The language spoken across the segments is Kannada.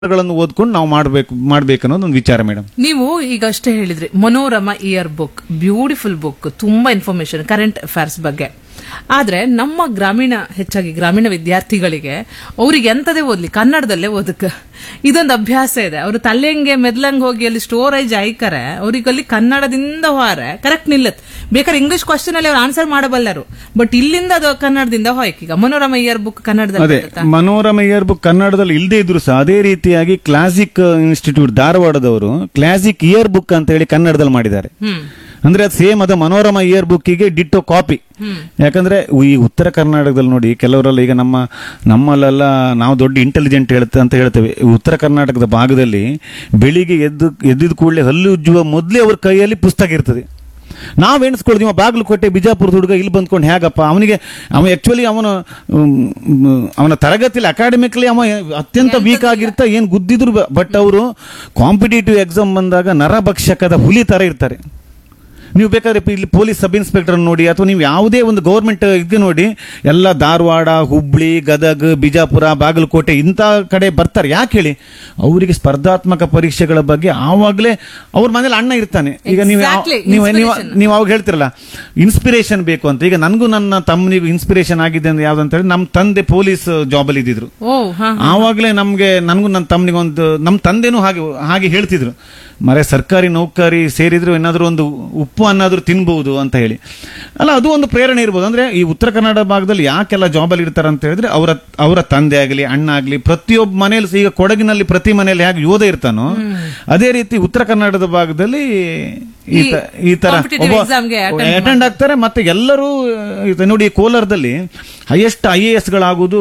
ಗಳನ್ನು ಓದ್ಕೊಂಡು ನಾವು ಮಾಡ್ಬೇಕು ಮಾಡ್ಬೇಕು ಅನ್ನೋದು ಒಂದು ವಿಚಾರ ಮೇಡಮ್ ನೀವು ಈಗ ಅಷ್ಟೇ ಹೇಳಿದ್ರಿ Manorama year book beautiful book ತುಂಬಾ ಇನ್ಫಾರ್ಮೇಶನ್ ಕರೆಂಟ್ ಅಫೇರ್ಸ್ ಬಗ್ಗೆ ಆದ್ರೆ ನಮ್ಮ ಗ್ರಾಮೀಣ ಹೆಚ್ಚಾಗಿ ಗ್ರಾಮೀಣ ವಿದ್ಯಾರ್ಥಿಗಳಿಗೆ ಅವ್ರಿಗೆ ಎಂತದೇ ಓದ್ಲಿ ಕನ್ನಡದಲ್ಲೇ ಓದಕ್ಕೆ ಇದೊಂದು ಅಭ್ಯಾಸ ಇದೆ ಅವರು ತಲೆಂಗೆ ಮೆದ್ಲಂಗ್ ಹೋಗಿ ಅಲ್ಲಿ ಸ್ಟೋರೇಜ್ ಆಯ್ಕರೆ ಅವ್ರಿಗೆ ಅಲ್ಲಿ ಕನ್ನಡದಿಂದ ಹೋರೆ ಕರೆಕ್ಟ್ ನಿಲ್ಲತ್ ಬೇಕಾದ್ರೆ ಇಂಗ್ಲಿಷ್ ಕ್ವಶನ್ ಅಲ್ಲಿ ಅವ್ರು ಆನ್ಸರ್ ಮಾಡಬಲ್ಲರು ಬಟ್ ಇಲ್ಲಿಂದ ಅದು ಕನ್ನಡದಿಂದ ಹೋಯ್ಕ್ ಈಗ ಮನೋರಮ ಇಯರ್ ಬುಕ್ ಕನ್ನಡದಲ್ಲಿ ಅದೇ ಬರುತ್ತಾ? ಮನೋರಮ ಇಯರ್ ಬುಕ್ ಕನ್ನಡದಲ್ಲಿ ಇಲ್ಲದೆ ಇದ್ರು ಸಹ ಅದೇ ರೀತಿಯಾಗಿ ಕ್ಲಾಸಿಕ್ ಇನ್ಸ್ಟಿಟ್ಯೂಟ್ ಧಾರವಾಡದವರು ಕ್ಲಾಸಿಕ್ ಇಯರ್ ಬುಕ್ ಅಂತ ಹೇಳಿ ಕನ್ನಡದಲ್ಲಿ ಮಾಡಿದ್ದಾರೆ ಹ್ಮ್ ಅಂದ್ರೆ ಅದು ಸೇಮ್ ಅದು ಮನೋರಮ ಇಯರ್ ಬುಕ್ಕಿಗೆ ಡಿಟ್ಟೋ ಕಾಪಿ ಯಾಕಂದ್ರೆ ಈ ಉತ್ತರ ಕರ್ನಾಟಕದಲ್ಲಿ ನೋಡಿ ಕೆಲವರೆಲ್ಲ ಈಗ ನಮ್ಮ ನಮ್ಮಲ್ಲೆಲ್ಲ ನಾವು ದೊಡ್ಡ ಇಂಟೆಲಿಜೆಂಟ್ ಹೇಳ್ತೆ ಅಂತ ಹೇಳ್ತೇವೆ ಈ ಉತ್ತರ ಕರ್ನಾಟಕದ ಭಾಗದಲ್ಲಿ ಬೆಳಿಗ್ಗೆ ಎದ್ದು ಎದ್ದಿದ ಕೂಡಲೇ ಹಲ್ಲು ಉಜ್ಜುವ ಮೊದಲೇ ಅವ್ರ ಕೈಯಲ್ಲಿ ಪುಸ್ತಕ ಇರ್ತದೆ ನಾವ್ ಎಣಿಸ್ಕೊಳ್ತೀವಿ ಇವ ಬಾಗಲಕೋಟೆ ಬಿಜಾಪುರದ ಹುಡುಗ ಇಲ್ಲಿ ಬಂದ್ಕೊಂಡು ಹೇಗಪ್ಪ ಅವನಿಗೆ ಅವ ಆಕ್ಚುಲಿ ಅವನು ಮ್, ಮ್, ಅವನ ತರಗತಿಲಿ ಅಕಾಡೆಮಿಕ್ಲಿ ಅವ ಅತ್ಯಂತ ವೀಕ್ ಆಗಿರ್ತಾ ಏನ್ ಗುದ್ದಿದ್ರು ಬಟ್ ಅವರು ಕಾಂಪಿಟೇಟಿವ್ ಎಕ್ಸಾಮ್ ಬಂದಾಗ ನರಭಕ್ಷಕದ ಹುಲಿ ತರ ಇರ್ತಾರೆ ನೀವು ಬೇಕಾದ್ರೆ ಪ- ಇಲ್ಲಿ ಪೊಲೀಸ್ ಸಬ್ ಇನ್ಸ್ಪೆಕ್ಟರ್ ನೋಡಿ ಅಥವಾ ನೀವು ಯಾವುದೇ ಒಂದು ಗೌರ್ಮೆಂಟ್ ಇದು ನೋಡಿ ಎಲ್ಲ ಧಾರವಾಡ ಹುಬ್ಳಿ ಗದಗ ಬಿಜಾಪುರ ಬಾಗಲಕೋಟೆ ಇಂಥ ಕಡೆ ಬರ್ತಾರೆ ಯಾಕೆ ಹೇಳಿ ಅವರಿಗೆ ಸ್ಪರ್ಧಾತ್ಮಕ ಪರೀಕ್ಷೆಗಳ ಬಗ್ಗೆ ಆವಾಗಲೇ ಅವ್ರ ಮನೇಲಿ ಅಣ್ಣ ಇರ್ತಾನೆ ಈಗ ನೀವು ಯಾವ- Exactly, ನೀವು ನೀವು inspiration. ನೀವು ಅವಾಗ ಹೇಳ್ತಿರಲ್ಲ ಇನ್ಸ್ಪಿರೇಷನ್ ಬೇಕು ಅಂತ ಈಗ ನನಗೂ ನನ್ನ ತಮ್ಮನಿಗೂ ಇನ್ಸ್ಪಿರೇಷನ್ ಆಗಿದೆ ಅಂದ್ರೆ ಯಾವ್ದಂತ ಹೇಳಿ ನಮ್ಮ ತಂದೆ ಪೊಲೀಸ್ ಜಾಬಲ್ಲಿ ಇದ್ದಿದ್ರು ಓ ಹಾ ಆವಾಗಲೇ ನಮ್ಗೆ ನನಗೂ ನನ್ನ ತಮ್ಮನಿಗೆ ಒಂದು ನಮ್ಮ ತಂದೆನೂ ಹಾಗೆ ಹಾಗೆ ಹೇಳ್ತಿದ್ರು ಮರೆ ಸರ್ಕಾರಿ ನೌಕರಿ ಸೇರಿದ್ರು ಏನಾದರೂ ಒಂದು ಉಪ್ಪು ಅನ್ನಾದ್ರೂ ತಿನ್ಬಹುದು ಅಂತ ಹೇಳಿ ಅಲ್ಲ ಅದು ಒಂದು ಪ್ರೇರಣೆ ಇರ್ಬೋದು ಅಂದ್ರೆ ಈ ಉತ್ತರ ಕನ್ನಡ ಭಾಗದಲ್ಲಿ ಯಾಕೆಲ್ಲ ಜಾಬಲ್ಲಿ ಇರ್ತಾರೆ ಅಂತ ಹೇಳಿದ್ರೆ ಅವರ ಅವರ ತಂದೆ ಆಗಲಿ ಅಣ್ಣ ಆಗಲಿ ಪ್ರತಿಯೊಬ್ಬ ಮನೆಯಲ್ಲಿ ಸಹ ಈಗ ಕೊಡಗಿನಲ್ಲಿ ಪ್ರತಿ ಮನೆಯಲ್ಲಿ ಹೇಗೆ ಯೋಧ ಇರ್ತಾನೋ ಅದೇ ರೀತಿ ಉತ್ತರ ಕನ್ನಡದ ಭಾಗದಲ್ಲಿ ಈ ತ- ಈ ತರ competitive exam ಗೆ attend ಅಟೆಂಡ್ ಆಗ್ತಾರೆ ಮತ್ತೆ ಎಲ್ಲರೂ ಇದು ನೋಡಿ ಕೋಲಾರದಲ್ಲಿ ಹೈಯೆಸ್ಟ್ ಐ ಎ ಎಸ್ ಗಳಾಗುವುದು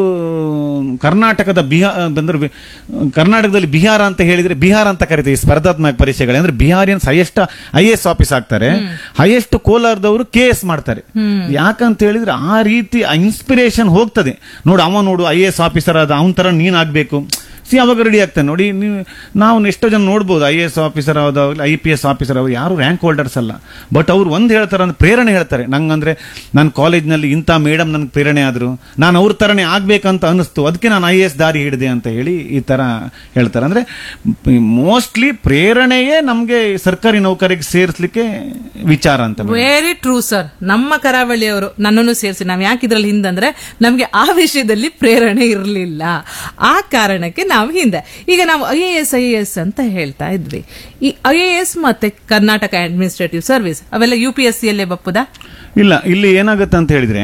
ಕರ್ನಾಟಕದ ಬಿಹಾರ ಬಂದ್ರೆ ಬಿ- ಕರ್ನಾಟಕದಲ್ಲಿ ಬಿಹಾರ ಅಂತ ಹೇಳಿದ್ರೆ ಬಿಹಾರ ಅಂತ ಕರಿತೀವಿ ಈ ಸ್ಪರ್ಧಾತ್ಮಕ ಪರೀಕ್ಷೆಗಳು ಅಂದ್ರೆ Biharians highest I S office ಆಗ್ತಾರೆ ಹೈಯೆಸ್ಟ್ ಕೋಲಾರದವರು ಕೆ ಎಸ್ ಮಾಡ್ತಾರೆ ಯಾಕಂತ ಹೇಳಿದ್ರೆ ಆ ರೀತಿ ಇನ್ಸ್ಪಿರೇಷನ್ ಹೋಗ್ತದೆ ನೋಡು ಅವ ನೋಡು ಐ ಎಸ್ ಆಫೀಸರ್ ಆದ ಅವನ ತರ ನೀನ್ ಆಗ್ಬೇಕು ಸಿ ಅವಾಗ ರೆಡಿ ಆಗ್ತಾನೆ ನೋಡಿ ನೀವು ನಾವು ಎಷ್ಟೋ ಜನ ನೋಡ್ಬೋದು ಐ ಎ ಎಸ್ ಆಫೀಸರ್ ಆದಾಗಲಿ ಐ ಪಿ ಎಸ್ ಆಫೀಸರ್ ಅವ್ರು ಯಾರು ರ್ಯಾಂಕ್ ಹೋಲ್ಡರ್ಸ್ ಅಲ್ಲ ಬಟ್ ಅವ್ರು ಒಂದು ಹೇಳ್ತಾರೆ ಅಂದ್ರೆ ಪ್ರೇರಣೆ ಹೇಳ್ತಾರೆ ನಂಗಂದ್ರೆ ನನ್ನ ಕಾಲೇಜ್ನಲ್ಲಿ ಇಂಥ ಮೇಡಮ್ ನನ್ಗೆ ಪ್ರೇರಣೆ ಆದ್ರು ನಾನು ಅವ್ರ ತರನೇ ಆಗ್ಬೇಕಂತ ಅನಿಸ್ತು ಅದಕ್ಕೆ ನಾನು ಐ ಎ ಎಸ್ ದಾರಿ ಹಿಡಿದೆ ಅಂತ ಹೇಳಿ ಈ ತರ ಹೇಳ್ತಾರೆ ಅಂದ್ರೆ ಮೋಸ್ಟ್ಲಿ ಪ್ರೇರಣೆಯೇ ನಮಗೆ ಸರ್ಕಾರಿ ನೌಕರಿಗೆ ಸೇರಿಸ್ಲಿಕ್ಕೆ ವಿಚಾರ ಅಂತ ವೆರಿ ಟ್ರೂ ಸರ್ ನಮ್ಮ ಕರಾವಳಿಯವರು ನನ್ನನ್ನು ಸೇರಿಸಿ ನಾವ್ ಯಾಕೆ ಇದ್ರಲ್ಲಿ ಹಿಂದಂದ್ರೆ ನಮ್ಗೆ ಆ ವಿಷಯದಲ್ಲಿ ಪ್ರೇರಣೆ ಇರಲಿಲ್ಲ ಆ ಕಾರಣಕ್ಕೆ ನಾವು ಹಿಂದೆ ಈಗ ನಾವು I A S I S ಅಂತ ಹೇಳ್ತಾ ಇದ್ವಿ ಈ ಐ ಎ ಎಸ್ ಮತ್ತೆ ಕರ್ನಾಟಕ ಅಡ್ಮಿನಿಸ್ಟ್ರೇಟಿವ್ ಸರ್ವಿಸ್ ಅವೆಲ್ಲ ಯು ಪಿ ಎಸ್ ಸಿ ಅಲ್ಲೇ ಬಪ್ಪುದಾ ಇಲ್ಲ ಇಲ್ಲಿ ಏನಾಗುತ್ತೆ ಅಂತ ಹೇಳಿದ್ರೆ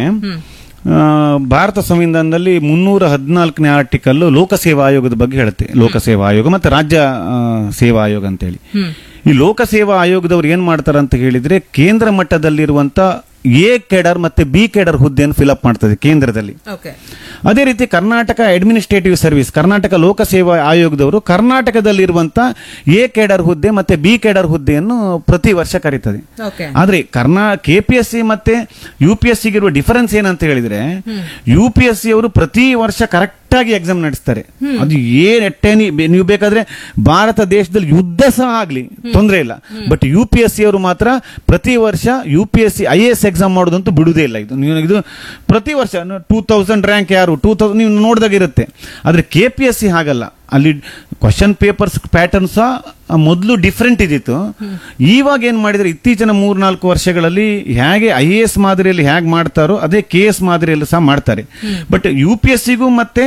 ಆ, ಭಾರತ ಸಂವಿಧಾನದಲ್ಲಿ ಮುನ್ನೂರ ಹದಿನಾಲ್ಕನೇ ಆರ್ಟಿಕಲ್ ಲೋಕಸೇವಾ ಆಯೋಗದ ಬಗ್ಗೆ ಹೇಳುತ್ತೆ ಲೋಕಸೇವಾ ಆಯೋಗ ಮತ್ತೆ ರಾಜ್ಯ ಆ, ಸೇವಾ ಆಯೋಗ ಅಂತೇಳಿ ಈ ಲೋಕಸೇವಾ ಆಯೋಗದವ್ರು ಏನ್ ಮಾಡ್ತಾರೆ ಅಂತ ಹೇಳಿದ್ರೆ ಕೇಂದ್ರ ಮಟ್ಟದಲ್ಲಿರುವಂತ ಎ ಕೆಡರ್ ಮತ್ತೆ ಬಿ ಕೆಡರ್ ಹುದ್ದೆಯನ್ನು ಫಿಲಪ್ ಮಾಡ್ತದೆ ಕೇಂದ್ರದಲ್ಲಿ ಓಕೆ ಅದೇ ರೀತಿ ಕರ್ನಾಟಕ ಅಡ್ಮಿನಿಸ್ಟ್ರೇಟಿವ್ ಸರ್ವಿಸ್ ಕರ್ನಾಟಕ ಲೋಕಸೇವಾ ಆಯೋಗದವರು ಕರ್ನಾಟಕದಲ್ಲಿರುವಂತ ಎ ಕೆಡರ್ ಹುದ್ದೆ ಮತ್ತೆ ಬಿ ಕೆಡರ್ ಹುದ್ದೆಯನ್ನು ಪ್ರತಿ ವರ್ಷ ಕರೀತದೆ ಓಕೆ ಆದ್ರೆ ಕರ್ನಾ ಕೆ ಪಿ ಎಸ್ ಸಿ ಮತ್ತೆ ಯು ಪಿ ಎಸ್ ಸಿಗಿರುವ ಡಿಫರೆನ್ಸ್ ಏನಂತ ಹೇಳಿದ್ರೆ ಯು ಪಿ ಎಸ್ ಸಿ ಅವರು ಪ್ರತಿ ವರ್ಷ ಕರೆಕ್ಟ್ ಆಗಿ ಎಕ್ಸಾಮ್ ನಡೆಸ್ತಾರೆ ಅದು ಏನ್ ಎಟ್ಟೇನಿ ಬೆ- ನೀವು ಬೇಕಾದ್ರೆ ಭಾರತ ದೇಶದಲ್ಲಿ ಯುದ್ಧ ಸಹ ಆಗ್ಲಿ ತೊಂದರೆ ಇಲ್ಲ but U P S C ಅವರು ಮಾತ್ರ ಪ್ರತಿ ವರ್ಷ U P S C I S exam ಮಾಡೋದಂತೂ ಬಿಡುವುದೇ ಇಲ್ಲ ಇದು ನೀವು ಇದು ಪ್ರತಿ ವರ್ಷ ಟೂ ತೌಸಂಡ್ ರ್ಯಾಂಕ್ ಯಾರು ಟೂ ತೌಸಂಡ್ ನೀವು ನೋಡಿದಾಗ ಇರುತ್ತೆ ಆದ್ರೆ ಕೆ ಪಿ ಎಸ್ ಸಿ ಹಾಗಲ್ಲ ಅಲ್ಲಿ ಕ್ವಶನ್ ಪೇಪರ್ಸ್ ಪ್ಯಾಟರ್ನ್ ಸಹ ಮೊದಲು ಡಿಫ್ರೆಂಟ್ ಇದ್ದಿತ್ತು ಇವಾಗ ಏನ್ ಮಾಡಿದ್ರೆ ಇತ್ತೀಚಿನ ಮೂರ್ನಾಲ್ಕು ವರ್ಷಗಳಲ್ಲಿ ಹೇಗೆ ಐ ಎ ಎಸ್ ಮಾದರಿಯಲ್ಲಿ ಹೇಗೆ ಮಾಡ್ತಾರೋ ಅದೇ ಕೆ ಎಸ್ ಮಾದರಿಯಲ್ಲಿ ಸಹ ಮಾಡ್ತಾರೆ ಬಟ್ ಯು ಪಿ ಎಸ್ ಸಿಗೂ ಮತ್ತೆ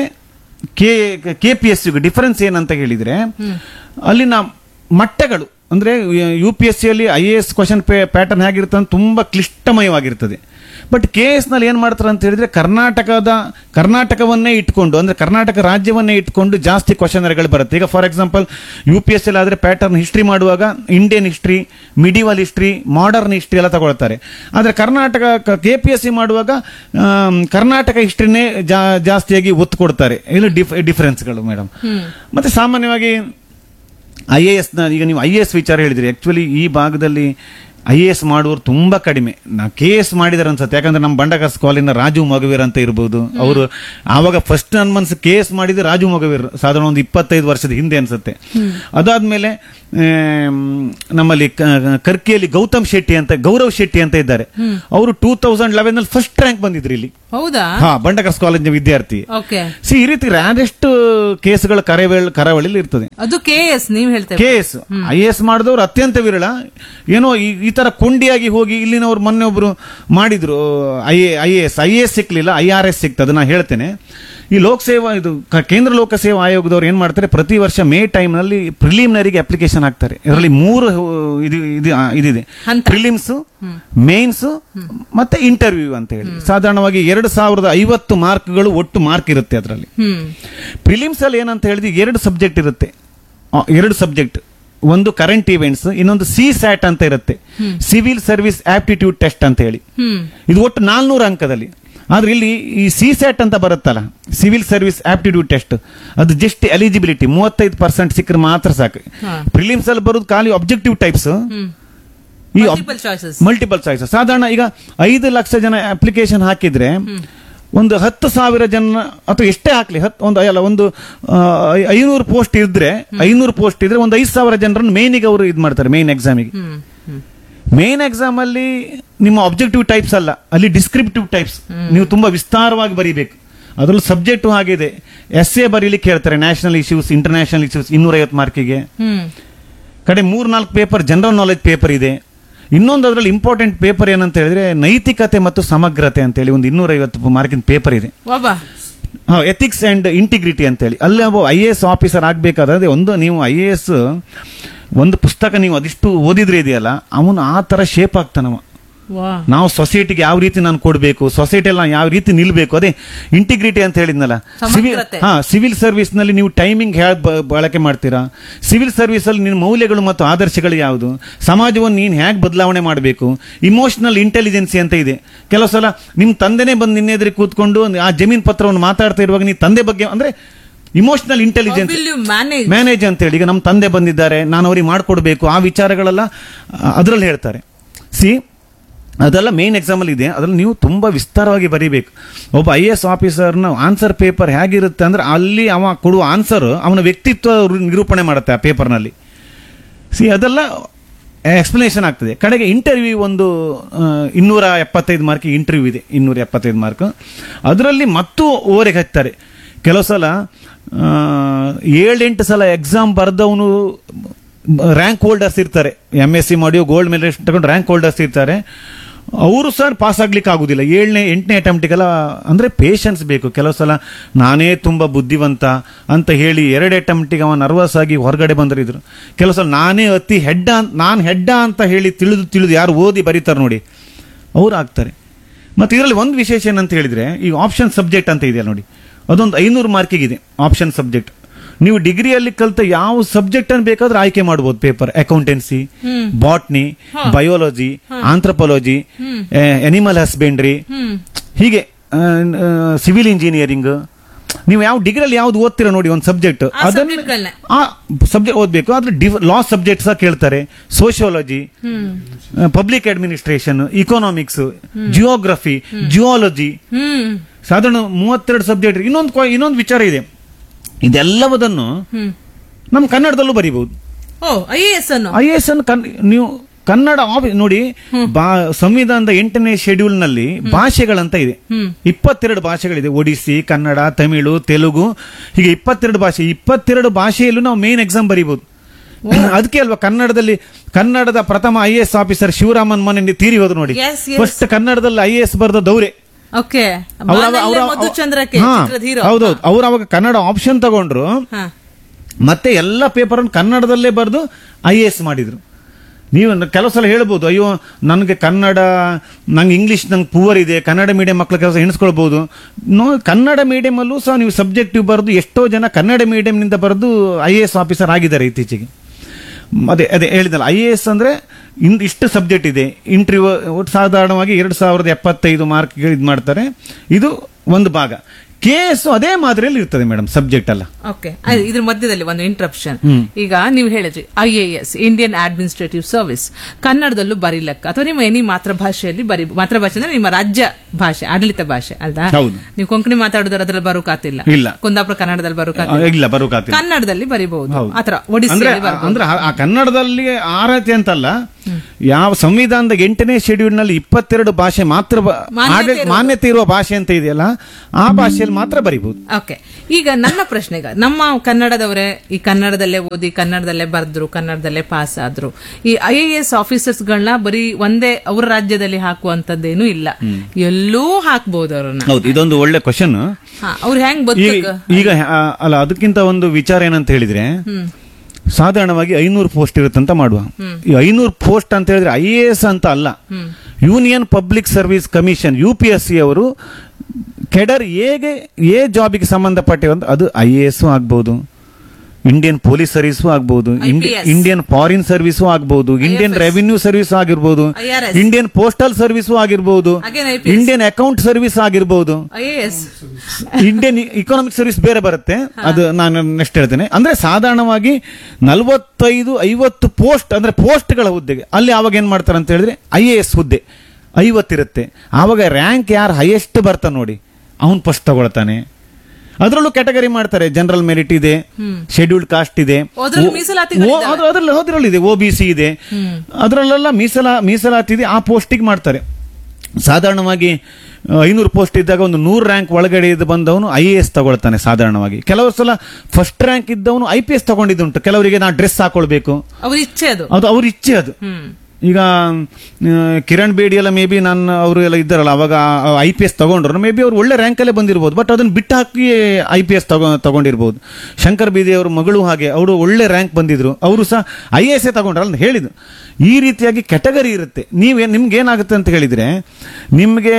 ಕೆ ಕೆ ಪಿ ಎಸ್ ಸಿಗೂ ಡಿಫರೆನ್ಸ್ ಏನಂತ ಹೇಳಿದ್ರೆ ಅಲ್ಲಿನ ಮಟ್ಟಗಳು ಅಂದ್ರೆ ಯು ಪಿ ಎಸ್ ಸಿಯಲ್ಲಿ I A S question pattern ಹೇಗಿರುತ್ತೆ ಅಂತ ತುಂಬಾ ಕ್ಲಿಷ್ಟಮಯವಾಗಿರ್ತದೆ ಬಟ್ ಕೆ ಎಸ್ ನಲ್ಲಿ ಏನ್ ಮಾಡ್ತಾರೆ ಅಂತ ಹೇಳಿದ್ರೆ ಕರ್ನಾಟಕದ ಕರ್ನಾಟಕವನ್ನೇ ಇಟ್ಕೊಂಡು ಅಂದ್ರೆ ಕರ್ನಾಟಕ ರಾಜ್ಯವನ್ನೇ ಇಟ್ಕೊಂಡು ಜಾಸ್ತಿ ಕ್ವಶನರ್ಗಳು ಬರುತ್ತೆ ಈಗ for example U P S L ಆದ್ರೆ ಪ್ಯಾಟರ್ನ್ ಹಿಸ್ಟ್ರಿ ಮಾಡುವಾಗ Indian history medieval history modern history ಎಲ್ಲ ತಗೊಳ್ತಾರೆ ಆದ್ರೆ Karnataka K P S C ಮಾಡುವಾಗ ಆಮ್, ಕರ್ನಾಟಕ ಹಿಸ್ಟ್ರಿನೇ ಜಾಸ್ತಿಯಾಗಿ ಒತ್ತು ಕೊಡ್ತಾರೆ ಇದು ಡಿಫರೆನ್ಸ್ಗಳು ಮೇಡಮ್ ಮತ್ತೆ ಸಾಮಾನ್ಯವಾಗಿ ಐ ಎ ಎಸ್ ನ ಈಗ ನೀವು ಐ ಎ ಎಸ್ ವಿಚಾರ ಹೇಳಿದ್ರಿ ಆಕ್ಚುಲಿ ಈ ಭಾಗದಲ್ಲಿ ಐ ಎ ಎಸ್ ಮಾಡುವವರು ತುಂಬಾ ಕಡಿಮೆ ನಾ ಕೆ ಎಸ್ ಮಾಡಿದಾರೆ ಅನ್ಸುತ್ತೆ ಯಾಕಂದ್ರೆ ನಮ್ಮ ಬಂಡಕರ್ಸ್ ಕಾಲೇಜಿನ ರಾಜು ಮಗವೀರ್ ಅಂತ ಇರ್ಬೋದು ಅವರು ಆವಾಗ ಫಸ್ಟ್ ನನ್ನ ಮನಸ್ಸು ಕೆ ಎಸ್ ಮಾಡಿದ್ದು ರಾಜು ಮಗವೀರ್ ಸಾಧಾರಣ ಒಂದು ಇಪ್ಪತ್ತೈದು ವರ್ಷದ ಹಿಂದೆ ಅನ್ಸುತ್ತೆ ಅದಾದ್ಮೇಲೆ ಆಮ್, ನಮ್ಮಲ್ಲಿ ಕ- ಕರ್ಕಿಯಲ್ಲಿ ಗೌತಮ್ ಶೆಟ್ಟಿ ಅಂತ ಗೌರವ್ ಶೆಟ್ಟಿ ಅಂತ ಇದ್ದಾರೆ ಅವರು ಟೂ ತೌಸಂಡ್ ಲೆವೆನ್ ಅಲ್ಲಿ ಫಸ್ಟ್ ರ್ಯಾಂಕ್ ಬಂದಿದ್ರು ಇಲ್ಲಿ ಹೌದಾ ಹಾ ಬಂಡಕರ್ಸ್ ಕಾಲೇಜಿನ ವಿದ್ಯಾರ್ಥಿ ಓಕೆ ಸಿ ಈ ರೀತಿ ರ್ಯಾರೆಸ್ಟ್ ಕೇಸ್ಗಳ ಕರಾವಳಿ ಕರಾವಳಿಲಿ ಇರ್ತದೆ ಅದು ಕೆ ಎಸ್ ನೀವ್ ಹೇಳ್ತೇವೆ ಕೆ ಎಸ್ ಐ ಎಸ್ ಮಾಡಿದವರು ಅತ್ಯಂತ ವಿರಳ ಏನೋ ಈ- ಈ ತರ ಕೊಂಡಿಯಾಗಿ ಹೋಗಿ ಇಲ್ಲಿನವ್ರು ಮೊನ್ನೆ ಒಬ್ರು ಮಾಡಿದ್ರು I I S I S ಸಿಕ್ಲಿಲ್ಲ ಐ ಆರ್ ಎಸ್ ಸಿಕ್ತದೆ ನಾ ಹೇಳ್ತೇನೆ ಈ ಲೋಕಸೇವಾ ಇದು ಕ- ಕೇಂದ್ರ ಲೋಕಸೇವಾ ಆಯೋಗದವ್ರು ಏನ್ ಮಾಡ್ತಾರೆ ಪ್ರತಿ ವರ್ಷ ಮೇ ಟೈಮ್ ನಲ್ಲಿ ಪ್ರಿಲಿಮಿನರಿಗೆ ಅಪ್ಲಿಕೇಶನ್ ಹಾಕ್ತಾರೆ ಇದರಲ್ಲಿ ಮೂರು ಆ, ಇದು ಇದು ಆ, ಇದಿದೆ ಹಂತ. ಪ್ರಿಲಿಮ್ಸ್ ಮೇನ್ಸ್ ಮತ್ತೆ ಇಂಟರ್ವ್ಯೂ ಅಂತ ಹೇಳಿ ಸಾಧಾರಣವಾಗಿ ಎರಡು ಸಾವಿರದ ಐವತ್ತು ಮಾರ್ಕ್ಗಳು ಒಟ್ಟು ಮಾರ್ಕ್ ಇರುತ್ತೆ ಅದರಲ್ಲಿ ಹ್ಮ್ ಪ್ರಿಲಿಮ್ಸ್ ಅಲ್ಲಿ ಏನಂತ ಹೇಳಿದ್ರೆ ಎರಡು ಸಬ್ಜೆಕ್ಟ್ ಇರುತ್ತೆ ಆ, ಎರಡು ಸಬ್ಜೆಕ್ಟ್ ಒಂದು ಕರೆಂಟ್ ಇವೆಂಟ್ಸ್ ಇನ್ನೊಂದು ಸಿ ಸ್ಯಾಟ್ ಅಂತ ಇರುತ್ತೆ ಸಿವಿಲ್ ಸರ್ವಿಸ್ ಆಪ್ಟಿಟ್ಯೂಡ್ ಟೆಸ್ಟ್ ಅಂತ ಹೇಳಿ ಹ್ಮ್ ಇದು ಒಟ್ಟು ನಾಲ್ನೂರು ಅಂಕದಲ್ಲಿ ಆದ್ರೆ ಇಲ್ಲಿ ಈ ಸಿ ಸ್ಯಾಟ್ ಅಂತ ಬರುತ್ತಲ್ಲ ಸಿವಿಲ್ ಸರ್ವಿಸ್ ಆಪ್ಟಿಟ್ಯೂಡ್ ಟೆಸ್ಟ್ ಅದು ಜಸ್ಟ್ ಎಲಿಜಿಬಿಲಿಟಿ ಮೂವತ್ತೈದು ಪರ್ಸೆಂಟ್ ಸಿಕ್ಕರೆ ಮಾತ್ರ ಸಾಕು ಹಾ. ಪ್ರಿಲಿಮ್ಸ್ ಅಲ್ಲಿ ಬರೋದು ಖಾಲಿ ಆಬ್ಜೆಕ್ಟಿವ್ ಟೈಪ್ಸ್ ಹ್ಮ್ ಈ ಮಲ್ಟಿಪಲ್ ಚಾಯ್ಸಸ್ ಮಲ್ಟಿಪಲ್ ಚಾಯ್ಸ್ ಸಾಧಾರಣ ಈಗ ಐದು ಲಕ್ಷ ಜನ ಅಪ್ಲಿಕೇಶನ್ ಹಾಕಿದ್ರೆ ಒಂದು ಹತ್ತು ಸಾವಿರ ಜನ ಅಥವಾ ಎಷ್ಟೇ ಹಾಕ್ಲಿ ಹತ್ತು ಒಂದು ಅಲ್ಲ ಒಂದು ಆ, ಐ- ಐನೂರು ಪೋಸ್ಟ್ ಇದ್ರೆ ಐನೂರು ಪೋಸ್ಟ್ ಇದ್ರೆ ಒಂದು ಐದು ಸಾವಿರ ಜನರನ್ನು ಮೇನಿಗೆ ಅವರು ಇದು ಮಾಡ್ತಾರೆ ಮೇನ್ ಎಕ್ಸಾಮಿಗೆ ಹ್ಮ್ ಹ್ಮ್ ಮೇನ್ ಎಕ್ಸಾಮ್ ಅಲ್ಲಿ ನಿಮ್ಮ ಆಬ್ಜೆಕ್ಟಿವ್ ಟೈಪ್ಸ್ ಅಲ್ಲ ಅಲ್ಲಿ ಡಿಸ್ಕ್ರಿಪ್ಟಿವ್ ಟೈಪ್ಸ್ ನೀವು ತುಂಬಾ ವಿಸ್ತಾರವಾಗಿ ಬರೀಬೇಕು ಅದ್ರಲ್ಲಿ ಸಬ್ಜೆಕ್ಟ್ ಆಗಿದೆ ಎಸ್ ಎ ಬರೀಲಿಕ್ಕೆ ಹೇಳ್ತಾರೆ ನ್ಯಾಷನಲ್ ಇಶ್ಯೂಸ್ ಇಂಟರ್ನ್ಯಾಷನಲ್ ಇಶ್ಯೂಸ್ ಇನ್ನೂರೈವತ್ತು ಮಾರ್ಕಿಗೆ ಹ್ಮ್ ಕಡೆ ಮೂರ್ ನಾಲ್ಕು ಪೇಪರ್ ಜನರಲ್ ನಾಲೆಜ್ ಪೇಪರ್ ಇದೆ ಇನ್ನೊಂದು ಅದರಲ್ಲಿ ಇಂಪಾರ್ಟೆಂಟ್ ಪೇಪರ್ ಏನಂತ ಹೇಳಿದ್ರೆ ನೈತಿಕತೆ ಮತ್ತು ಸಮಗ್ರತೆ ಅಂತ ಹೇಳಿ ಒಂದು ಇನ್ನೂರೈವತ್ತು ಮಾರ್ಕಿನ ಪೇಪರ್ ಇದೆ ವಾಬಾ ಎಥಿಕ್ಸ್ ಅಂಡ್ ಇಂಟಿಗ್ರಿಟಿ ಅಂತ ಹೇಳಿ ಅಲ್ಲಿ ಒಬ್ಬ ಐ ಎ ಎಸ್ ಆಫೀಸರ್ ಆಗ್ಬೇಕಾದ್ರೆ ಒಂದು ನೀವು ಐ ಎ ಎಸ್ ಒಂದು ಪುಸ್ತಕ ನೀವು ಅದಿಷ್ಟು ಓದಿದ್ರೆ ಇದೆಯಲ್ಲ ಅವನು ಆ ತರ ಶೇಪ್ ಆಗ್ತಾನವ ವಾ ನಾವು ಸೊಸೈಟಿಗೆ ಯಾವ ರೀತಿ ನಾನು ಕೊಡಬೇಕು ಸೊಸೈಟಿಯಲ್ಲಿ ನಾನು ಯಾವ ರೀತಿ ನಿಲ್ಬೇಕು ಅದೇ ಇಂಟಿಗ್ರಿಟಿ ಅಂತ ಹೇಳಿದ್ನಲ್ಲ ಸಿವಿಲ್ ಸಮಗ್ರತೆ. ಹಾ ಸಿವಿಲ್ ಸರ್ವಿಸ್ ನಲ್ಲಿ ನೀವು ಟೈಮಿಂಗ್ ಹೇಗೆ ಬಳಕೆ ಮಾಡ್ತೀರಾ ಸಿವಿಲ್ ಸರ್ವಿಸ್ ಅಲ್ಲಿ ನಿನ್ನ ಮೌಲ್ಯಗಳು ಮತ್ತು ಆದರ್ಶಗಳು ಯಾವುದು ಸಮಾಜವನ್ನು ನೀನು ಹೇಗೆ ಬದಲಾವಣೆ ಮಾಡಬೇಕು ಇಮೋಷನಲ್ ಇಂಟೆಲಿಜೆನ್ಸಿ ಅಂತ ಇದೆ ಕೆಲವು ಸಲ ನಿಮ್ ತಂದೆನೇ ಬಂದು ನಿನ್ನೆದ್ರಿಗೆ ಕೂತ್ಕೊಂಡು ಆ ಜಮೀನ್ ಪತ್ರವನ್ನು ಮಾತಾಡ್ತಾ ಇರುವಾಗ ನೀ ತಂದೆ ಬಗ್ಗೆ ಅಂದ್ರೆ emotional intelligence will you manage manage ಅಂತ ಹೇಳಿ ಈಗ ನಮ್ಮ ತಂದೆ ಬಂದಿದ್ದಾರೆ ನಾನು ಅವ್ರಿಗೆ ಮಾಡ್ಕೊಡ್ಬೇಕು ಆ ವಿಚಾರಗಳೆಲ್ಲ ಅದರಲ್ಲಿ ಹೇಳ್ತಾರೆ ಸಿ ಅದೆಲ್ಲ ಮೇನ್ ಎಕ್ಸಾಮ್ ಅಲ್ಲಿ ಇದೆ ಅದ್ರಲ್ಲಿ ನೀವು ತುಂಬಾ ವಿಸ್ತಾರವಾಗಿ ಬರೀಬೇಕು ಒಬ್ಬ ಐ ಎಸ್ ಆಫೀಸರ್ನ ಆನ್ಸರ್ ಪೇಪರ್ ಹೇಗಿರುತ್ತೆ ಅಂದ್ರೆ ಅಲ್ಲಿ ಅವ ಕೊಡುವ ಆನ್ಸರ್ ಅವನ ವ್ಯಕ್ತಿತ್ವ ನಿರೂಪಣೆ ಮಾಡುತ್ತೆ ಆ ಪೇಪರ್ನಲ್ಲಿ ಸಿ ಅದೆಲ್ಲ ಎಕ್ಸ್ಪ್ಲನೇಷನ್ ಆಗ್ತದೆ ಕಡೆಗೆ ಇಂಟರ್ವ್ಯೂ ಒಂದು ಆ, ಇನ್ನೂರ ಎಪ್ಪತ್ತೈದು ಮಾರ್ಕ್ ಇಂಟರ್ವ್ಯೂ ಇದೆ ಇನ್ನೂರ ಎಪ್ಪತ್ತೈದು ಮಾರ್ಕ್ ಅದರಲ್ಲಿ ಮತ್ತು ಓವರಿಗೆ ಹಚ್ತಾರೆ ಕೆಲವು ಸಲ ಆ, ಏಳೆಂಟು ಸಲ ಎಕ್ಸಾಮ್ ಬರೆದವನು ರ್ಯಾಂಕ್ ಹೋಲ್ಡರ್ಸ್ ಇರ್ತಾರೆ ಎಮ್ ಎಸ್ ಸಿ ಮಾಡಿ ಗೋಲ್ಡ್ ಮೆಡಲ್ ತಗೊಂಡು ರ್ಯಾಂಕ್ ಹೋಲ್ಡರ್ಸ್ ಇರ್ತಾರೆ ಅವರು ಸರ್ ಪಾಸ್ ಆಗ್ಲಿಕ್ಕೆ ಆಗುದಿಲ್ಲ ಏಳನೇ ಎಂಟನೇ ಅಟೆಂಪ್ಟಿಗೆಲ್ಲ ಅಂದ್ರೆ ಪೇಷನ್ಸ್ ಬೇಕು ಕೆಲವು ಸಲ ನಾನೇ ತುಂಬಾ ಬುದ್ಧಿವಂತ ಅಂತ ಹೇಳಿ ಎರಡು ಅಟೆಂಪ್ಟಿಗೆ ಅವ ನರ್ವಸ್ ಆಗಿ ಹೊರಗಡೆ ಬಂದರಿದ್ರು ಕೆಲವು ಸಲ ನಾನೇ ಅತಿ ಹೆಡ್ಡ ನಾನು ಹೆಡ್ಡ ಅಂತ ಹೇಳಿ ತಿಳಿದು ತಿಳಿದು ಯಾರು ಓದಿ ಬರೀತಾರೆ ನೋಡಿ ಅವ್ರು ಆಗ್ತಾರೆ ಮತ್ತೆ ಇದರಲ್ಲಿ ಒಂದು ವಿಶೇಷ ಏನಂತ ಹೇಳಿದ್ರೆ ಈ ಆಪ್ಷನ್ ಸಬ್ಜೆಕ್ಟ್ ಅಂತ ಇದೆಯಲ್ಲ ನೋಡಿ ಅದೊಂದು ಐನೂರು ಮಾರ್ಕಿಗಿದೆ ಆಪ್ಷನ್ ಸಬ್ಜೆಕ್ಟ್ ನೀವು ಡಿಗ್ರಿಯಲ್ಲಿ ಕಲಿತ ಯಾವ ಸಬ್ಜೆಕ್ಟ್ ಅನ್ನು ಬೇಕಾದ್ರೆ ಆಯ್ಕೆ ಮಾಡಬಹುದು paper accountancy botany biology anthropology animal husbandry ಹ್ಮ್ ಹೀಗೆ ಸಿವಿಲ್ ಇಂಜಿನಿಯರಿಂಗ್ ನೀವು ಯಾವ ಡಿಗ್ರಿಯಲ್ಲಿ ಯಾವ್ದು ಓದ್ತೀರಾ ನೋಡಿ ಒಂದು ಸಬ್ಜೆಕ್ಟ್ ಆ subjectಗಳ್ನೇ. ಆ ಸಬ್ಜೆಕ್ಟ್ ಓದ್ಬೇಕು ಆದ್ರೆ ಲಾ ಸಬ್ಜೆಕ್ಟ್ ಸಹ ಕೇಳ್ತಾರೆ ಸೋಶಿಯಾಲಜಿ ಹ್ಮ್ public administration economics geography geology ಹ್ಮ್ ಸಾಧಾರಣ ಮೂವತ್ತೆರಡು ಸಬ್ಜೆಕ್ಟ್ ಇನ್ನೊಂದು ಕೊ- ಇನ್ನೊಂದು ವಿಚಾರ ಇದೆ ಇದೆಲ್ಲವದನ್ನು ಹ್ಮ್ ನಮ್ಮ ಕನ್ನಡದಲ್ಲೂ ಬರೀಬಹುದು ಓ ಐ ಎ ಎಸ್ ಅನ್ನು ಐ ಎಸ್ ಅನ್ನು ಕನ್- ನೀವು ಕನ್ನಡ ಆಫೀಸ್ ನೋಡಿ ಬಾ- ಸಂವಿಧಾನದ ಎಂಟನೇ ಶೆಡ್ಯೂಲ್ ನಲ್ಲಿ ಭಾಷೆಗಳಂತ ಇದೆ ಹ್ಮ್ ಇಪ್ಪತ್ತೆರಡು ಭಾಷೆಗಳಿದೆ ಒಡಿಸ್ಸಿ ಕನ್ನಡ ತಮಿಳು ತೆಲುಗು ಹೀಗೆ ಇಪ್ಪತ್ತೆರಡು ಭಾಷೆ ಇಪ್ಪತ್ತೆರಡು ಭಾಷೆಯಲ್ಲೂ ನಾವು ಮೇನ್ ಎಕ್ಸಾಮ್ ಬರೀಬಹುದು ಅದಕ್ಕೆ ಅಲ್ವಾ ಕನ್ನಡದಲ್ಲಿ ಕನ್ನಡದ ಪ್ರಥಮ ಐ ಎಸ್ ಆಫೀಸರ್ ಶಿವರಾಮನ್ ಮನೆ ತೀರಿ ಹೋದ್ರು ನೋಡಿ Yes, yes. ಫಸ್ಟ್ ಕನ್ನಡದಲ್ಲಿ ಐ ಎಸ್ ಬರೆದ ದೌರೆ ಓಕೆ ಅವ್ರ- ಅವ್ರ- ಅವ್ರ- ಮಧುಚಂದ್ರಕ್ಕೆ ಹಾ, ಚಿತ್ರದ ಹೀರೋ ಹೌದೌದು ಅವ್ರು ಅವಾಗ ಕನ್ನಡ ಆಪ್ಷನ್ ತಗೊಂಡ್ರು ಹಾ ಮತ್ತೆ ಎಲ್ಲ ಪೇಪರ್ ಅನ್ನು ಕನ್ನಡದಲ್ಲೇ ಬರೆದು ಐ ಎ ಎಸ್ ಮಾಡಿದ್ರು ನೀವು ನ- ಕೆಲವು ಸಲ ಹೇಳ್ಬೋದು ಅಯ್ಯೋ ನನಗೆ ಕನ್ನಡ ನಂಗೆ ಇಂಗ್ಲಿಷ್ ನಂಗೆ ಪೂವರ್ ಇದೆ ಕನ್ನಡ ಮೀಡಿಯಂ ಮಕ್ಕಳ ಕೆಲಸ ಎಣಿಸ್ಕೊಳ್ಬಹುದು ನೋ ಕನ್ನಡ ಮೀಡಿಯಂ ಅಲ್ಲೂ ಸಹ ನೀವು ಸಬ್ಜೆಕ್ಟಿವ್ ಬರೆದು ಎಷ್ಟೋ ಜನ ಕನ್ನಡ ಮೀಡಿಯಂನಿಂದ ಬರೆದು ಐ ಎ ಎಸ್ ಆಫೀಸರ್ ಆಗಿದ್ದಾರೆ ಇತ್ತೀಚೆಗೆ ಮ್, ಅದೇ ಅದೇ ಹೇಳಿದಲ್ಲ ಐ ಎ ಎಸ್ ಅಂದ್ರೆ ಇಂದ್ ಇಷ್ಟು ಸಬ್ಜೆಕ್ಟ್ ಇದೆ ಇಂಟರ್ವ್ಯೂ ಒಟ್ಟು ಸಾಧಾರಣವಾಗಿ ಎರಡು ಸಾವಿರದ ಎಪ್ಪತ್ತೈದು ಮಾರ್ಕ್ ಇದು ಮಾಡ್ತಾರೆ ಇದು ಒಂದು ಭಾಗ ಕೆ ಎಸ್ ಅದೇ ಮಾದರಿಯಲ್ಲಿ ಇರ್ತದೆ ಮೇಡಮ್ ಸಬ್ಜೆಕ್ಟ್ ಅಲ್ಲ ಓಕೆ ಇದ್ರ ಮಧ್ಯದಲ್ಲಿ ಒಂದು ಇಂಟ್ರಪ್ಷನ್ ಈಗ ನೀವು ಹೇಳಿದ್ರಿ I A S Indian administrative service ಕನ್ನಡದಲ್ಲೂ ಬರೀಲಕ್ಕ ಅಥವಾ ನಿಮ್ಮ ಎನಿ ಮಾತೃಭಾಷೆಯಲ್ಲಿ ಬರಿ ಮಾತೃಭಾಷೆ ಅಂದ್ರೆ ನಿಮ್ಮ ರಾಜ್ಯ ಭಾಷೆ ಆಡಳಿತ ಭಾಷೆ ಅಲ್ವಾ ಹೌದು. ನೀವು ಕೊಂಕಣಿ ಮಾತಾಡೋದ್ರ ಅದ್ರಲ್ಲಿ ಬರೋಕಾತಿಲ್ಲ ಇಲ್ಲ. ಕುಂದಾಪುರ ಕನ್ನಡದಲ್ಲಿ ಆ, ಬರೋಕಾತಿಲ್ಲ ಇಲ್ಲ ಬರೋಕಾತಿಲ್ಲ ಕನ್ನಡದಲ್ಲಿ ಬರೀಬಹುದು ಹೌದು. ಆತರ ಅಂದ್ರೆ ಒಡಿಸ್ಸಿಯಲ್ಲಿ ಆ- ಅಂದ್ರೆ ಆ- ಆ ಕನ್ನಡದಲ್ಲಿ ಆರತಿ ಅಂತಲ್ಲ ಯಾವ ಸಂವಿಧಾನದ ಎಂಟನೇ ಶೆಡ್ಯೂಲ್ ನಲ್ಲಿ ಇಪ್ಪತ್ತೆರಡು ಭಾಷೆ ಮಾತ್ರ ಬ- ಮಾನ್ಯತೆ ಆಡಳಿ- ಇರೋದು. ಮಾನ್ಯತೆ ಇರುವ ಭಾಷೆ ಅಂತ ಇದೆಯಲ್ಲ ಆ ಭಾಷೆಯಲ್ಲಿ ಮಾತ್ರ ಬರಿಬಹುದು ಓಕೆ ಈಗ ನನ್ನ ಪ್ರಶ್ನೆಗ ನಮ್ಮ ಕನ್ನಡದವರೇ ಈ ಕನ್ನಡದಲ್ಲೇ ಓದಿ ಕನ್ನಡದಲ್ಲೇ ಬರೆದ್ರು ಕನ್ನಡದಲ್ಲೇ ಪಾಸ್ ಆದ್ರು ಈ ಐ ಎ ಎಸ್ ಆಫೀಸರ್ಸ್ ಗಳನ್ನ ಬರೀ ಒಂದೇ ಅವ್ರ ರಾಜ್ಯದಲ್ಲಿ ಹಾಕುವಂತದ್ದೇನು ಇಲ್ಲ ಎಲ್ಲೂ ಹಾಕ್ಬಹುದು ಅವ್ರನ್ನ ಹೌದು ಇದೊಂದು ಒಳ್ಳೆ ಕ್ವಶನ್ ಹಾ, ಅವ್ರು ಹೆಂಗ್ ಈಗ ಬದುಕ ಈಗ ಆ, ಅಲ್ಲ ಅದಕ್ಕಿಂತ ಒಂದು ವಿಚಾರ ಏನಂತ ಹೇಳಿದ್ರೆ ಸಾಧಾರಣವಾಗಿ ಐನೂರು ಪೋಸ್ಟ್ ಇರುತ್ತಂತ ಮಾಡುವ ಈ ಐನೂರು ಪೋಸ್ಟ್ ಅಂತ ಹೇಳಿದ್ರೆ ಐ ಎ ಎಸ್ ಅಂತ ಅಲ್ಲ union public service commission U P S C ಅವರು ಕೆಡರ್ ಹೇಗೆ ಏ ಜಾಬಿಗೆ ಸಂಬಂಧಪಟ್ಟಿರುವಂತ ಅದು ಐ ಎ ಎಸ್ ಆಗ್ಬಹುದು ಇಂಡಿಯನ್ ಪೊಲೀಸ್ ಸರ್ವಿಸು ಆಗ್ಬಹುದು ಇಂಡಿ- IPS. ಇಂಡಿಯನ್ ಫಾರಿನ್ ಸರ್ವಿಸು ಆಗ್ಬಹುದು ಇಂಡಿಯನ್ IFS. ರೆವಿನ್ಯೂ ಸರ್ವಿಸ್ ಆಗಿರ್ಬೋದು IRS. ಇಂಡಿಯನ್ ಪೋಸ್ಟಲ್ ಸರ್ವಿಸು ಆಗಿರ್ಬೋದು Again IPS. Indian account service ಆಗಿರ್ಬೋದು I A S Indian economic service ಬೇರೆ ಬರುತ್ತೆ ಅದು ನಾನು ನೆಕ್ಸ್ಟ್ ಹೇಳ್ತೇನೆ ಅಂದ್ರೆ ಸಾಧಾರಣವಾಗಿ ನಲವತ್ತೈದು ಐವತ್ತು ಪೋಸ್ಟ್ ಅಂದ್ರೆ ಪೋಸ್ಟ್ಗಳ ಹುದ್ದೆಗೆ ಅಲ್ಲಿ ಅವಾಗ ಏನ್ ಮಾಡ್ತಾರೆ ಅಂತ ಹೇಳಿದ್ರೆ ಐ ಎ ಎಸ್ ಹುದ್ದೆ ಐವತ್ತಿರುತ್ತೆ ಆವಾಗ ರ್ಯಾಂಕ್ ಯಾರು ಹೈಯೆಸ್ಟ್ ಬರ್ತಾನೆ ನೋಡಿ ಅವನ್ ಫಸ್ಟ್ ತಗೊಳ್ತಾನೆ ಅದರಲ್ಲೂ ಕ್ಯಾಟಗರಿ ಮಾಡ್ತಾರೆ ಜನರಲ್ ಮೆರಿಟ್ ಇದೆ ಶೆಡ್ಯೂಲ್ಡ್ ಕಾಸ್ಟ್ ಇದೆ ಅದ್ರಲ್ಲಿ ಮೀಸಲಾತಿಗಳಿದಾವೆ. ಓ- ಅದು- ಅದ್ರಲ್ಲಿ ಅದರಲ್ಲಿ ಇದೆ ಒ ಬಿ ಸಿ ಇದೆ ಅದರಲ್ಲೆಲ್ಲ ಮೀಸಲಾ ಮೀಸಲಾತಿ ಇದೆ ಆ ಪೋಸ್ಟಿಗೆ ಮಾಡ್ತಾರೆ ಸಾಧಾರಣವಾಗಿ ಐನೂರು ಪೋಸ್ಟ್ ಇದ್ದಾಗ ಒಂದು ನೂರು ರ್ಯಾಂಕ್ ಒಳಗಡೆ ಇದ್ದು ಬಂದವನು ಐ ಎ ಎಸ್ ತಗೊಳ್ತಾನೆ ಸಾಧಾರಣವಾಗಿ ಕೆಲವು ಸಲ ಫಸ್ಟ್ ರ್ಯಾಂಕ್ ಇದ್ದವನು ಐ ಪಿ ಎಸ್ ತಗೊಂಡಿದ್ದುಂಟು ಕೆಲವರಿಗೆ ನಾ ಡ್ರೆಸ್ ಹಾಕೊಳ್ಬೇಕು ಅವ್ರ ಇಚ್ಛೆ ಅದು ಅದು ಅವ್ರ ಇಚ್ಛೆ ಅದು ಹ್ಮ್ ಈಗ ಆ, ಕಿರಣ್ ಬೇಡಿ ಎಲ್ಲ ಮೇ ಬಿ ನಾನು ಅವರು ಎಲ್ಲ ಇದ್ದಾರಲ್ಲ ಅವಾಗ ಐ ಪಿ ಎಸ್ ತಗೊಂಡ್ರು ಮೇ ಬಿ ಅವ್ರು ಒಳ್ಳೆ ರ್ಯಾಂಕಲ್ಲೇ ಬಂದಿರ್ಬೋದು ಬಟ್ ಅದನ್ನ ಬಿಟ್ಟು ಹಾಕಿ ಐ ಪಿ ಎಸ್ ತಗೊ ತಗೊಂಡಿರ್ಬೋದು ಶಂಕರ್ ಬೀದಿ ಅವ್ರ ಮಗಳು ಹಾಗೆ ಅವರು ಒಳ್ಳೆ ರ್ಯಾಂಕ್ ಬಂದಿದ್ರು ಅವರು ಸಹ ಐ ಎಸ್ ಎ ತಗೊಂಡ್ರು ಅಂತ ಹೇಳಿದ್ರು ಈ ರೀತಿಯಾಗಿ ಕೆಟಗರಿ ಇರುತ್ತೆ ನೀವೇ ನಿಮ್ಗೆ ಏನಾಗುತ್ತೆ ಅಂತ ಹೇಳಿದ್ರೆ ನಿಮ್ಗೆ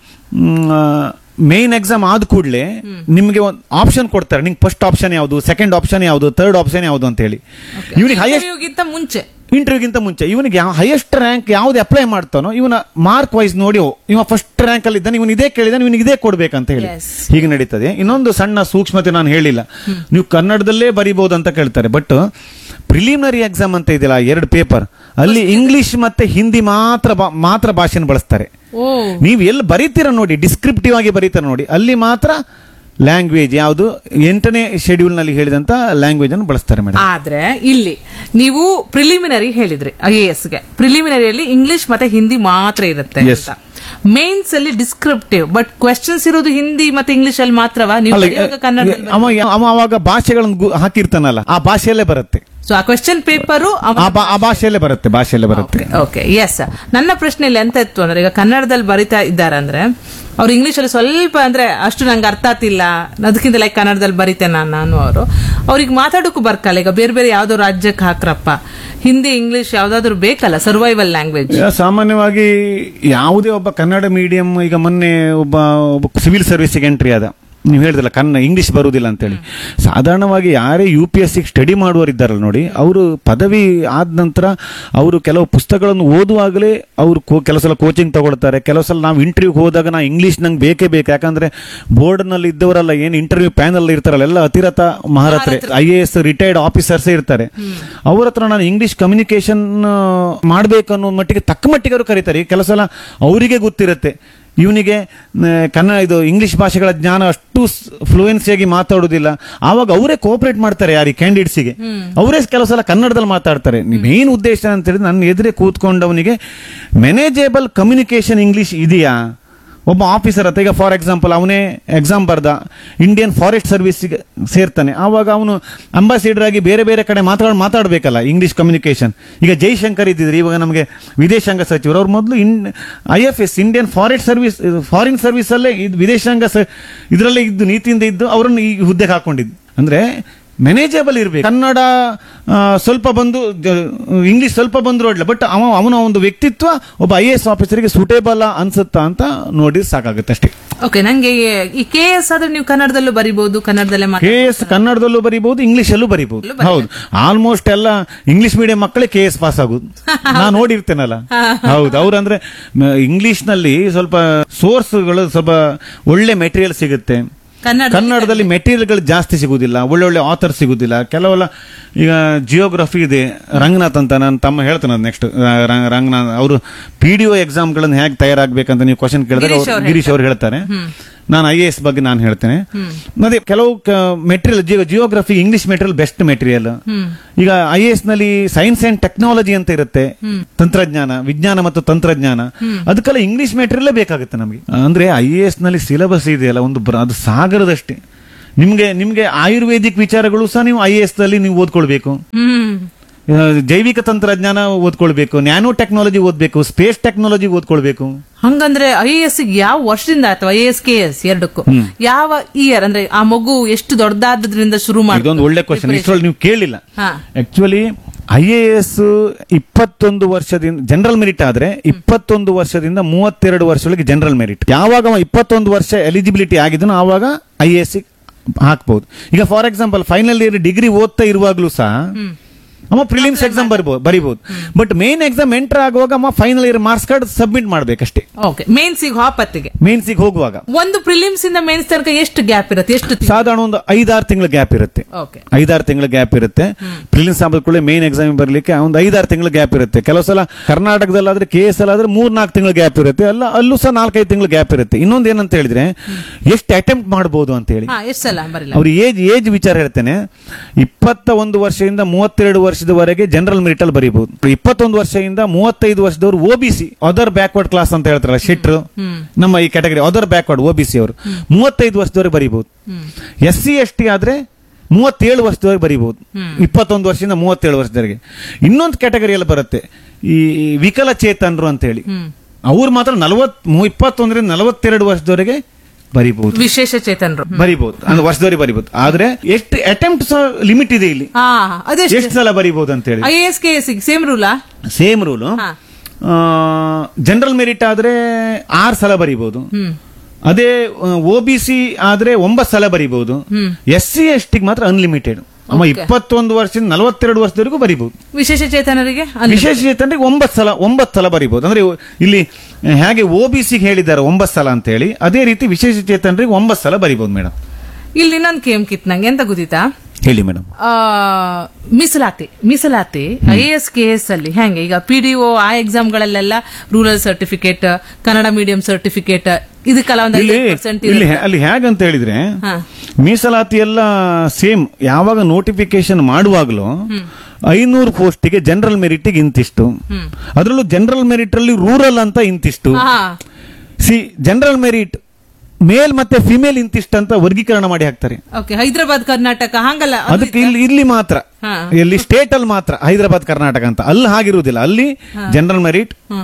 ಮೇನ್ ಎಕ್ಸಾಮ್ ಆದ ಕೂಡಲೇ ನಿಮ್ಗೆ ಒಂದು ಆಪ್ಷನ್ ಕೊಡ್ತಾರೆ ನಿಮ್ಗೆ ಫಸ್ಟ್ ಆಪ್ಷನ್ ಯಾವುದು ಸೆಕೆಂಡ್ ಆಪ್ಷನ್ ಯಾವುದು ಥರ್ಡ್ ಆಪ್ಷನ್ ಯಾವುದು ಅಂತ ಹೇಳಿ ಇವನಿಗೆ ಹೈಯೆಸ್ಟ್ ಇಂಟರ್ವ್ಯೂಗಿಂತ ಮುಂಚೆ ಇಂಟರ್ವ್ಯೂಗಿಂತ ಮುಂಚೆ ಇವನಿಗೆ ಯಾವ ಹೈಯೆಸ್ಟ್ ರ್ಯಾಂಕ್ ಯಾವ್ದು ಅಪ್ಲೈ ಮಾಡ್ತಾನೋ ಇವನ ಮಾರ್ಕ್ ವೈಸ್ ನೋಡಿ ಓ, ಇವ ಫಸ್ಟ್ ರ್ಯಾಂಕ್ ಅಲ್ಲಿ ಇದ್ದಾನೆ ಇವನು ಇದೇ ಕೇಳಿದಾನೆ ಇವನಿಗೆ ಇದೇ ಕೊಡ್ಬೇಕಂತ ಹೇಳಿ Yes. ಹೀಗೆ ನಡೀತದೆ ಇನ್ನೊಂದು ಸಣ್ಣ ಸೂಕ್ಷ್ಮತೆ ನಾನು ಹೇಳಿಲ್ಲ ನೀವು ಕನ್ನಡದಲ್ಲೇ ಬರಿಬಹುದು ಅಂತ ಕೇಳ್ತಾರೆ ಬಟ್ ಪ್ರಿಲಿಮಿನರಿ ಎಕ್ಸಾಮ್ ಅಂತ ಇದೆಯಲ್ಲ ಎರಡು ಪೇಪರ್ ಅಲ್ಲಿ ಇಂಗ್ಲಿಷ್ ಮತ್ತೆ ಹಿಂದಿ ಮಾತ್ರ ಬಾ- ಮಾತ್ರ ಭಾಷೆನ ಬಳಸ್ತಾರೆ ಓ ನೀವು ಎಲ್ಲಿ ಬರೀತೀರ ನೋಡಿ ಡಿಸ್ಕ್ರಿಪ್ಟಿವ್ ಆಗಿ ಬರೀತೀರ ನೋಡಿ ಅಲ್ಲಿ ಮಾತ್ರ ಲ್ಯಾಂಗ್ವೇಜ್ ಯಾವುದು ಎಂಟನೇ ಶೆಡ್ಯೂಲ್ ನಲ್ಲಿ ಹೇಳಿದಂತ ಲ್ಯಾಂಗ್ವೇಜ್ ಅನ್ನು ಬಳಸ್ತಾರೆ ಮೇಡಮ್ ಆದ್ರೆ ಇಲ್ಲಿ ನೀವು ಪ್ರಿಲಿಮಿನರಿ ಹೇಳಿದ್ರಿ ಐ ಎ ಎಸ್ ಗೆ ಪ್ರಿಲಿಮಿನರಿಯಲ್ಲಿ ಇಂಗ್ಲಿಷ್ ಮತ್ತೆ ಹಿಂದಿ ಮಾತ್ರ ಇರುತ್ತೆ Yes. ಅಂತ ಮೇನ್ಸ್ ಅಲ್ಲಿ ಡಿಸ್ಕ್ರಿಪ್ಟಿವ್ ಬಟ್ ಕ್ವೆಶನ್ಸ್ ಇರೋದು ಹಿಂದಿ ಮತ್ತೆ ಇಂಗ್ಲಿಷ್ ಅಲ್ಲಿ ಮಾತ್ರವಾ ನೀವು ಅಲ್ಲ ಬರೆಯುವಾಗ ಕನ್ನಡದಲ್ಲಿ ಅವ ಅವ ಅವಾಗ ಭಾಷೆಗಳನ್ನು ಗು- ಹಾಕಿರ್ತಾನಲ್ಲ ಆ ಭಾಷೆಯಲ್ಲೇ ಬರುತ್ತೆ ಸೊ ಆ ಕ್ವೆಶನ್ ಪೇಪರು ಆ ಬಾ- ಆ ಭಾಷೆಯಲ್ಲೇ ಬರುತ್ತೆ ಭಾಷೆಯಲ್ಲೇ ಬರುತ್ತೆ ಓಕೆ ಎಸ್ ನನ್ನ ಪ್ರಶ್ನೆಯಲ್ಲಿ ಎಂತ ಇತ್ತು ಅಂದ್ರೆ ಈಗ ಕನ್ನಡದಲ್ಲಿ ಬರಿತಾ ಇದ್ದಾರೆ ಅಂದ್ರೆ ಅವ್ರು ಇಂಗ್ಲಿಷ್ ಅಲ್ಲಿ ಸ್ವಲ್ಪ ಅಂದ್ರೆ ಅಷ್ಟು ನಂಗೆ ಅರ್ಥ ಆಗ್ತಿಲ್ಲ ಅದಕ್ಕಿಂತ ಲೈಕ್ ಕನ್ನಡದಲ್ಲಿ ಬರಿತೇನೆ ನಾನು ನಾನು ಅವರು ಅವ್ರಿಗೆ ಮಾತಾಡೋಕ್ಕೂ ಬರ್ಕಲ್ಲ ಈಗ ಬೇರೆ ಬೇರೆ ಯಾವ್ದೋ ರಾಜ್ಯಕ್ಕೆ ಹಾಕ್ರಪ್ಪ ಹಿಂದಿ ಇಂಗ್ಲಿಷ್ ಯಾವ್ದಾದ್ರು ಬೇಕಲ್ಲ ಸರ್ವೈವಲ್ ಲ್ಯಾಂಗ್ವೇಜ್ ಈಗ ಸಾಮಾನ್ಯವಾಗಿ ಯಾವುದೇ ಒಬ್ಬ ಕನ್ನಡ ಮೀಡಿಯಂ ಈಗ ಮೊನ್ನೆ ಒಬ್ಬ ಒಬ್ಬ ಸಿವಿಲ್ ಸರ್ವಿಸ್ಗೆ ಎಂಟ್ರಿ ಆದ ನೀವು ಹೇಳಿದ್ರಲ್ಲ ಕನ್ನಡ ಇಂಗ್ಲಿಷ್ ಬರುವುದಿಲ್ಲ ಅಂತೇಳಿ ಸಾಧಾರಣವಾಗಿ ಯಾರೇ U P S C study ಮಾಡುವವರು ಇದ್ದಾರಲ್ಲ ನೋಡಿ ಅವರು ಪದವಿ ಆದ ನಂತರ ಅವರು ಕೆಲವು ಪುಸ್ತಕಗಳನ್ನು ಓದುವಾಗಲೇ ಅವರು ಕೋ- ಕೆಲವು ಸಲ ಕೋಚಿಂಗ್ ತಗೊಳ್ತಾರೆ ಕೆಲವು ಸಲ ನಾವು ಇಂಟರ್ವ್ಯೂಗೆ ಹೋದಾಗ ನಾ ಇಂಗ್ಲಿಷ್ ನಂಗೆ ಬೇಕೇ ಬೇಕು ಯಾಕಂದ್ರೆ ಬೋರ್ಡ್ನಲ್ಲಿ ಇದ್ದವರೆಲ್ಲ ಏನು ಇಂಟರ್ವ್ಯೂ ಪ್ಯಾನಲ್ ಇರ್ತಾರಲ್ಲ ಎಲ್ಲ ಅತಿರಥ ಮಹಾರಥರೆ I A S retired officers ಇರ್ತಾರೆ ಅವ್ರ ಹತ್ರ ನಾನು ಇಂಗ್ಲಿಷ್ ಕಮ್ಯುನಿಕೇಶನ್ ಮಾಡಬೇಕು ಅನ್ನೋ ಮಟ್ಟಿಗೆ ತಕ್ಕ ಮಟ್ಟಿಗೆ ಅವರು ಕರೀತಾರೆ ಕೆಲವು ಸಲ ಅವರಿಗೆ ಗೊತ್ತಿರುತ್ತೆ ಇವನಿಗೆ ಕನ್ನಡ ಇದು ಇಂಗ್ಲಿಷ್ ಭಾಷೆಗಳ ಜ್ಞಾನ ಅಷ್ಟು ಫ್ಲೂಯೆನ್ಸಿಯಾಗಿ ಮಾತಾಡೋದಿಲ್ಲ ಆವಾಗ ಅವರೇ ಕೋಪರೇಟ್ ಮಾಡ್ತಾರೆ ಯಾರಿಗೆ ಕ್ಯಾಂಡಿಡೇಟ್ಸಿಗೆ ಅವರೇ ಕೆಲವು ಸಲ ಕನ್ನಡದಲ್ಲಿ ಮಾತಾಡ್ತಾರೆ ಮೇನ್ ಉದ್ದೇಶ ಅಂತ ಹೇಳಿದ್ರೆ ನನ್ನ ಎದುರೇ ಕೂತ್ಕೊಂಡವನಿಗೆ ಮ್ಯಾನೇಜೇಬಲ್ ಕಮ್ಯುನಿಕೇಶನ್ ಇಂಗ್ಲಿಷ್ ಇದೆಯಾ ಒಬ್ಬ ಆಫೀಸರ್ ಹತ್ರ ಈಗ ಫಾರ್ ಎಕ್ಸಾಂಪಲ್ ಅವನೇ ಎಕ್ಸಾಮ್ ಬರ್ದ ಇಂಡಿಯನ್ ಫಾರೆಸ್ಟ್ ಸರ್ವಿಸ್ಗೆ ಸೇರ್ತಾನೆ ಆವಾಗ ಅವನು ಅಂಬಾಸಿಡರ್ ಆಗಿ ಬೇರೆ ಬೇರೆ ಕಡೆ ಮಾತಾಡ್ ಮಾತಾಡಬೇಕಲ್ಲ ಇಂಗ್ಲಿಷ್ ಕಮ್ಯುನಿಕೇಶನ್ ಈಗ ಜೈಶಂಕರ್ ಇದ್ದಿದ್ರು ಇವಾಗ ನಮಗೆ ವಿದೇಶಾಂಗ ಸಚಿವರು ಅವ್ರು ಮೊದಲು in I F S Indian forest service foreign service ಅಲ್ಲೇ ಇದು ವಿದೇಶಾಂಗ ಸ- ಇದರಲ್ಲೇ ಇದ್ದು ನೀತಿಯಿಂದ ಇದ್ದು ಅವರನ್ನು ಈ ಹುದ್ದೆಗೆ ಹಾಕೊಂಡಿದ್ದು ಅಂದ್ರೆ ಮ್ಯಾನೇಜಬಲ್ ಇರಬೇಕು ಕನ್ನಡ ಆ, ಸ್ವಲ್ಪ ಬಂದು ಜ- ಇಂಗ್ಲಿಷ್ ಸ್ವಲ್ಪ ಬಂದ್ರು ಅಡ್ಲ ಬಟ್ ಅವ ಅವನ ಒಂದು ವ್ಯಕ್ತಿತ್ವ ಒಬ್ಬ ಐ ಎ ಎಸ್ ಆಫೀಸರ್ಗೆ ಸೂಟೇಬಲ್ ಅನ್ಸುತ್ತಾ ಅಂತ ನೋಡಿ ಸಾಕಾಗುತ್ತೆ ಅಷ್ಟೇ ಓಕೆ ನಂಗೆ ಈ ಕೆ ಎಸ್ ಆದ್ರೆ ನೀವು ಕನ್ನಡದಲ್ಲೂ ಬರಿಬಹುದು ಕನ್ನಡದಲ್ಲೇ ಕೆ ಮಾತಾಡ ಎಸ್ ಕನ್ನಡದಲ್ಲೂ ಬರೀಬಹುದು ಇಂಗ್ಲಿಷಲ್ಲೂ ಬರೀಬಹುದು ಹೌದು ಆಲ್ಮೋಸ್ಟ್ ಎಲ್ಲ ಇಂಗ್ಲಿಷ್ ಮೀಡಿಯಂ ಮಕ್ಕಳೇ ಕೆ ಎಸ್ ಪಾಸ್ ಆಗುದು ನಾನು ನೋಡಿರ್ತೇನಲ್ಲ ಹೌದು ಅವ್ರಂದ್ರೆ ಇಂಗ್ಲಿಷ್ ನಲ್ಲಿ ಸ್ವಲ್ಪ ಸೋರ್ಸ್ಗಳು ಸ್ವಲ್ಪ ಒಳ್ಳೆ ಮೆಟೀರಿಯಲ್ ಸಿಗುತ್ತೆ ಕನ್ನಡ ಕನ್ನಡದಲ್ಲಿ ಮೆಟೀರಿಯಲ್ಗಳು ಜಾಸ್ತಿ ಸಿಗುದಿಲ್ಲ ಒಳ್ಳೊಳ್ಳೆ ಆಥರ್ ಸಿಗುದಿಲ್ಲ ಕೆಲವೆಲ್ಲ ಈಗ ಜಿಯೋಗ್ರಫಿ ಇದೆ ರಂಗನಾಥ್ ಅಂತ ನಾನು ತಮ್ಮ ಹೇಳ್ತಾನೆ ನೆಕ್ಸ್ಟ್ ರಂಗನಾಥ್ ಅವರು ಪಿ ಡಿ ಒ ಎಕ್ಸಾಮ್ಗಳನ್ನು ಹೇಗೆ ತಯಾರಾಗಬೇಕಂತ ನೀವು ಕ್ವಶನ್ ಕೇಳಿದ್ರೆ ಗಿರೀಶ್ ಅವ್ರು ಗಿರೀಶ್ ಅವರು ಹೇಳ್ತಾರೆ ನಾನು ಐ ಎ ಎಸ್ ಬಗ್ಗೆ ನಾನು ಹೇಳ್ತೇನೆ ಮತ್ತೆ ಕೆಲವು material geography English material best material ಈಗ ಐ ಎಸ್ ನಲ್ಲಿ ಸೈನ್ಸ್ ಅಂಡ್ ಟೆಕ್ನಾಲಜಿ ಅಂತ ಇರುತ್ತೆ ತಂತ್ರಜ್ಞಾನ ವಿಜ್ಞಾನ ಮತ್ತು ತಂತ್ರಜ್ಞಾನ ಅದಕ್ಕೆಲ್ಲ ಇಂಗ್ಲಿಷ್ ಮೆಟೀರಿಯಲ್ ಬೇಕಾಗುತ್ತೆ ನಮಗೆ ಅಂದ್ರೆ ಐ ಎ ಎಸ್ ನಲ್ಲಿ ಸಿಲೆಬಸ್ ಇದೆಯಲ್ಲ ಒಂದು ಬ್ರ- ಅದು ಸಾಗರದಷ್ಟೇ ನಿಮ್ಗೆ ನಿಮ್ಗೆ ಆಯುರ್ವೇದಿಕ್ ವಿಚಾರಗಳು ಸಹ ನೀವು ಐ ಎಸ್ ನಲ್ಲಿ ನೀವು ಓದ್ಕೊಳ್ಬೇಕು ಹ್ಮ್ ಆ, ಜೈವಿಕ ತಂತ್ರಜ್ಞಾನ ಓದ್ಕೊಳ್ಬೇಕು ನ್ಯಾನೋ ಟೆಕ್ನಾಲಜಿ ಓದ್ಬೇಕು ಸ್ಪೇಸ್ ಟೆಕ್ನಾಲಜಿ ಓದ್ಕೊಳ್ಬೇಕು ಹಂಗಂದ್ರೆ ಐ ಎಸ್ ಯಾವ ವರ್ಷದಿಂದ ಆಯ್ತು ಐ ಎಸ್ ಕೆ ಎಸ್ ಎರಡಕ್ಕೂ ಯಾವ ಇಯರ್ ಅಂದ್ರೆ ಆ ಮಗು ಎಷ್ಟು ದೊಡ್ಡದಾದ್ರಿಂದ ಶುರು ಮಾಡಿ ಇದೊಂದು ಒಳ್ಳೆ ಕ್ವಶನ್ ಇಷ್ಟರಲ್ಲಿ ನೀವು ಕೇಳಿಲ್ಲ ಹಾ. ಆಕ್ಚುಲಿ ಐ ಎ ಎಸ್ ಇಪ್ಪತ್ತೊಂದು ವರ್ಷದಿಂದ ಜನರಲ್ ಮೆರಿಟ್ ಆದ್ರೆ ಇಪ್ಪತ್ತೊಂದು ವರ್ಷದಿಂದ ಮೂವತ್ತೆರಡು ವರ್ಷದೊಳಗೆ ಜನರಲ್ ಮೆರಿಟ್ ಯಾವಾಗ ಅವ ಇಪ್ಪತ್ತೊಂದು ವರ್ಷ ಎಲಿಜಿಬಿಲಿಟಿ ಆಗಿದನೋ ಆವಾಗ ಐ ಎ ಎಸ್ ಹಾಕ್ಬಹುದು ಈಗ for example final year degree ಓದ್ತಾ ಇರುವಾಗ್ಲೂ ಸಹ ಅಮ್ಮ ಪ್ರಿಲಿಮ್ಸ್ ಎಕ್ಸಾಮ್ ಬರ್ಬೋದು ಬರಿಬಹುದು ಬಟ್ ಮೇನ್ ಎಕ್ಸಾಮ್ ಎಂಟರ್ ಆಗುವಾಗ ಅಮ್ಮ final year marks card submit ಮಾಡ್ಬೇಕಷ್ಟೇ ಓಕೆ ಮೇನ್ಸಿಗೆ ಹಾಪತ್ತಿಗೆ ಮೇನ್ಸಿಗೆ ಹೋಗುವಾಗ ಒಂದು ಪ್ರಿಲಿಮ್ಸ್ ಇಂದ ಮೇನ್ಸ್ ತನಕ ಎಷ್ಟು ಗ್ಯಾಪ್ ಇರುತ್ತೆ ಎಷ್ಟು ಸಾಧಾರಣ ಒಂದು ಐದಾರು ತಿಂಗಳ ಗ್ಯಾಪ್ ಇರುತ್ತೆ ಓಕೆ ಐದಾರು ತಿಂಗಳ ಗ್ಯಾಪ್ ಇರುತ್ತೆ ಪ್ರಿಲಿಮ್ಸ್ ಕೂಡ ಮೇನ್ ಎಕ್ಸಾಮ್ ಬರ್ಲಿಕ್ಕೆ ಒಂದು ಐದಾರು ತಿಂಗಳ ಗ್ಯಾಪ್ ಇರುತ್ತೆ ಕೆಲವು ಸಲ ಕರ್ನಾಟಕದಲ್ಲಾದ್ರೆ ಕೆ ಎಸ್ ಆದ್ರೆ ಮೂರ್ ನಾಲ್ಕು ತಿಂಗಳ ಗ್ಯಾಪ್ ಇರುತ್ತೆ ಅಲ್ಲ ಅಲ್ಲೂ ಸಹ ನಾಲ್ಕೈದು ತಿಂಗಳ ಗ್ಯಾಪ್ ಇರುತ್ತೆ ಇನ್ನೊಂದು ಏನಂತ ಹೇಳಿದ್ರೆ ಎಷ್ಟು ಅಟೆಂಪ್ಟ್ ಮಾಡಬಹುದು ಅಂತ ಹೇಳಿ ಹಾ ಎಷ್ಟು ಸಲ ಬರಲ್ಲ ಅವ್ರ ಏಜ್ ಏಜ್ ವಿಚಾರ ಹೇಳ್ತೇನೆ ಇಪ್ಪತ್ತ ಒಂದು ವರ್ಷದಿಂದ ಮೂವತ್ತೆರಡು ವರ್ಷದವರೆಗೆ ಜನರಲ್ ಮೆರಿಟ್ ಅಲ್ಲಿ ಬರೀಬಹುದು ಇಪ್ಪತ್ತೊಂದು ವರ್ಷದಿಂದ ಮೂವತ್ತೈದು ವರ್ಷದವರು O B C other backward class ಅಂತ ಹೇಳ್ತಾರಲ್ಲ ಶೆಟ್ರು ನಮ್ಮ ಈ category other backward O B C ಅವರು ಮೂವತ್ತೈದು ವರ್ಷದವರೆಗೆ ಬರೀಬಹುದು ಎಸ್ ಸಿ ಎಸ್ ಟಿ ಆದ್ರೆ ಮೂವತ್ತೇಳು ವರ್ಷದವರೆಗೆ ಬರೀಬಹುದು ಇಪ್ಪತ್ತೊಂದು ವರ್ಷದಿಂದ ಮೂವತ್ತೇಳು ವರ್ಷದವರೆಗೆ ಇನ್ನೊಂದು ಕ್ಯಾಟಗರಿಯಲ್ಲಿ ಬರುತ್ತೆ ಈ ವಿಕಲಚೇತನರು ಅಂತ ಹೇಳಿ ಅವ್ರು ಮಾತ್ರ ನಲವತ್ ಇಪ್ಪತ್ತೊಂದರಿಂದ ನಲವತ್ತೆರಡು ವರ್ಷದವರೆಗೆ ಬರೀಬಹುದು ವಿಶೇಷ ಚೇತನರು ಬರಿಬಹುದು ಅಂದ್ರೆ ವರ್ಷದವರೆಗೆ ಬರಿಬಹುದು ಆದ್ರೆ ಎಷ್ಟು ಅಟೆಂಪ್ಟ್ ಸಹ ಲಿಮಿಟ್ ಇದೆ ಇಲ್ಲಿ ಹಾ ಅದೆಷ್ಟು ಎಷ್ಟು ಸಲ ಬರಿಬಹುದು ಅಂತ ಹೇಳಿ I S K S same ರೂಲಾ ಸೇಮ್ ರೂಲ್ ಹಾ. ಜನರಲ್ ಮೆರಿಟ್ ಆದ್ರೆ ಆರ್ ಸಲ ಬರಿಬಹುದು ಹ್ಮ್ ಅದೇ ಒ ಬಿ ಸಿ ಆದ್ರೆ ಒಂಬತ್ತು ಸಲ ಬರಿಬಹುದು ಎಸ್ ಸಿ ಎಸ್ ಟಿಗೆ ಮಾತ್ರ ಅನ್ಲಿಮಿಟೆಡ್ ಅಮ್ಮ ಇಪ್ಪತ್ತೊಂದು ವರ್ಷದಿಂದ ನಲವತ್ತೆರಡು ವರ್ಷದವರೆಗೂ ಬರಿಬಹುದು ವಿಶೇಷ ಚೇತನರಿಗೆ ಅಲ್ಲಿ ವಿಶೇಷ ಚೇತನರಿಗೆ ಒಂಬತ್ತು ಸಲ ಒಂಬತ್ತು ಸಲ ಬರಿಬಹುದು ಅಂದ್ರೆ ಇಲ್ಲಿ ಹೇಗೆ ಒ ಬಿ ಸಿಗೆ ಹೇಳಿದ್ದಾರೆ ಒಂಬತ್ತು ಸಲ ಅಂತ ಹೇಳಿ ಅದೇ ರೀತಿ ವಿಶೇಷ ಚೇತನರಿಗೆ ಒಂಬತ್ತು ಸಲ ಬರಿಬಹುದು ಮೇಡಮ್ ಇಲ್ಲಿ ಇನ್ನೊಂದು ಕೇಮ್ ಕಿತ್ ನಂಗೆ ಎಂತ ಗೊತ್ತಿತ್ತಾ ಹೇಳಿ ಮೇಡಮ್ ಆ, ಮೀಸಲಾತಿ ಮೀಸಲಾತಿ ಐ ಎಸ್ ಕೆ ಎಸ್ ಅಲ್ಲಿ ಹೆಂಗೆ ಈಗ ಪಿ ಡಿ ಒ ಆ ಎಕ್ಸಾಮ್ಗಳಲ್ಲೆಲ್ಲ rural certificate Kannada medium certificate ಇದಕ್ಕೆಲ್ಲ ಒಂದು ಇಲ್ಲಿ ಪರ್ಸೆಂಟ್ ಇಲ್ಲಿ ಹೆ- ಅಲ್ಲಿ ಹೇಗಂತ ಹೇಳಿದ್ರೆ ಹಾ. ಮೀಸಲಾತಿ ಎಲ್ಲ ಸೇಮ್ ಯಾವಾಗ ನೋಟಿಫಿಕೇಶನ್ ಮಾಡುವಾಗಲೂ ಐನೂರು ಪೋಸ್ಟಿಗೆ ಜನರಲ್ ಮೆರಿಟ್ಗೆ ಇಂತಿಷ್ಟು ಅದರಲ್ಲೂ ಜನರಲ್ ಮೆರಿಟ್ ಅಲ್ಲಿ ರೂರಲ್ ಅಂತ ಇಂತಿಷ್ಟು ಹಾ ಸಿ ಜನರಲ್ ಮೆರಿಟ್ ಮೇಲ್ ಮತ್ತೆ ಫಿಮೇಲ್ ಇಂತಿಷ್ಟು ಅಂತ ವರ್ಗೀಕರಣ ಮಾಡಿ ಹಾಕ್ತಾರೆ ಓಕೆ ಹೈದರಾಬಾದ್ ಕರ್ನಾಟಕ ಹಂಗಲ್ಲ ಅದು ಅದಕ್ಕೆ ಇಲ್ಲಿ ಇಲ್ಲಿ ಮಾತ್ರ ಹಾ. ಇಲ್ಲಿ ಸ್ಟೇಟ್ ಅಲ್ಲಿ ಮಾತ್ರ ಹೈದರಾಬಾದ್ ಕರ್ನಾಟಕ ಅಂತ ಅಲ್ಲಿ ಹಾಗಿರುವುದಿಲ್ಲ ಅಲ್ಲಿ ಜನರಲ್ ಮೆರಿಟ್ ಹ್ಮ್.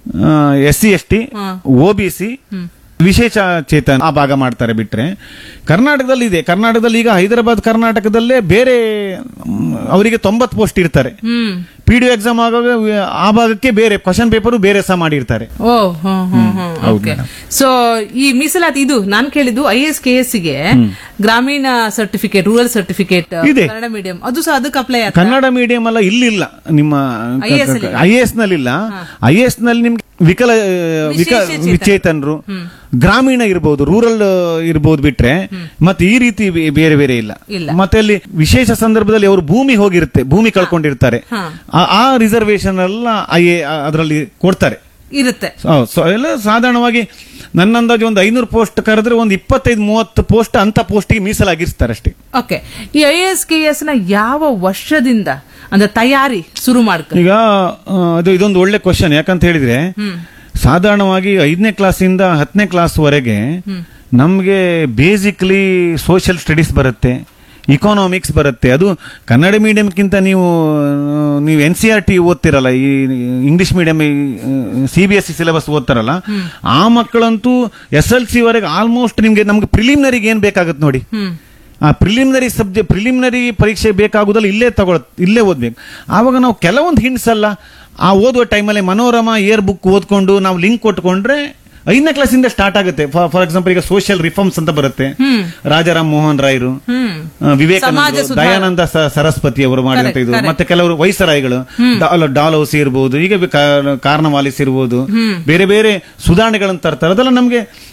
S C S T O B C ವಿಶೇಷ ಚೇತನ ಆ ಭಾಗ ಮಾಡ್ತಾರೆ ಬಿಟ್ರೆ ಕರ್ನಾಟಕದಲ್ಲಿ ಇದೆ ಕರ್ನಾಟಕದಲ್ಲಿ ಈಗ ಹೈದರಾಬಾದ್ ಕರ್ನಾಟಕದಲ್ಲೇ ಬೇರೆ ಮ್, ಅವರಿಗೆ ತೊಂಬತ್ತು ಪೋಸ್ಟ್ ಇರ್ತಾರೆ ಹ್ಮ್ ಪಿ ಡಿ ಎಕ್ಸಾಮ್ ಆಗುವಾಗ ಆ ಭಾಗಕ್ಕೆ ಬೇರೆ ಕ್ವಶನ್ ಪೇಪರ್ ಬೇರೆ ಸಹ ಮಾಡಿರ್ತಾರೆ ಓ ಹ್ಮ್ ಹ್ಮ್ ಹ್ಮ್ ಹೌದು ಓಕೆ madam. ಸೊ ಈ ಮೀಸಲಾತಿ ಇದು ನಾನ್ ಕೇಳಿದ್ದು ಐ ಎಸ್ ಕೆ ಎಸ್ ಗೆ ಗ್ರಾಮೀಣ ಸರ್ಟಿಫಿಕೇಟ್ ರೂರಲ್ ಸರ್ಟಿಫಿಕೇಟ್ ಇದೆ. ಕನ್ನಡ ಮೀಡಿಯಂ ಅದು ಸಹ ಅದಕ್ಕೆ ಅಪ್ಲೈ ಆಗ್ತದೆ ಕನ್ನಡ ಮೀಡಿಯಂ ಅಲ್ಲ ಇಲ್ಲಿಲ್ಲ ನಿಮ್ಮ IAS ಅಲ್ಲಿ. ಐ ಎಸ್ ನಲ್ಲಿಲ್ಲ ಐ ಎಸ್ ನಲ್ಲಿ ನಿಮ್ಗೆ ವಿಕಲ ವಿಕ ವಿಶೇಷ ಚೇತನ. ವಿಚೇತನರು ಗ್ರಾಮೀಣ ಇರಬಹುದು ರೂರಲ್ ಇರಬಹುದು ಬಿಟ್ರೆ ಮತ್ತೆ ಈ ರೀತಿ ಬೇ- ಬೇರೆ ಬೇರೆ ಇಲ್ಲ ಇಲ್ಲ. ಮತ್ತೆ ಅಲ್ಲಿ ವಿಶೇಷ ಸಂದರ್ಭದಲ್ಲಿ ಅವರು ಭೂಮಿ ಹೋಗಿರುತ್ತೆ ಭೂಮಿ ಕಳ್ಕೊಂಡಿರ್ತಾರೆ ಹಾ. ಆ- ಆ ರಿಸರ್ವೇಶನ್ ಎಲ್ಲ ಐ ಅದರಲ್ಲಿ ಕೊಡ್ತಾರೆ ಇರುತ್ತೆ ಹೌದು. ಸೊ ಎಲ್ಲ ಸಾಧಾರಣವಾಗಿ ನನ್ನ ಅಂದಾಜು ಒಂದು ಐನೂರು ಪೋಸ್ಟ್ ಕರೆದ್ರೆ ಒಂದು ಇಪ್ಪತ್ತೈದು ಮೂವತ್ತು ಪೋಸ್ಟ್ ಅಂತ ಪೋಸ್ಟಿಗೆ ಮೀಸಲಾಗಿರ್ತಾರೆ ಅಷ್ಟೇ ಓಕೆ ಈ ಐ ಎಸ್ ಕೆ ಎಸ್ ನ ಯಾವ ವರ್ಷದಿಂದ ಅಂದ್ರೆ ತಯಾರಿ ಶುರು ಮಾಡ್ಕ ಈಗ ಆ, ಅದು ಇದೊಂದು ಒಳ್ಳೆ ಕ್ವಶನ್ ಯಾಕಂತ ಹೇಳಿದ್ರೆ ಸಾಧಾರಣವಾಗಿ ಐದನೇ ಕ್ಲಾಸಿಂದ ಹತ್ತನೇ ಕ್ಲಾಸ್ ವರೆಗೆ ನಮಗೆ ಬೇಸಿಕ್ಲಿ ಸೋಷಿಯಲ್ ಸ್ಟಡೀಸ್ ಬರುತ್ತೆ ಇಕಾನಾಮಿಕ್ಸ್ ಬರುತ್ತೆ ಅದು ಕನ್ನಡ ಮೀಡಿಯಂಕ್ಕಿಂತ ನೀವು ಆ, ನೀವು ಎನ್ ಸಿ ಆರ್ ಟಿ ಓದ್ತಿರಲ್ಲ ಈ English medium C B S C syllabus ಓದ್ತಾರಲ್ಲ ಆ ಮಕ್ಕಳಂತೂ ಎಸ್ ಎಲ್ ಸಿ ವರೆಗೆ ಆಲ್ಮೋಸ್ಟ್ ನಿಮ್ಗೆ ನಮ್ಗೆ ಪ್ರಿಲಿಮಿನರಿಗೆ ಏನ್ ಬೇಕಾಗುತ್ತೆ ನೋಡಿ ಹ್ಮ್ ಆ ಪ್ರಿಲಿಮಿನರಿ ಸಬ್ಜೆಕ್ಟ್ ಪ್ರಿಲಿಮಿನರಿ ಪರೀಕ್ಷೆ ಬೇಕಾಗುದಲ್ಲ ಇಲ್ಲೇ ತಗೊಳ ಇಲ್ಲೇ ಓದ್ಬೇಕು ಆವಾಗ ನಾವು ಕೆಲವೊಂದು ಹಿಂಟ್ಸ್ ಅಲ್ಲ ಆ ಓದುವ ಟೈಮಲ್ಲಿ ಮನೋರಮ ಇಯರ್ ಬುಕ್ ಓದ್ಕೊಂಡು ನಾವು ಲಿಂಕ್ ಕೊಟ್ಕೊಂಡ್ರೆ ಐದನೇ ಕ್ಲಾಸಿಂದ ಸ್ಟಾರ್ಟ್ ಆಗುತ್ತೆ ಫಾರ್ ಎಕ್ಸಾಂಪಲ್ ಈಗ ಸೋಷಿಯಲ್ ರಿಫಾರ್ಮ್ಸ್ ಅಂತ ಬರುತ್ತೆ ರಾಜಾರಾಮ್ ಮೋಹನ್ ರಾಯರು ಹ್ಮ್ ಆ, ವಿವೇಕಾನಂದ ಸಮಾಜ ಸುಧಾರ- ದಯಾನಂದ ಸ- ಸರಸ್ವತಿ ಅವರು ಮಾಡಿದಂತ Correct, ಇದು correct. ಮತ್ತೆ ಕೆಲವರು ವೈಸರಾಯಿಗಳು ಡಾಲ್- ಡಾಲೌಸ್ ಇರ್ಬೋದು ಈಗ ಬೆ- ಕಾ- ಕಾರ್ನವಾಲಿಸ್ ಇರ್ಬೋದು ಬೇರೆ ಬೇರೆ ಸುಧಾರಣೆಗಳನ್ನು ತರ್ತಾರೆ ಅದೆಲ್ಲ ನಮಗೆ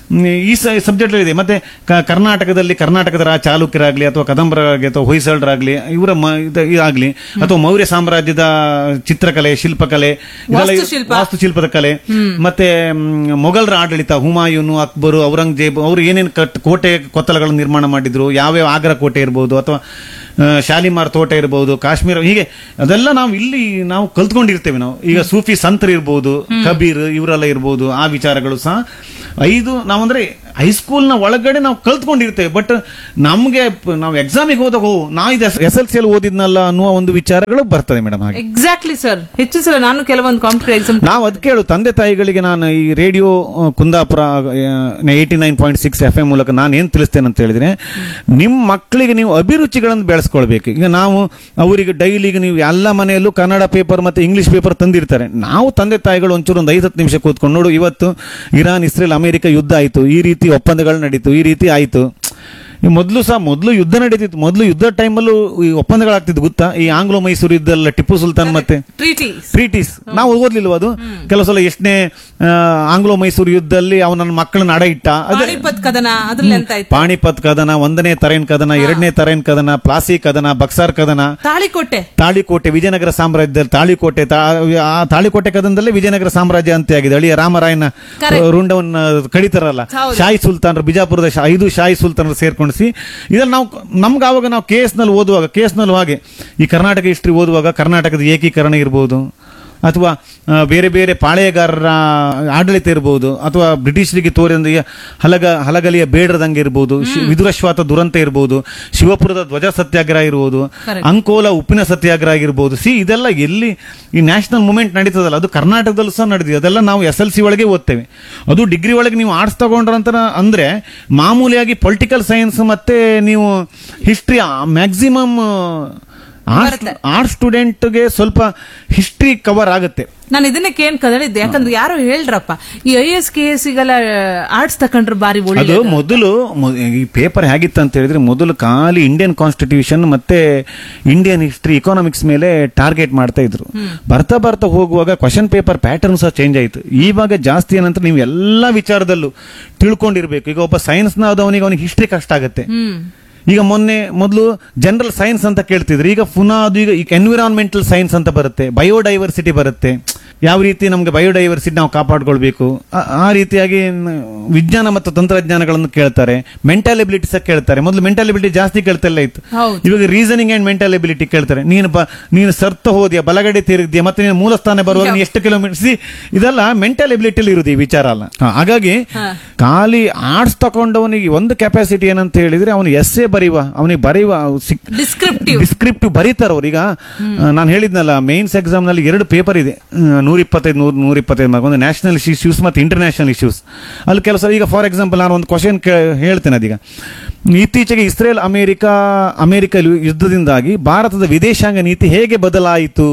ಹ್ಮ್, ಈ ಸಬ್ಜೆಕ್ಟ್ ಇದೆ ಮತ್ತೆ ಕ- ಕರ್ನಾಟಕದಲ್ಲಿ ಕರ್ನಾಟಕದ ರಾ- ಚಾಲುಕ್ಯರಾಗ್ಲಿ ಅಥವಾ ಕದಂಬರಾಗ್ಲಿ ಅಥವಾ ಹೊಯ್ಸಳರಾಗ್ಲಿ ಇವರ ಮ- ಇದು- ಇದಾಗ್ಲಿ ಅಥವಾ ಮೌರ್ಯ ಸಾಮ್ರಾಜ್ಯದ ಚಿತ್ರಕಲೆ ಶಿಲ್ಪಕಲೆ ಇದೆಲ್ಲ ಇ- ವಾಸ್ತುಶಿಲ್ಪ. ವಾಸ್ತುಶಿಲ್ಪದ ಕಲೆ ಮತ್ತೆ ಮ್, ಮೊಘಲರ ಆಡಳಿತ ಹುಮಾಯೂನು ಅಕ್ಬರು ಔರಂಗಜೇಬ್ ಅವರು ಏನೇನು ಕಟ್ ಕೋಟೆ ಕೊತ್ತಲಗಳನ್ನು ನಿರ್ಮಾಣ ಮಾಡಿದ್ರು ಯಾವ್ಯಾವ ಆಗ್ರ ಕೋಟೆ ಇರ್ಬೋದು ಅಥವಾ ಆ, ಶಾಲಿಮಾರ್ ತೋಟ ಇರ್ಬೋದು ಕಾಶ್ಮೀರ ಹೀಗೆ ಅದೆಲ್ಲ ನಾವು ಇಲ್ಲಿ ನಾವು ಕಲ್ತ್ಕೊಂಡಿರ್ತೇವೆ ನಾವು ಈಗ ಸೂಫಿ ಸಂತರು ಇರ್ಬೋದು ಕಬೀರ್ ಇವರೆಲ್ಲ ಇರ್ಬೋದು ಆ ವಿಚಾರಗಳು ಸಹ ಐದು ನಾವಂದ್ರೆ ಹೈಸ್ಕೂಲ್ನ ಒಳಗಡೆ ನಾವು ಕಲ್ತ್ಕೊಂಡಿರ್ತೇವೆ ಬಟ್ ನಮ್ಗೆ ಪ- ನಾವು ಎಕ್ಸಾಮಿಗೆ ಹೋದಾಗ ಓ ನಾ ಇದು ಎಸ್ ಎಲ್ ಸಿ ಅಲ್ಲಿ ಓದಿದ್ನಲ್ಲ ಅನ್ನುವ ಒಂದು ವಿಚಾರಗಳು ಬರ್ತದೆ ಮೇಡಮ್ ಹಾಗೆ ಎಕ್ಸಾಕ್ಟ್ಲಿ ಸರ್ ಹೆಚ್ಚು ಸಲ ನಾನು ಕೆಲವೊಂದು ಕಾಂಪಿಟೇಟಿವ್ ಎಕ್ಸಾಮ್ ನಾವು ಅದಕ್ಕೆ ಹೇಳು ತಂದೆ ತಾಯಿಗಳಿಗೆ ನಾನು ಈ ರೇಡಿಯೋ ಆ, Kundapura eighty nine point six F M ಮೂಲಕ ನಾನು ಏನ್ ತಿಳಿಸ್ತೇನೆ ಅಂತ ಹೇಳಿದ್ರೆ ನಿಮ್ಮ ಮಕ್ಕಳಿಗೆ ನೀವು ಅಭಿರುಚಿಗಳನ್ನು ಬೆಳೆಸ್ಕೊಳ್ಬೇಕು ಈಗ ನಾವು ಅವರಿಗೆ ಡೈಲಿಗೆ ನೀವು ಎಲ್ಲ ಮನೆಯಲ್ಲೂ ಕನ್ನಡ ಪೇಪರ್ ಮತ್ತೆ ಇಂಗ್ಲಿಷ್ ಪೇಪರ್ ತಂದಿರ್ತಾರೆ ನಾವು ತಂದೆ ತಾಯಿಗಳು ಒಂಚೂರು ಒಂದು ಐದು ಹತ್ತು ನಿಮಿಷ ಕೂತ್ಕೊಂಡು ನೋಡು ಇವತ್ತು ಇರಾನ್ ಇಸ್ರೇಲ್ ಅಮೆರಿಕ ಯುದ್ಧ ಆಯಿತು ಈ ರೀತಿ ಒಪ್ಪಂದಗಳು ನಡೀತು ಈ ರೀತಿ ಆಯಿತು ಈ ಮೊದಲು ಸಹ ಮೊದಲು ಯುದ್ಧ ನಡೀತಿತ್ತು ಮೊದಲು ಯುದ್ಧ ಟೈಮಲ್ಲೂ ಈ ಒಪ್ಪಂದಗಳಾಗ್ತಿತ್ತು ಗೊತ್ತಾ ಈ ಆಂಗ್ಲೋ ಮೈಸೂರು ಯುದ್ಧ ಎಲ್ಲ ಟಿಪ್ಪು ಸುಲ್ತಾನ್ ಮತ್ತೆ ಟ್ರೀಟಿ ಟ್ರೀಟೀಸ್ ನಾವು ಓದ್ಲಿಲ್ವ ಅದು ಕೆಲವು ಸಲ ಎಷ್ಟನೇ ಆ, ಆಂಗ್ಲೋ ಮೈಸೂರು ಯುದ್ಧದಲ್ಲಿ ಅವನ ನನ್ನ ಮಕ್ಕಳನ್ನ ಅಡ ಇಟ್ಟ ಅದೇ ಪಾಣಿಪತ್ ಕದನ ಅದ್ರಲ್ಲಿ ಎಂತ ಆಯ್ತು ಪಾಣಿಪತ್ ಕದನ ಒಂದನೇ ತರೇನ್ ಕದನ ಎರಡನೇ ತರೇನ್ ಕದನ ಪ್ಲಾಸಿ ಕದನ ಬಕ್ಸಾರ್ ಕದನ ತಾಳಿಕೋಟೆ ತಾಳಿಕೋಟೆ ವಿಜಯನಗರ ಸಾಮ್ರಾಜ್ಯದಲ್ಲಿ ತಾಳಿಕೋಟೆ ತಾ- ಆ ತಾಳಿಕೋಟೆ ಕದನದಲ್ಲೇ ವಿಜಯನಗರ ಸಾಮ್ರಾಜ್ಯ ಅಂತ್ಯ ಆಗಿದೆ ಅಳಿಯ ರಾಮರಾಯನ Correct. ರುಂಡವನ್ನ ಕಡಿತಾರಲ್ಲ ಹೌದು. ಶಾಹಿ ಸುಲ್ತಾನರು ಬಿಜಾಪುರದ ಶಾ- ಐದು ಶಾಹಿ ಸುಲ್ತಾನರು ಸೇರ್ಕೊಂಡಿಸಿ ಇದನ್ನ ನಾವು ನಮ್ಗೆ ಆವಾಗ ನಾವು ಕೇಸ್ ನಲ್ಲಿ ಓದುವಾಗ ಕೇಸ್ ನಲ್ಲಿ ಹಾಗೆ ಈ ಕರ್ನಾಟಕ ಹಿಸ್ಟ್ರಿ ಓದುವಾಗ ಕರ್ನಾಟಕದ ಏಕೀಕರಣ ಇರ್ಬೋದು ಅಥವಾ ಆ, ಬೇರೆ ಬೇರೆ ಪಾಳೆಯಗಾರರ ಆಡಳಿತ ಇರ್ಬೋದು ಅಥವಾ ಬ್ರಿಟಿಷರಿಗೆ ತೋರಿದ ಈ ಹಲಗ ಹಲಗಲಿಯ ಬೇಡರದಂಗೆ ಇರ್ಬೋದು ಶಿ- ವಿದುರಶ್ವಾತ ದುರಂತ ಇರ್ಬೋದು ಶಿವಪುರದ ಧ್ವಜ ಸತ್ಯಾಗ್ರಹ ಇರ್ಬೋದು Correct. ಅಂಕೋಲ ಉಪ್ಪಿನ ಸತ್ಯಾಗ್ರಹ ಆಗಿರ್ಬೋದು ಸಿ ಇದೆಲ್ಲ ಎಲ್ಲಿ ಈ ನ್ಯಾಷನಲ್ ಮೂವ್ಮೆಂಟ್ ನಡೀತದಲ್ಲ ಅದು ಕರ್ನಾಟಕದಲ್ಲೂ ಸಹ ನಡೆದಿದೆ ಅದೆಲ್ಲ ನಾವು ಎಸ್ ಎಲ್ ಸಿ ಒಳಗೆ ಓದ್ತೇವೆ ಅದು ಡಿಗ್ರಿ ಒಳಗೆ ನೀವು ಆರ್ಟ್ಸ್ ತಗೊಂಡ್ರಂತ ಅಂದ್ರೆ ಮಾಮೂಲಿಯಾಗಿ ಪೊಲಿಟಿಕಲ್ ಸೈನ್ಸ್ ಮತ್ತೆ ನೀವು ಹಿಸ್ಟ್ರಿ ಮ್ಯಾಕ್ಸಿಮಮ್ ಆರ್ಟ್ಸ್ ಬರುತ್ತೆ. ಆರ್ಟ್ಸ್ ಸ್ಟೂಡೆಂಟ್ಗೆ ಸ್ವಲ್ಪ ಹಿಸ್ಟ್ರಿ ಕವರ್ ಆಗುತ್ತೆ ನಾನು ಇದನ್ನೇ ಕೇಳ್ ಕದಳಿದ್ದೆ ಯಾಕಂದ್ರೆ ಯಾರೋ ಹೇಳ್ರಪ್ಪ ಈ ಐ ಎಸ್ ಕೆ ಎಸ್ ಗೆಲ್ಲ ಆರ್ಟ್ಸ್ ತಕೊಂಡ್ರೆ ಬಾರಿ ಅದು ಒಳ್ಳೆ ಮೊದಲು ಮೊ- ಈ ಪೇಪರ್ ಹೇಗಿತ್ತು ಅಂತ ಹೇಳಿದ್ರೆ ಮೊದಲು ಖಾಲಿ ಇಂಡಿಯನ್ ಕಾನ್ಸ್ಟಿಟ್ಯೂಷನ್ ಮತ್ತೆ ಇಂಡಿಯನ್ ಹಿಸ್ಟ್ರಿ ಇಕಾನಮಿಕ್ಸ್ ಮೇಲೆ ಟಾರ್ಗೆಟ್ ಮಾಡ್ತಾ ಇದ್ರು ಬರ್ತಾ ಬರ್ತಾ ಹೋಗುವಾಗ ಕ್ವಶನ್ ಪೇಪರ್ ಪ್ಯಾಟರ್ನ್ ಸಹ ಚೇಂಜ್ ಆಯಿತು ಇವಾಗ ಜಾಸ್ತಿ ಏನಂತ ನೀವು ಎಲ್ಲಾ ವಿಚಾರದಲ್ಲೂ ತಿಳ್ಕೊಂಡಿರ್ಬೇಕು ಈಗ ಒಬ್ಬ ಸೈನ್ಸ್ ಅವನಿಗೆ ಅವನಿಗೆ ಹಿಸ್ಟ್ರಿ ಕಷ್ಟ ಆಗುತ್ತೆ ಹ್ಮ್ ಈಗ ಮೊನ್ನೆ ಮೊದಲು ಜನರಲ್ ಸೈನ್ಸ್ ಅಂತ ಕೇಳ್ತಿದ್ರು ಈಗ ಪುನಃ ಅದು ಈಗ ಈಗ ಎನ್ವಿರಾನ್ಮೆಂಟಲ್ ಸೈನ್ಸ್ ಅಂತ ಬರುತ್ತೆ ಬಯೋಡೈವರ್ಸಿಟಿ ಬರುತ್ತೆ ಯಾವ ರೀತಿ ನಮಗೆ ಬಯೋಡೈವರ್ಸಿಟಿ ನಾವು ಕಾಪಾಡ್ಕೊಳ್ಬೇಕು ಆ- ಆ ರೀತಿಯಾಗಿ ನ- ವಿಜ್ಞಾನ ಮತ್ತು ತಂತ್ರಜ್ಞಾನಗಳನ್ನು ಕೇಳ್ತಾರೆ ಮೆಂಟಲ್ ಎಬಿಲಿಟಿ ಸಹ ಕೇಳ್ತಾರೆ ಮೊದಲು ಮೆಂಟಲ್ ಎಬಿಲಿಟಿ ಜಾಸ್ತಿ ಕೇಳ್ತಿಲ್ಲ ಇತ್ತು ಹೌದು. ಇವಾಗ ರೀಸನಿಂಗ್ ಅಂಡ್ ಮೆಂಟಲ್ ಎಬಿಲಿಟಿ ಕೇಳ್ತಾರೆ ನೀನು ಬ ನೀನು ಸರ್ತ ಹೋದ್ಯಾ ಬಲಗಡೆ ತಿರುಗ್ದ್ಯಾ ಮತ್ತೆ ನೀನು ಮೂಲ ಸ್ಥಾನ ಬರುವಾಗ ನೀನು ಎಷ್ಟು ಕಿಲೋಮೀಟರ್ ಸಿ ಇದೆಲ್ಲ ಮೆಂಟಲ್ ಎಬಿಲಿಟಿಲಿ ಇರುದು ಈ ವಿಚಾರ ಅಲ್ಲ ಹಾ, ಹಾಗಾಗಿ ಖಾಲಿ ಆರ್ಟ್ಸ್ ತಗೊಂಡವನಿಗೆ ಒಂದು ಕೆಪಾಸಿಟಿ ಏನಂತ ಹೇಳಿದ್ರೆ ಅವನು ಎಸ್ ಎ ಬರೀವ ಅವನಿಗೆ ಬರೆಯುವ Descriptive. ಡಿಸ್ಕ್ರಿಪ್ಟಿವ್ ಬರೀತಾರ ಅವ್ರು ಈಗ ನಾನು ಹೇಳಿದ್ನಲ್ಲ ಮೇನ್ಸ್ ಎಕ್ಸಾಮ್ ನಲ್ಲಿ ಎರಡು ಪೇಪರ್ ಇದೆ ನೂರ ಇಪ್ಪತ್ತೈದು ನೂರ ನೂರ ಇಪ್ಪತ್ತೈದು ಮಾರ್ಕ್ ಒಂದು ನ್ಯಾಷನಲ್ ಇಶ್ಯೂಸ್ ಮತ್ತು ಇಂಟರ್ನ್ಯಾಷನಲ್ ಇಶ್ಯೂಸ್ ಅಲ್ಲಿ ಕೆಲಸ ಈಗ ಫಾರ್ ಎಕ್ಸಾಂಪಲ್ ನಾನು ಒಂದು ಕ್ವಶನ್ ಹೇಳ್ತೇನೆ ಅದೀಗ ಇತ್ತೀಚೆಗೆ ಇಸ್ರೇಲ್ ಅಮೆರಿಕ ಅಮೆರಿಕ ಯುದ್ಧದಿಂದಾಗಿ ಭಾರತದ ವಿದೇಶಾಂಗ ನೀತಿ ಹೇಗೆ ಬದಲಾಯಿತು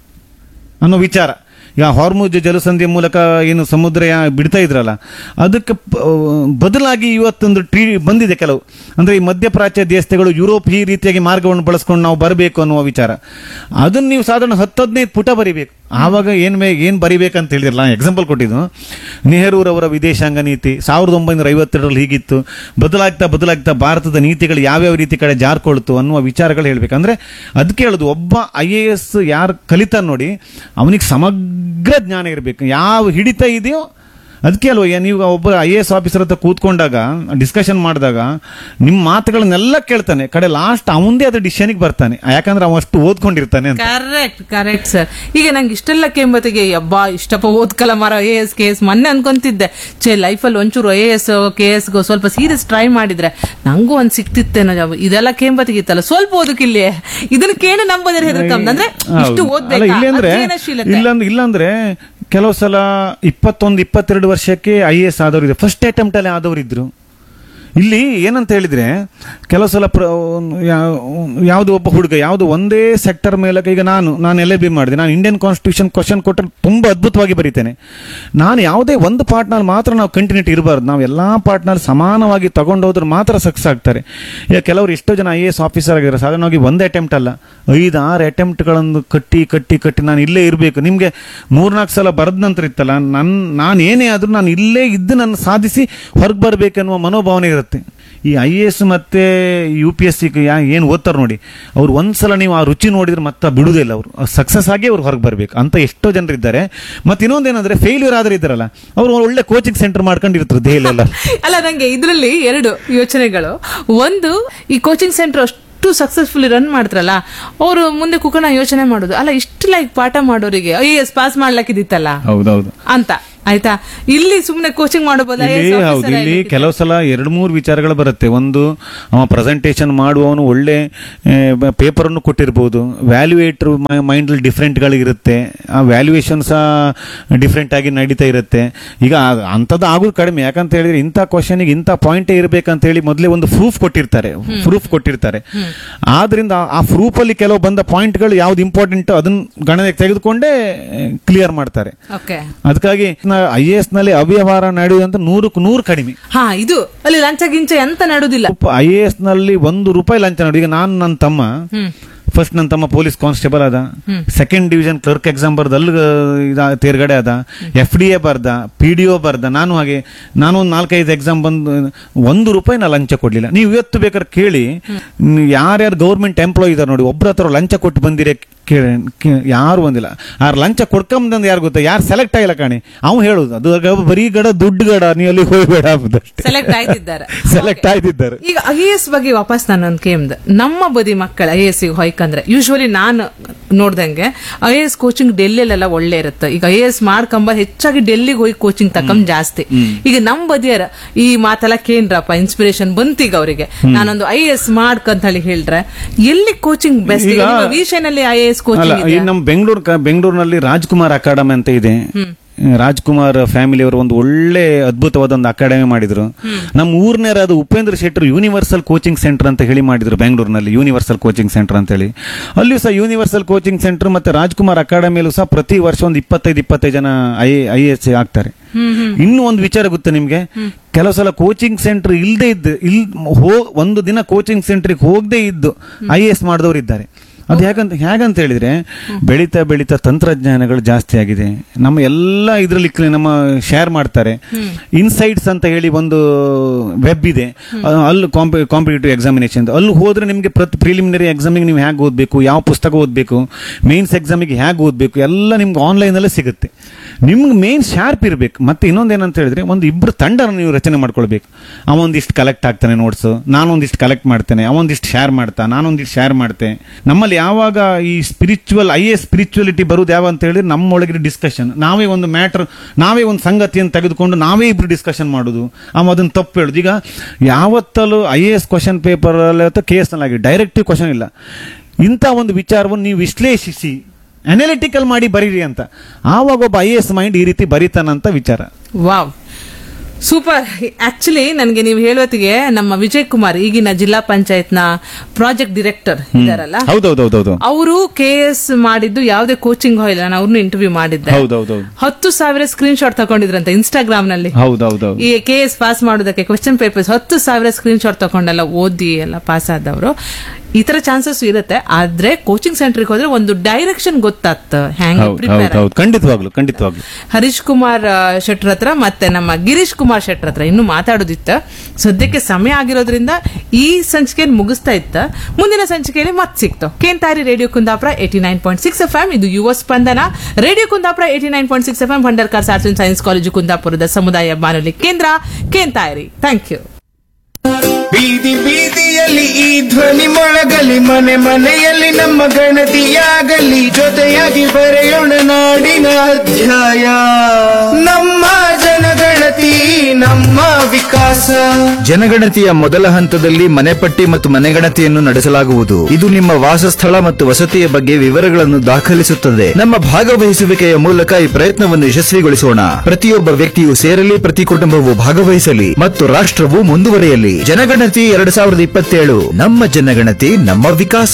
ಅನ್ನೋ ವಿಚಾರ ಈಗ ಹಾರ್ಮುಜ್ ಜಲಸಂಧಿಯ ಮೂಲಕ ಏನು ಸಮುದ್ರ ಯಾ- ಬಿಡ್ತಾ ಇದ್ರಲ್ಲ ಅದಕ್ಕೆ ಪ- ಬದಲಾಗಿ ಇವತ್ತೊಂದು ಟ್ರೀ ಬಂದಿದೆ ಕೆಲವು ಅಂದ್ರೆ ಈ ಮಧ್ಯಪ್ರಾಚ್ಯ ದೇಶಗಳು ಯುರೋಪ್ ಈ ರೀತಿಯಾಗಿ ಮಾರ್ಗವನ್ನು ಬಳಸ್ಕೊಂಡು ನಾವು ಬರಬೇಕು ಅನ್ನುವ ವಿಚಾರ ಅದನ್ನ ನೀವು ಸಾಧಾರಣ ಹತ್ತು ಹದಿನೈದು ಪುಟ ಬರಿಬೇಕು ಆವಾಗ ಏನ್ ಬೇ ಏನ್ ಬರಿಬೇಕಂತ ಹೇಳಿದಿರಲ್ಲ ಎಕ್ಸಾಂಪಲ್ ಕೊಟ್ಟಿದ್ದು ನೆಹರೂರವರ ವಿದೇಶಾಂಗ ನೀತಿ ಸಾವಿರದ ಒಂಬೈನೂರ ಐವತ್ತೆರಡರಲ್ಲಿ ಹೀಗಿತ್ತು ಬದಲಾಗ್ತಾ ಬದಲಾಗ್ತಾ ಭಾರತದ ನೀತಿಗಳು ಯಾವ್ಯಾವ ರೀತಿ ಕಡೆ ಜಾರ್ಕೊಳ್ತು ಅನ್ನುವ ವಿಚಾರಗಳು ಹೇಳ್ಬೇಕಂದ್ರೆ ಅದಕ್ಕೆ ಹೇಳುದು ಒಬ್ಬ ಐ ಎ ಎಸ್ ಯಾರು ಕಲಿತಾನ ನೋಡಿ ಅವನಿಗೆ ಸಮಗ್ರ ಜ್ಞಾನ ಇರಬೇಕು ಯಾವ ಹಿಡಿತ ಇದೆಯೋ ಅದಕ್ಕೆ ಅಲ್ವ ಏನ್ ನೀವು ಒಬ್ಬ ಐ ಎ ಎಸ್ ಆಫೀಸರ್ ಹತ್ರ ಕೂತ್ಕೊಂಡಾಗ ಡಿಸ್ಕಷನ್ ಮಾಡಿದಾಗ ನಿಮ್ಮ ಮಾತುಗಳನ್ನೆಲ್ಲ ಕೇಳ್ತಾನೆ ಕಡೆ ಲಾಸ್ಟ್ ಅವಂದೇ ಅದು ಡಿಸಿಷನ್ಗೆ ಬರ್ತಾನೆ ಯಾಕಂದ್ರೆ ಅವ ಅಷ್ಟು ಓದ್ಕೊಂಡಿರ್ತಾನೆ ಅಂತ ಕರೆಕ್ಟ್ ಕರೆಕ್ಟ್ ಸರ್ ಈಗ ನಂಗೆ ಇಷ್ಟೆಲ್ಲ ಕೆಂಬತ್ತಿಗೆ ಅಬ್ಬಾ ಇಷ್ಟಪ್ಪ ಓದ್ಕಲ ಮರ ಎ ಎಸ್ ಕೆ ಎಸ್ ಮೊನ್ನೆ ಅನ್ಕೊಂತಿದ್ದೆ ಚೇ ಲೈಫಲ್ಲಿ ಒಂಚೂರು ಎ ಎಸ್ ಕೆ ಎಸ್ ಸ್ವಲ್ಪ ಸೀರಿಯಸ್ ಟ್ರೈ ಮಾಡಿದ್ರೆ ನಂಗೂ ಒಂದ್ ಸಿಕ್ತಿತ್ತೇನೋ ಜಾಬ್ ಇದೆಲ್ಲ ಕೆಂಬತ್ತಿಗಿತ್ತಲ್ಲ ಸ್ವಲ್ಪ ಓದಕ್ಕಿಲ್ಲಿ ಇದನ್ನ ಕೇಳಿ ನಂಬೋದ್ರ ಹೆದರ್ಕಂಬ ಅಂದ್ರೆ ಇಷ್ಟು ಹೌದು. ಅಲ್ಲ, ಓದ್ಬೇಕಾ ಇಲ್ಲಾಂದ್ರೆ ಅಧ್ಯಯನಶೀಲತೆ ಇಲ್ಲಾಂದ್ರೆ ಇಲ್ಲಾಂದ್ರೆ ಕೆಲವು ಸಲ ಇಪ್ಪತ್ತೊಂದು ಇಪ್ಪತ್ತೆರಡು ವರ್ಷಕ್ಕೆ ಐ ಎಸ್ ಆದವರು ಇದೆ ಫಸ್ಟ್ ಅಟೆಂಪ್ಟ್ ಅಲ್ಲಿ ಆದವರು ಇದ್ರು ಇಲ್ಲಿ ಏನಂತ ಹೇಳಿದ್ರೆ ಕೆಲವು ಸಲ ಪ್ರ- ಯಾ- ಯಾವ್ದು ಒಬ್ಬ ಹುಡುಗ ಯಾವ್ದು ಒಂದೇ ಸೆಕ್ಟರ್ ಮೇಲೆ ಈಗ ನಾನು ನಾನು ಎಲ್ ಎ ಬಿ ಮಾಡಿದೆ ನಾನು ಇಂಡಿಯನ್ ಕಾನ್ಸ್ಟಿಟ್ಯೂಷನ್ ಕ್ವಶನ್ ಕೊಟ್ಟರೆ ತುಂಬಾ ಅದ್ಭುತವಾಗಿ ಬರೀತೇನೆ ನಾನು ಯಾವುದೇ ಒಂದು ಪಾರ್ಟ್ನಲ್ಲಿ ಮಾತ್ರ ನಾವು ಕಂಟಿನ್ಯೂಟಿ ಇರಬಾರ್ದು ನಾವು ಎಲ್ಲಾ ಪಾರ್ಟ್ನಲ್ಲಿ ಸಮಾನವಾಗಿ ತಗೊಂಡೋದ್ರೆ ಮಾತ್ರ ಸಕ್ಸಸ್ ಆಗ್ತಾರೆ ಈಗ ಕೆಲವರು ಎಷ್ಟೋ ಜನ ಐ ಎ ಎಸ್ ಆಫೀಸರ್ ಆಗಿದ್ದಾರೆ ಸಾಧಾರಣವಾಗಿ ಒಂದು ಅಟೆಂಪ್ಟ್ ಅಲ್ಲ ಐದು ಆರು ಅಟೆಂಪ್ಟ್ಗಳನ್ನು ಕಟ್ಟಿ ಕಟ್ಟಿ ಕಟ್ಟಿ ನಾನು ಇಲ್ಲೇ ಇರಬೇಕು ನಿಮಗೆ ಮೂರ್ನಾಲ್ಕು ಸಲ ಬರೆದ ನಂತರ ಇತ್ತಲ್ಲ ನನ್ನ ನಾನು ಏನೇ ಆದ್ರೂ ನಾನು ಇಲ್ಲೇ ಇದ್ದು ನಾನು ಸಾಧಿಸಿ ಹೊರಗೆ ಬರಬೇಕೆನ್ನುವ ಮನೋಭಾವನೆ ಇರುತ್ತೆ ಈ ಐ ಎ ಎಸ್ ಮತ್ತೆ ಯು ಪಿ ಎಸ್ ಸಿ ಏನು ಓದ್ತಾರೆ ನೋಡಿ ಅವ್ರು ಒಂದ್ಸಲ ನೀವು ಆ ರುಚಿ ನೋಡಿದ್ರೆ ಮತ್ತೆ ಬಿಡುವುದಿಲ್ಲ ಅವರು ಸಕ್ಸಸ್ ಆಗಿ ಅವ್ರು ಹೊರಗೆ ಬರಬೇಕು ಅಂತ ಎಷ್ಟೋ ಜನರು ಇದ್ದಾರೆ ಮತ್ತೆ ಇನ್ನೊಂದೇನಂದ್ರೆ ಫೇಲ್ಯೂರ್ ಆದ್ರೆ ಇದ್ದಾರಲ್ಲ ಅವರು ಒಳ್ಳೆ ಕೋಚಿಂಗ್ ಸೆಂಟರ್ ಮಾಡ್ಕೊಂಡಿರ್ತಾರೆ ದೆಹಲಿಯೆಲ್ಲ ಅಲ್ಲ ನಂಗೆ ಇದರಲ್ಲಿ ಎರಡು ಯೋಚನೆಗಳು ಒಂದು ಈ ಕೋಚಿಂಗ್ ಸೆಂಟರ್ ಅಷ್ಟು ಸಕ್ಸಸ್ಫುಲಿ ರನ್ ಮಾಡ್ತಾರಲ್ಲ ಅವರು ಮುಂದೆ ಕುಕಣ ಯೋಚನೆ ಮಾಡೋದು ಅಲ್ಲ ಇಷ್ಟು ಲೈಕ್ ಪಾಠ ಮಾಡೋರಿಗೆ ಐ ಎಸ್ ಪಾಸ್ ಮಾಡ್ಲಕ್ಕಿದಿತ್ತಲ್ಲ ಹೌದೌದು ಅಂತ ಆಯ್ತಾ ಇಲ್ಲಿ ಸುಮ್ನೆ ಕೋಚಿಂಗ್ ಮಾಡಬಹುದು ಇಲ್ಲಿ ಹೌದು ಇಲ್ಲಿ ಕೆಲವು ಸಲ ಎರಡು ಮೂರು ವಿಚಾರಗಳು ಬರುತ್ತೆ ಒಂದು ಅವ ಪ್ರೆಸೆಂಟೇಷನ್ ಮಾಡುವವನು ಒಳ್ಳೆ ಪೇಪರ್ ಅನ್ನು ಕೊಟ್ಟಿರ್ಬೋದು ವ್ಯಾಲ್ಯೂಯೇಟರ್ ಮೈಂಡ್ ಡಿಫ್ರೆಂಟ್ ಗಳಿರುತ್ತೆ ಆ ವ್ಯಾಲ್ಯೂಯೇಷನ್ ಸಹ ಡಿಫ್ರೆಂಟ್ ಆಗಿ ನಡೀತಾ ಇರುತ್ತೆ ಈಗ ಆ- ಅಂಥದ್ದು ಆಗೋದು ಕಡಿಮೆ ಯಾಕಂತ ಹೇಳಿದ್ರೆ ಇಂಥ ಕ್ವಶನ್ಗೆ ಇಂಥ ಪಾಯಿಂಟೇ ಇರಬೇಕಂತ ಹೇಳಿ ಮೊದಲೇ ಒಂದು ಪ್ರೂಫ್ ಕೊಟ್ಟಿರ್ತಾರೆ ಪ್ರೂಫ್ ಕೊಟ್ಟಿರ್ತಾರೆ ಆದ್ರಿಂದ ಆ ಪ್ರೂಫ್ ಅಲ್ಲಿ ಕೆಲವು ಬಂದ ಪಾಯಿಂಟ್ಗಳು ಯಾವ್ದು ಇಂಪಾರ್ಟೆಂಟ್ ಅದನ್ನ ಗಣನೆಗೆ ತೆಗೆದುಕೊಂಡೇ ಕ್ಲಿಯರ್ ಮಾಡ್ತಾರೆ ಓಕೆ ಅದಕ್ಕಾಗಿ ಐ ಎ ಎಸ್ ನಲ್ಲಿ ಅವ್ಯವಹಾರ ನಡೆಯುವಂತ ನೂರಕ್ಕೂ ನೂರು ಕಡಿಮೆ ಹಾ ಇದು ಅಲ್ಲಿ ಲಂಚ ಗಿಂಚ ಎಂತ ನಡುದಿಲ್ಲ ಐ ಎ ಎಸ್ ನಲ್ಲಿ ಒಂದು ರೂಪಾಯಿ ಲಂಚ ನೋಡಿ ಈಗ ನಾನು ನನ್ನ ತಮ್ಮ ಹ್ಮ್ ಫಸ್ಟ್ ನನ್ನ ತಮ್ಮ ಪೊಲೀಸ್ ಕಾನ್ಸ್ಟೇಬಲ್ ಅದ ಸೆಕೆಂಡ್ ಡಿವಿಷನ್ ಕ್ಲರ್ಕ್ ಎಕ್ಸಾಮ್ ಬರ್ದ ಅಲ್ಲಿ ಇದ ತೇರ್ಗಡೆ ಅದ ಎಫ್ ಡಿ ಎ ಬರ್ದ ಪಿ ಡಿ ಒ ಬರ್ದ ನಾನು ಹಾಗೆ ನಾನು ಒಂದು ನಾಲ್ಕೈದು ಎಕ್ಸಾಮ್ ಬಂದು ಒಂದು ರೂಪಾಯಿ ನಾ ಲಂಚ ಕೊಡ್ಲಿಲ್ಲ ನೀವು ಇವತ್ತು ಬೇಕಾದ್ರೆ ಕೇಳಿ ಮ್, ಯಾರ್ಯಾರು ಗೌರ್ಮೆಂಟ್ ಎಂಪ್ಲಾಯ್ ಇದಾರೆ ನೋಡಿ ಒಬ್ರ ಹತ್ರ ಲಂಚ ಕೊಟ್ಟು ಬಂದಿರೆ ಕೇಳಿ ಕೇ- ಯಾರು ಬಂದಿಲ್ಲ ಆ ಲಂಚ ಕೊಡ್ಕೊಂಬಂದು ಯಾರು ಗೊತ್ತಾ ಯಾರು ಸೆಲೆಕ್ಟ್ ಆಗಿಲ್ಲ ಕಾಣಿ ಅವ್ನು ಹೇಳುದು ಅದು ಗ- ಬರೀ ಗಡ ದುಡ್ಡು ಗಡ ನೀವು ಅಲ್ಲಿ ಹೋಗ್ಬೇಡ ಅಂಬುದಷ್ಟೇ ಸೆಲೆಕ್ಟ್ ಆಯ್ತಿದ್ದಾರೆ ಸೆಲೆಕ್ಟ್ ಆಯ್ತಿದ್ದಾರೆ ಈಗ ಐ ಎ ಎಸ್ ಬಗ್ಗೆ ವಾಪಸ್ ನಾನು ಒಂದು ಕೇಮ್ದ ನಮ್ಮ ಬದಿ ಮಕ್ಕಳು ಐ ಎಸ್ ಹೊಯ್ಕಂದ್ರೆ ಯೂಶುವಲಿ ನಾನು ನೋಡ್ದಂಗೆ ಐ ಎ ಎಸ್ ಕೋಚಿಂಗ್ ಡೆಲ್ಲಿಯಲ್ಲೆಲ್ಲ ಒಳ್ಳೆ ಇರುತ್ತೆ ಈಗ ಐ ಎ ಎಸ್ ಮಾಡ್ಕೊಂಬ ಹೆಚ್ಚಾಗಿ ಡೆಲ್ಲಿಗೆ ಹೋಗಿ ಕೋಚಿಂಗ್ ತಕೊಂಡ್ ಜಾಸ್ತಿ ಈಗ ನಮ್ ಬದಿಯರ ಈ ಮಾತೆಲ್ಲ ಕೇಂದ್ರಪ್ಪ ಇನ್ಸ್ಪಿರೇಷನ್ ಬಂತೀಗ ಅವರಿಗೆ ನಾನೊಂದು ಐ ಎ ಎಸ್ ಮಾಡ್ಕಂತ ಹೇಳಿ ಹೇಳ್ರೆ ಎಲ್ಲಿ ಕೋಚಿಂಗ್ ಬೆಸ್ಟ್ ಈಗ- ವಿಷಯನಲ್ಲಿ ಐ ಎ ಎಸ್ ಅಲ್ಲ ಕೋಚಿಂಗ್ ಈ ನಮ್ಮ ಬೆಂಗಳೂರು ಬೆಂಗಳೂರಿನಲ್ಲಿ ರಾಜ್ಕುಮಾರ್ ಅಕಾಡೆಮಿ ಅಂತ ಇದೆ ರಾಜ್ಕುಮಾರ್ ಫ್ಯಾಮಿಲಿ ಅವರು ಒಂದು ಒಳ್ಳೆ ಅದ್ಭುತವಾದ ಒಂದು ಅಕಾಡೆಮಿ ಮಾಡಿದ್ರು ನಮ್ಮ ಊರ್ನೇರಾದ Upendra Shettar universal coaching centre ಅಂತ ಹೇಳಿ ಮಾಡಿದ್ರು ಬೆಂಗಳೂರಿನಲ್ಲಿ ಯೂನಿವರ್ಸಲ್ ಕೋಚಿಂಗ್ ಸೆಂಟರ್ ಅಂತ ಹೇಳಿ ಅಲ್ಲಿಯೂ ಸಹ ಯೂನಿವರ್ಸಲ್ ಕೋಚಿಂಗ್ ಸೆಂಟರ್ ಮತ್ತೆ ರಾಜ್ಕುಮಾರ್ ಅಕಾಡೆಮಿಯಲ್ಲೂ ಸಹ ಪ್ರತಿ ವರ್ಷ ಒಂದು ಇಪ್ಪತ್ತೈದು ಇಪ್ಪತ್ತೈದು ಜನ ಐ ಐ ಎಸ್ ಆಗ್ತಾರೆ ಇನ್ನು ಒಂದು ವಿಚಾರ ಗೊತ್ತಾ ನಿಮ್ಗೆ ಕೆಲವು ಸಲ ಕೋಚಿಂಗ್ ಸೆಂಟರ್ ಇಲ್ಲದೆ ಇದ್ದು ಇಲ್ ಹೋ ಒಂದು ದಿನ ಕೋಚಿಂಗ್ ಸೆಂಟರ್ಗೆ ಹೋಗದೆ ಇದ್ದು ಐ ಎಸ್ ಮಾಡಿದವರು ಇದ್ದಾರೆ ಅದು ಹೇಗಂತ ಹೇಗಂತ ಹೇಳಿದ್ರೆ ಬೆಳೀತಾ ಬೆಳೀತಾ ತಂತ್ರಜ್ಞಾನಗಳು ಜಾಸ್ತಿ ಆಗಿದೆ ನಮ್ಮ ಎಲ್ಲ ಇದರಲ್ಲಿ ನಮ್ಮ ಶೇರ್ ಮಾಡ್ತಾರೆ ಇನ್ಸೈಟ್ಸ್ ಅಂತ ಹೇಳಿ ಒಂದು ವೆಬ್ ಇದೆ ಅಹ್, ಅಲ್ಲಿ ಕಾಂಪಿಟೇಟಿವ್ ಎಕ್ಸಾಮಿನೇಷನ್ ಅಲ್ಲಿ ಹೋದ್ರೆ ನಿಮಗೆ ಪ್ರತಿ ಪ್ರಿಲಿಮಿನರಿ ಎಕ್ಸಾಮಿಗೆ ನೀವು ಹೇಗೆ ಓದಬೇಕು ಯಾವ ಪುಸ್ತಕ ಓದಬೇಕು ಮೇನ್ಸ್ ಎಕ್ಸಾಮಿಗೆ ಹೇಗೆ ಓದಬೇಕು ಎಲ್ಲ ನಿಮ್ಗೆ ಆನ್ಲೈನಲ್ಲೇ ಸಿಗುತ್ತೆ ನಿಮ್ಗೆ ಮೇನ್ ಶಾರ್ಪ್ ಇರಬೇಕು ಮತ್ತೆ ಇನ್ನೊಂದೇನಂತ ಹೇಳಿದ್ರೆ ಒಂದು ಇಬ್ಬರು ತಂಡನ ನೀವು ರಚನೆ ಮಾಡ್ಕೊಳ್ಬೇಕು ಅವೊಂದಿಷ್ಟು ಕಲೆಕ್ಟ್ ಆಗ್ತಾನೆ ನೋಟ್ಸ್ ನಾನೊಂದಿಷ್ಟು ಕಲೆಕ್ಟ್ ಮಾಡ್ತೇನೆ ಅವೊಂದಿಷ್ಟು ಶೇರ್ ಮಾಡ್ತಾ ನಾನೊಂದಿಷ್ಟು ಶೇರ್ ಮಾಡ್ತೆ ನಮ್ಮಲ್ಲಿ ಯಾವಾಗ ಈ ಸ್ಪಿರಿಚುವಲ್ ಐ ಎ ಸ್ಪಿರಿಚುವಲಿಟಿ ಬರುದು ಯಾವ ಅಂತ ಹೇಳಿದ್ರೆ ನಮ್ಮೊಳಗಿನ ಡಿಸ್ಕಷನ್ ನಾವೇ ಒಂದು ಮ್ಯಾಟರ್ ನಾವೇ ಒಂದು ಸಂಗತಿಯನ್ನು ತೆಗೆದುಕೊಂಡು ನಾವೇ ಇಬ್ರು ಡಿಸ್ಕಷನ್ ಮಾಡೋದು ಅವ ಅದನ್ನ ತಪ್ಪು ಹೇಳುದು ಈಗ ಯಾವತ್ತಲ್ಲೂ I A S question paper ಅಥವಾ ಕೆ ಎಸ್ ನಲ್ಲಿ ಡೈರೆಕ್ಟಿವ್ ಕ್ವಶನ್ ಇಲ್ಲ ಇಂಥ ಒಂದು ವಿಚಾರವನ್ನು ನೀವು ವಿಶ್ಲೇಷಿಸಿ ಅನಾಲಿಟಿಕಲ್ ಮಾಡಿ ಬರೀರಿ ಅಂತ ಆವಾಗ ಒಬ್ಬ ಐ ಎಸ್ ಮೈಂಡ್ ಈ ರೀತಿ ಬರೀತಾನಂತ ವಿಚಾರ ವಾವ್ ಸೂಪರ್ ಆಕ್ಚುಲಿ ನನಗೆ ನೀವು ಹೇಳೋತ್ತಿಗೆ ನಮ್ಮ ವಿಜಯ್ ಕುಮಾರ್ ಈಗಿನ ಜಿಲ್ಲಾ ಪಂಚಾಯತ್ನ ಪ್ರಾಜೆಕ್ಟ್ ಡೈರೆಕ್ಟರ್ ಇದಾರಲ್ಲ ಹೌದೌದೌದೌದು ಅವರು ಕೆ ಎಸ್ ಮಾಡಿದ್ದು ಯಾವುದೇ ಕೋಚಿಂಗ್ ಹೋಗಿಲ್ಲ ನಾನು ಅವ್ರನ್ನ ಇಂಟರ್ವ್ಯೂ ಮಾಡಿದ್ದೆ ಹೌದೌದೌದು ಹತ್ತು ಸಾವಿರ ಸ್ಕ್ರೀನ್ ಶಾಟ್ ತಗೊಂಡಿದ್ರಂತೆ ಇನ್ಸ್ಟಾಗ್ರಾಮ್ ನಲ್ಲಿ ಹೌದೌದೌದು ಈ ಕೆ ಎಸ್ ಪಾಸ್ ಮಾಡೋದಕ್ಕೆ ಕ್ವೆಶ್ಚನ್ ಪೇಪರ್ಸ್ ಹತ್ತು ಸಾವಿರ ಸ್ಕ್ರೀನ್ ಶಾಟ್ ತಗೊಂಡೆಲ್ಲ ಓದಿ ಎಲ್ಲ ಪಾಸ್ ಆದವರು ಈ ತರ ಚಾನ್ಸಸ್ ಇರುತ್ತೆ ಆದ್ರೆ ಕೋಚಿಂಗ್ ಸೆಂಟರ್ಗೆ ಹೋದ್ರೆ ಒಂದು ಡೈರೆಕ್ಷನ್ ಗೊತ್ತಾಗ್ತ ಹ್ಯಾಂಗ್ ಹೌದು ಪ್ರಿಪೇರ್ ಹೌದು ಖಂಡಿತವಾಗ್ಲು ಖಂಡಿತವಾಗ್ಲು ಹರೀಶ್ ಕುಮಾರ್ ಆ, ಶೆಟ್ರ್ ಹತ್ರ ಮತ್ತೆ ನಮ್ಮ ಗಿರೀಶ್ ಕುಮಾರ್ ಶೆಟ್ರ್ ಹತ್ರ ಇನ್ನು ಮಾತಾಡೋದಿತ್ತ ಸದ್ಯಕ್ಕೆ ಸಮಯ ಆಗಿರೋದ್ರಿಂದ ಈ ಸಂಚಿಕೆಯನ್ನು ಮುಗಿಸ್ತಾ ಇತ್ತ ಮುಂದಿನ ಸಂಚಿಕೆಯಲ್ಲಿ ಮತ್ತೆ ಸಿಕ್ತು ಕೇಂತಾರಿ radio Kundapura eighty nine point six F M ಇದು ಯುವ ಸ್ಪಂದನ radio Kundapura eighty nine point six F M Bhandarkar arts and science college ಕುಂದಾಪುರದ ಸಮುದಾಯ ಬಾನುಲಿ ಕೇಂದ್ರ ಕೇಂತಾಯಿರಿ ಥ್ಯಾಂಕ್ ಯು ಬೀದಿ ಬೀದಿಯಲ್ಲಿ ಈ ಧ್ವನಿ ಮೊಳಗಲಿ ಮನೆ ಮನೆಯಲ್ಲಿ ನಮ್ಮ ಗಣತಿಯಾಗಲಿ ಜೊತೆಯಾಗಿ ಬರೆಯೋಣ ನಾಡಿನ ಅಧ್ಯಾಯ ನಮ್ಮ ಜನಗಣತಿ ನಮ್ಮ ವಿಕಾಸ ಜನಗಣತಿಯ ಮೊದಲ ಹಂತದಲ್ಲಿ ಮನೆಪಟ್ಟಿ ಮತ್ತು ಮನೆಗಣತಿಯನ್ನು ನಡೆಸಲಾಗುವುದು ಇದು ನಿಮ್ಮ ವಾಸಸ್ಥಳ ಮತ್ತು ವಸತಿಯ ಬಗ್ಗೆ ವಿವರಗಳನ್ನು ದಾಖಲಿಸುತ್ತದೆ ನಮ್ಮ ಭಾಗವಹಿಸುವಿಕೆಯ ಮೂಲಕ ಈ ಪ್ರಯತ್ನವನ್ನು ಯಶಸ್ವಿಗೊಳಿಸೋಣ ಪ್ರತಿಯೊಬ್ಬ ವ್ಯಕ್ತಿಯು ಸೇರಲಿ ಪ್ರತಿ ಕುಟುಂಬವು ಭಾಗವಹಿಸಲಿ ಮತ್ತು ರಾಷ್ಟ್ರವು ಮುಂದುವರಿಯಲಿ ಜನಗಣತಿ ಎರಡ್ ಸಾವಿರದ ಇಪ್ಪತ್ತೇಳು ನಮ್ಮ ಜನಗಣತಿ ನಮ್ಮ ವಿಕಾಸ